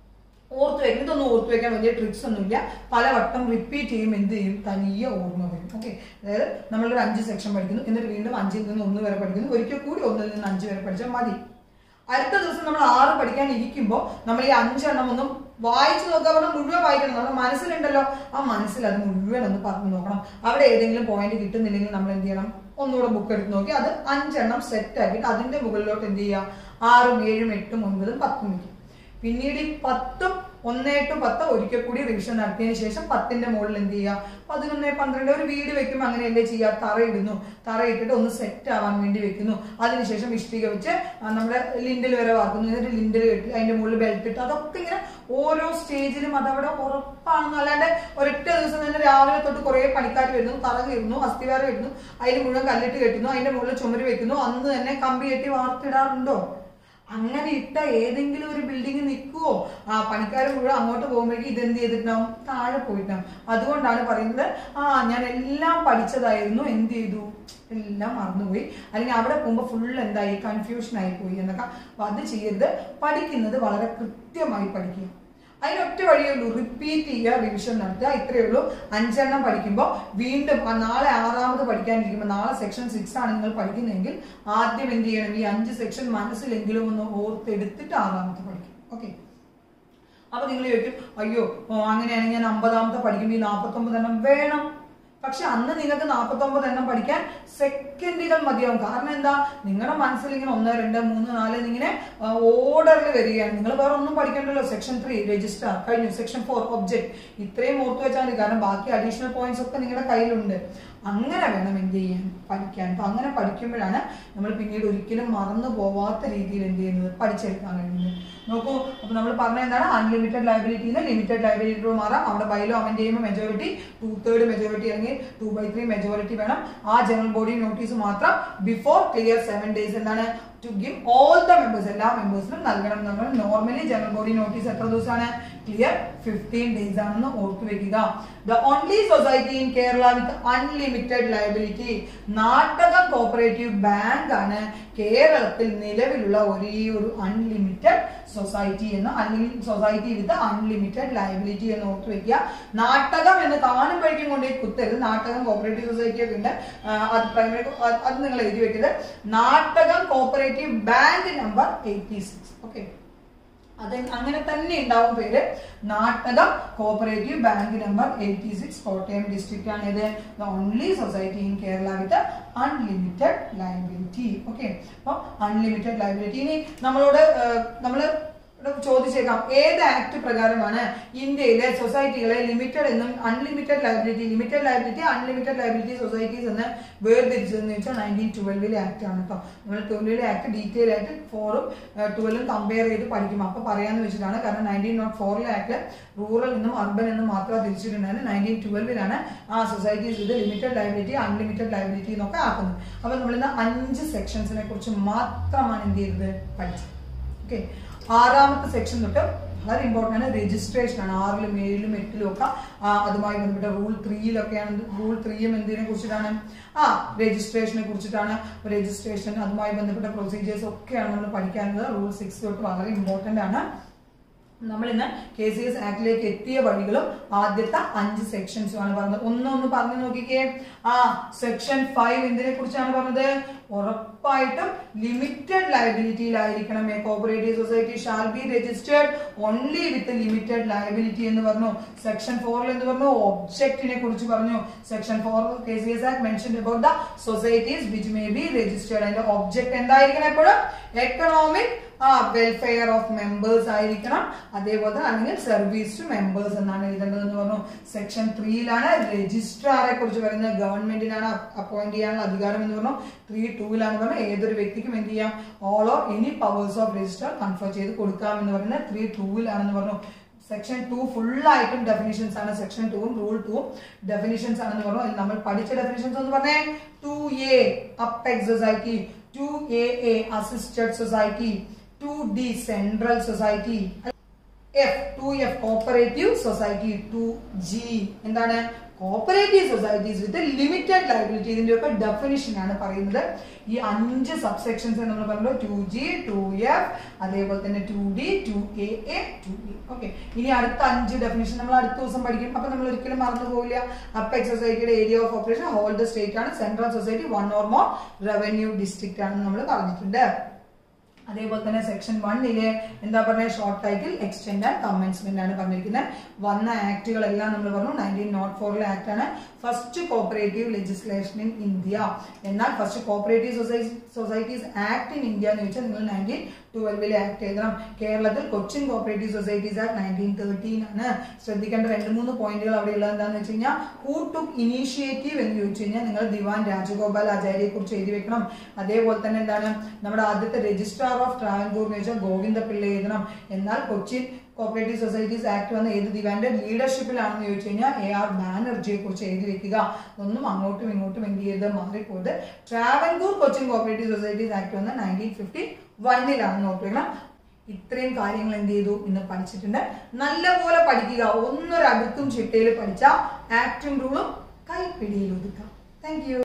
A: ഓർത്ത് വെക്കണം ഇതൊന്നും ഓർത്ത് വെക്കാൻ വലിയ ട്രിക്സ് ഒന്നുമില്ല പലവട്ടം റിപ്പീറ്റ് ചെയ്യും എന്ത് ചെയ്യും തനിയെ ഓർമ്മ വരും ഓക്കെ അതായത് നമ്മളൊരു അഞ്ച് സെക്ഷൻ പഠിക്കുന്നു എന്നിട്ട് വീണ്ടും അഞ്ചിൽ നിന്ന് ഒന്ന് വരെ പഠിക്കുന്നു ഒരിക്കൽ കൂടി ഒന്നിൽ നിന്ന് അഞ്ച് വരെ പഠിച്ചാൽ മതി അടുത്ത ദിവസം നമ്മൾ ആറ് പഠിക്കാൻ ഇരിക്കുമ്പോൾ നമ്മൾ ഈ അഞ്ചെണ്ണം ഒന്നും വായിച്ചു നോക്കാൻ പറഞ്ഞാൽ മുഴുവൻ വായിക്കണം നമ്മുടെ മനസ്സിലുണ്ടല്ലോ ആ മനസ്സിൽ അത് മുഴുവൻ ഒന്ന് പറഞ്ഞു നോക്കണം അവിടെ ഏതെങ്കിലും പോയിന്റ് കിട്ടുന്നില്ലെങ്കിൽ നമ്മൾ എന്ത് ചെയ്യണം ഒന്നുകൂടെ ബുക്ക് എടുത്ത് നോക്കി അത് അഞ്ചെണ്ണം സെറ്റ് ആക്കിയിട്ട് അതിന്റെ മുകളിലോട്ട് എന്ത് ചെയ്യുക ആറും ഏഴും എട്ടും ഒൻപതും പത്തും വയ്ക്കും പിന്നീട് ഈ പത്തും ഒന്നേ ടു പത്ത് ഒരിക്കൽ കൂടി റിവിഷൻ നടത്തിയതിനു ശേഷം പത്തിന്റെ മുകളിൽ എന്ത് ചെയ്യുക പതിനൊന്ന് പന്ത്രണ്ട് ഒരു വീട് വെക്കുമ്പോൾ അങ്ങനെയല്ലേ ചെയ്യുക തറ ഇടുന്നു തറ ഇട്ടിട്ട് ഒന്ന് സെറ്റ് ആവാൻ വേണ്ടി വെക്കുന്നു അതിനുശേഷം ഇഷ്ടിക വെച്ച് ആ, നമ്മുടെ ലിൻഡിൽ വരെ വാർക്കുന്നു എന്നിട്ട് ലിൻഡിൽ കെട്ടി അതിന്റെ മുകളിൽ ബെൽറ്റ് ഇട്ട് അതൊക്കെ ഇങ്ങനെ ഓരോ സ്റ്റേജിലും അതവിടെ ഉറപ്പാണെന്ന് അല്ലാണ്ട് ഒരൊറ്റ ദിവസം തന്നെ രാവിലെ തൊട്ട് കുറെ പണിക്കാർ വരുന്നു തറ കയറുന്നു അസ്ഥിവാരം ഇടുന്നു അതിന് മുഴുവൻ കല്ലിട്ട് കെട്ടുന്നു അതിന്റെ മുകളിൽ ചുമര് വെക്കുന്നു അന്ന് തന്നെ കമ്പി കെട്ടി വാർത്തിടാറുണ്ടോ അങ്ങനെ ഇട്ട ഏതെങ്കിലും ഒരു ബിൽഡിംഗ് നിൽക്കുവോ ആ പണിക്കാർ മുഴുവൻ അങ്ങോട്ട് പോകുമ്പോഴേക്കും ഇതെന്ത് ചെയ്തിട്ടുണ്ടാവും താഴെ പോയിട്ടുണ്ടാവും അതുകൊണ്ടാണ് പറയുന്നത് ആ ഞാൻ എല്ലാം പഠിച്ചതായിരുന്നു എന്ത് ചെയ്തു എല്ലാം മറന്നുപോയി അല്ലെങ്കിൽ അവിടെ പോകുമ്പോൾ ഫുൾ എന്തായി കൺഫ്യൂഷൻ ആയി പോയി എന്നൊക്കെ അപ്പൊ അത് ചെയ്യരുത് പഠിക്കുന്നത് വളരെ കൃത്യമായി പഠിക്കുക അതിനൊറ്റ വഴിയേ ഉള്ളൂ റിപ്പീറ്റ് ചെയ്യുക റിവിഷൻ നടത്തുക ഇത്രയേ ഉള്ളൂ അഞ്ചെണ്ണം പഠിക്കുമ്പോൾ വീണ്ടും ആ നാളെ ആറാമത് പഠിക്കാനിരിക്കുമ്പോൾ നാളെ സെക്ഷൻ സിക്സ് ആണ് നിങ്ങൾ പഠിക്കുന്നതെങ്കിൽ ആദ്യം എന്ത് ചെയ്യണം ഈ അഞ്ച് സെക്ഷൻ മനസ്സിലെങ്കിലും ഒന്ന് ഓർത്തെടുത്തിട്ട് ആറാമത്തെ പഠിക്കും ഓക്കെ അപ്പൊ നിങ്ങൾ ചോദിക്കും അയ്യോ ഓ, അങ്ങനെയാണെങ്കിൽ ഞാൻ അമ്പതാമത്തെ പഠിക്കുമ്പോൾ ഈ നാൽപ്പത്തൊമ്പത് എണ്ണം വേണം പക്ഷെ അന്ന് നിങ്ങൾക്ക് നാൽപ്പത്തൊമ്പത് എണ്ണം പഠിക്കാൻ സെക്കൻഡുകൾ മതിയാവും കാരണം എന്താ നിങ്ങളുടെ മനസ്സിൽ ഇങ്ങനെ ഒന്ന് രണ്ട് മൂന്ന് നാല് എന്നിങ്ങനെ ഓർഡറിൽ വരികയാണ് നിങ്ങൾ വേറെ ഒന്നും പഠിക്കണ്ടല്ലോ സെക്ഷൻ ത്രീ രജിസ്റ്റർ കഴിഞ്ഞു സെക്ഷൻ ഫോർ ഒബ്ജക്ട് ഇത്രയും ഓർത്ത് വെച്ചാൽ മതി കാരണം ബാക്കി അഡീഷണൽ പോയിന്റ്സ് ഒക്കെ നിങ്ങളുടെ കയ്യിലുണ്ട് അങ്ങനെ വേണം എന്ത് ചെയ്യാൻ പഠിക്കാൻ അപ്പൊ അങ്ങനെ പഠിക്കുമ്പോഴാണ് നമ്മൾ പിന്നീട് ഒരിക്കലും മറന്നു പോവാത്ത രീതിയിൽ എന്ത് ചെയ്യുന്നത് പഠിച്ചെടുക്കാൻ കഴിയുന്നത് നോക്കൂ അപ്പൊ നമ്മൾ പറഞ്ഞ എന്താണ് അൺലിമിറ്റഡ് ലയബിലിറ്റിന്ന് ലിമിറ്റഡ് ലയബിലിറ്റി മാറാം അവിടെ ബൈലോ അമെന്റ് ചെയ്യുമ്പോൾ മെജോറിറ്റി ടു തേർഡ് മെജോറിറ്റി അല്ലെങ്കിൽ ടു ബൈ ത്രീ മെജോറിറ്റി വേണം ആ ജനറൽ ബോഡി നോട്ടീസ് മാത്രം ബിഫോർ ക്ലിയർ സെവൻ ഡേയ്സ് എന്താണ് to give all the members എല്ലാ മെമ്പേഴ്സിനും നൽകണം നമ്മൾ നോർമലി ജനറൽ ബോഡി നോട്ടീസ് എത്ര ദിവസമാണ് ക്ലിയർ ഫിഫ്റ്റീൻ ഡേയ്സ് ആണെന്ന് ഓർത്തു വെക്കുക the only society in Kerala with unlimited liability Nattakam cooperative bank ആണ് കേരളത്തിൽ നിലവിലുള്ള ഒരേ ഒരു അൺലിമിറ്റഡ് സൊസൈറ്റി എന്ന് അല്ലെങ്കിൽ സൊസൈറ്റി വിത്ത് അൺലിമിറ്റഡ് ലയബിലിറ്റി എന്ന് ഓർത്തു വെക്കുക നാട്ടകം എന്ന് കാണുമ്പോഴേക്കും കൊണ്ട് കുത്തരുത് നാട്ടകം കോപ്പറേറ്റീവ് സൊസൈറ്റി ഒക്കെ ഉണ്ട് ആ, അത് പ്രൈമറി അത് നിങ്ങൾ എഴുതി വെക്കരുത് Nattakam cooperative bank number eighty six okay അത് അങ്ങനെ തന്നെ ഉണ്ടാവും പേര് Nattakam cooperative bank number eighty six Kottayam district ആണ് ഇത് only society in Kerala with unlimited liability okay അപ്പോൾ അൺലിമിറ്റഡ് ലയബിലിറ്റി ഇനി നമ്മളോട് നമ്മൾ ചോദിച്ചേക്കാം ഏത് ആക്ട് പ്രകാരമാണ് ഇന്ത്യയിലെ സൊസൈറ്റികളെ ലിമിറ്റഡ് എന്നും unlimited liability limited liability unlimited liability societies എന്ന് വേർതിരിച്ചതെന്ന് വെച്ചാൽ നയൻറ്റീൻ ട്വൽവിലെ ആക്ട് ആണ് കേട്ടോ നമ്മൾ ട്വൽവിലെ ആക്ട് ഡീറ്റെയിൽ ആയിട്ട് ഫോറും ട്വൽവും കമ്പയർ ചെയ്ത് പഠിക്കും അപ്പൊ പറയാന്ന് വെച്ചിട്ടാണ് കാരണം നയൻറ്റീൻ നോട്ട് ഫോറിലെ ആക്ട് റൂറൽ എന്നും അർബൻ എന്നും മാത്രം തിരിച്ചിട്ടുണ്ടായിരുന്നു നയൻറ്റീൻ ട്വൽവിലാണ് ആ സൊസൈറ്റീസ് ഇത് ലിമിറ്റഡ് ലയബിലിറ്റി അൺലിമിറ്റഡ് ലയബിലിറ്റി എന്നൊക്കെ ആക്കുന്നത് അപ്പൊ നമ്മളിന്ന് അഞ്ച് സെക്ഷൻസിനെ കുറിച്ച് മാത്രമാണ് എന്ത് ചെയ്തത് പഠിച്ചത് ഓക്കെ ആറാമത്തെ സെക്ഷൻ തൊട്ട് വളരെ ഇമ്പോർട്ടൻ്റ് ആണ് രജിസ്ട്രേഷൻ ആണ് ആറിലും ഏഴിലും എട്ടിലും ഒക്കെ ആ, അതുമായി ബന്ധപ്പെട്ട റൂൾ ത്രീയിലൊക്കെയാണ് റൂൾ ത്രീയും എന്തിനെ കുറിച്ചിട്ടാണ് ആ രജിസ്ട്രേഷനെ കുറിച്ചിട്ടാണ് രജിസ്ട്രേഷൻ അതുമായി ബന്ധപ്പെട്ട പ്രൊസീജിയേഴ്സ് ഒക്കെയാണ് നമ്മൾ പഠിക്കാനുള്ളത് റൂൾ സിക്സ് തൊട്ട് വളരെ ഇമ്പോർട്ടൻ്റ് ആണ് നമ്മൾ ഇന്ന് കെ സി എസ് ആക്ടിലേക്ക് എത്തിയ വഴികളും ആദ്യത്തെ അഞ്ച് സെക്ഷൻസും ആണ് പറഞ്ഞത് ഒന്നൊന്ന് പറഞ്ഞു നോക്കിക്കേ ആ സെക്ഷൻ ഫൈവ് എന്തിനെ കുറിച്ചാണ് പറഞ്ഞത് ഉറപ്പായിട്ടും ലിമിറ്റഡ് ലയബിലിറ്റിയിലായിരിക്കണം a cooperative society shall be registered only with limited liability എന്ന് പറഞ്ഞു സെക്ഷൻ ഫോറിൽ എന്ന് പറഞ്ഞു ഒബ്ജക്റ്റിനെ കുറിച്ച് പറഞ്ഞു section four K C S act mention about the societies which may be registered അതിന്റെ ഒബ്ജക്ട് എന്തായിരിക്കണം എപ്പോഴും എക്കണോമിക് ആ വെൽഫെയർ ഓഫ് മെമ്പേഴ്സ് ആയിരിക്കണം അതേപോലെ തന്നെ അല്ലെങ്കിൽ സർവീസ് ടു മെമ്പേഴ്സ് എന്നാണ് എഴുതേണ്ടതെന്ന് പറഞ്ഞു സെക്ഷൻ ത്രീയിലാണ് രജിസ്ട്രാറെ കുറിച്ച് പറയുന്നത് ഗവൺമെന്റിനാണ് അപ്പോയിന്റ് ചെയ്യാനുള്ള അധികാരം എന്ന് പറഞ്ഞു ത്രീ ടൂവിലാണ് പറഞ്ഞത് ഏതൊരു വ്യക്തിക്കും എന്ത് ചെയ്യാം all or any powers of register confer ചെയ്ത് കൊടുക്കാം എന്ന് പറയുന്നത് ത്രീ ടൂവിലാണെന്ന് പറഞ്ഞു സെക്ഷൻ ടു ഫുള്ളായിട്ടും ഡെഫിനിഷൻസ് ആണ് സെക്ഷൻ ടൂവും റൂൾ ടൂവും ഡെഫിനിഷൻസ് ആണെന്ന് പറഞ്ഞു അതിൽ നമ്മൾ പഠിച്ച ഡെഫിനിഷൻസ് എന്ന് പറഞ്ഞേ two A apex society two A A assisted society two D central society F two F cooperative society two G എന്താണ് cooperative societies with limited liability ഇതിന്റെ ഒക്കെ ഡെഫിനിഷൻ ആണ് പറയുന്നത് ഈ അഞ്ച് സബ്സെക്ഷൻസ് നമ്മൾ പറഞ്ഞത് ടു ജി ടു എഫ് അതേപോലെ തന്നെ two D two A A two E okay ഇനി അടുത്ത അഞ്ച് ഡെഫിനിഷൻ നമ്മൾ അടുത്ത ദിവസം പഠിക്കും അപ്പൊ നമ്മൾ ഒരിക്കലും മറന്നു പോകില്ല അപ്പെക് സൊസൈറ്റിയുടെ area of operation whole the state ആണ് central society one or more revenue district ആണെന്ന് നമ്മൾ പറഞ്ഞിട്ടുണ്ട് അതേപോലെ തന്നെ സെക്ഷൻ വണ്ണിലെ എന്താ പറയുക short title extend and commencement ആണ് പറഞ്ഞിരിക്കുന്നത് വന്ന ആക്ടുകളെല്ലാം നമ്മൾ പറഞ്ഞു നയൻറ്റീൻ നോട്ട് ഫോറിലെ ആക്ട് ആണ് first cooperative legislation in India എന്നാൽ first cooperative society societies act in India എന്ന് ചോദിച്ചാൽ നിങ്ങൾ നയൻറ്റീൻ ട്വൽവിലെ ആക്ട് എഴുതണം കേരളത്തിൽ Cochin cooperative societies act nineteen thirteen ആണ് ശ്രദ്ധിക്കേണ്ട രണ്ട് മൂന്ന് പോയിന്റുകൾ അവിടെ ഉള്ളത് എന്താണെന്ന് വെച്ച് കഴിഞ്ഞാൽ ഹൂ ടുക്ക് ഇനീഷ്യേറ്റീവ് എന്ന് ചോദിച്ചു കഴിഞ്ഞാൽ നിങ്ങൾ ദിവാൻ രാജഗോപാൽ ആചാര്യയെ കുറിച്ച് എഴുതി വെക്കണം അതേപോലെ തന്നെ എന്താണ് നമ്മുടെ ആദ്യത്തെ രജിസ്ട്രാർ ഓഫ് ട്രാവൻകൂർ എന്ന് വെച്ചാൽ ഗോവിന്ദ പിള്ള എഴുതണം എന്നാൽ കൊച്ചിൻ കോപ്പറേറ്റീവ് സൊസൈറ്റീസ് ആക്ട് വന്ന ഏത് ദിവാന്റെ ലീഡർഷിപ്പിലാണെന്ന് ചോദിച്ചു കഴിഞ്ഞാൽ എ ആർ ബാനർജിയെ കുറിച്ച് എഴുതി വെക്കുക ഒന്നും അങ്ങോട്ടും ഇങ്ങോട്ടും എന്ത് ചെയ്ത് മാറിപ്പോയത് Travancore Cochin cooperative societies act വന്ന നയൻറ്റീൻ ഫിഫ്റ്റി വണ്ണിലാണെന്ന് ഓർക്കണം ഇത്രയും കാര്യങ്ങൾ എന്ത് ചെയ്തു ഇന്ന് പഠിച്ചിട്ടുണ്ട് നല്ലപോലെ പഠിക്കുക ഒന്നൊരടുക്കും ചിട്ടയിൽ പഠിച്ച ആക്ടും റൂളും കൈപ്പിടിയിൽ ഒതുക്കാം താങ്ക് യു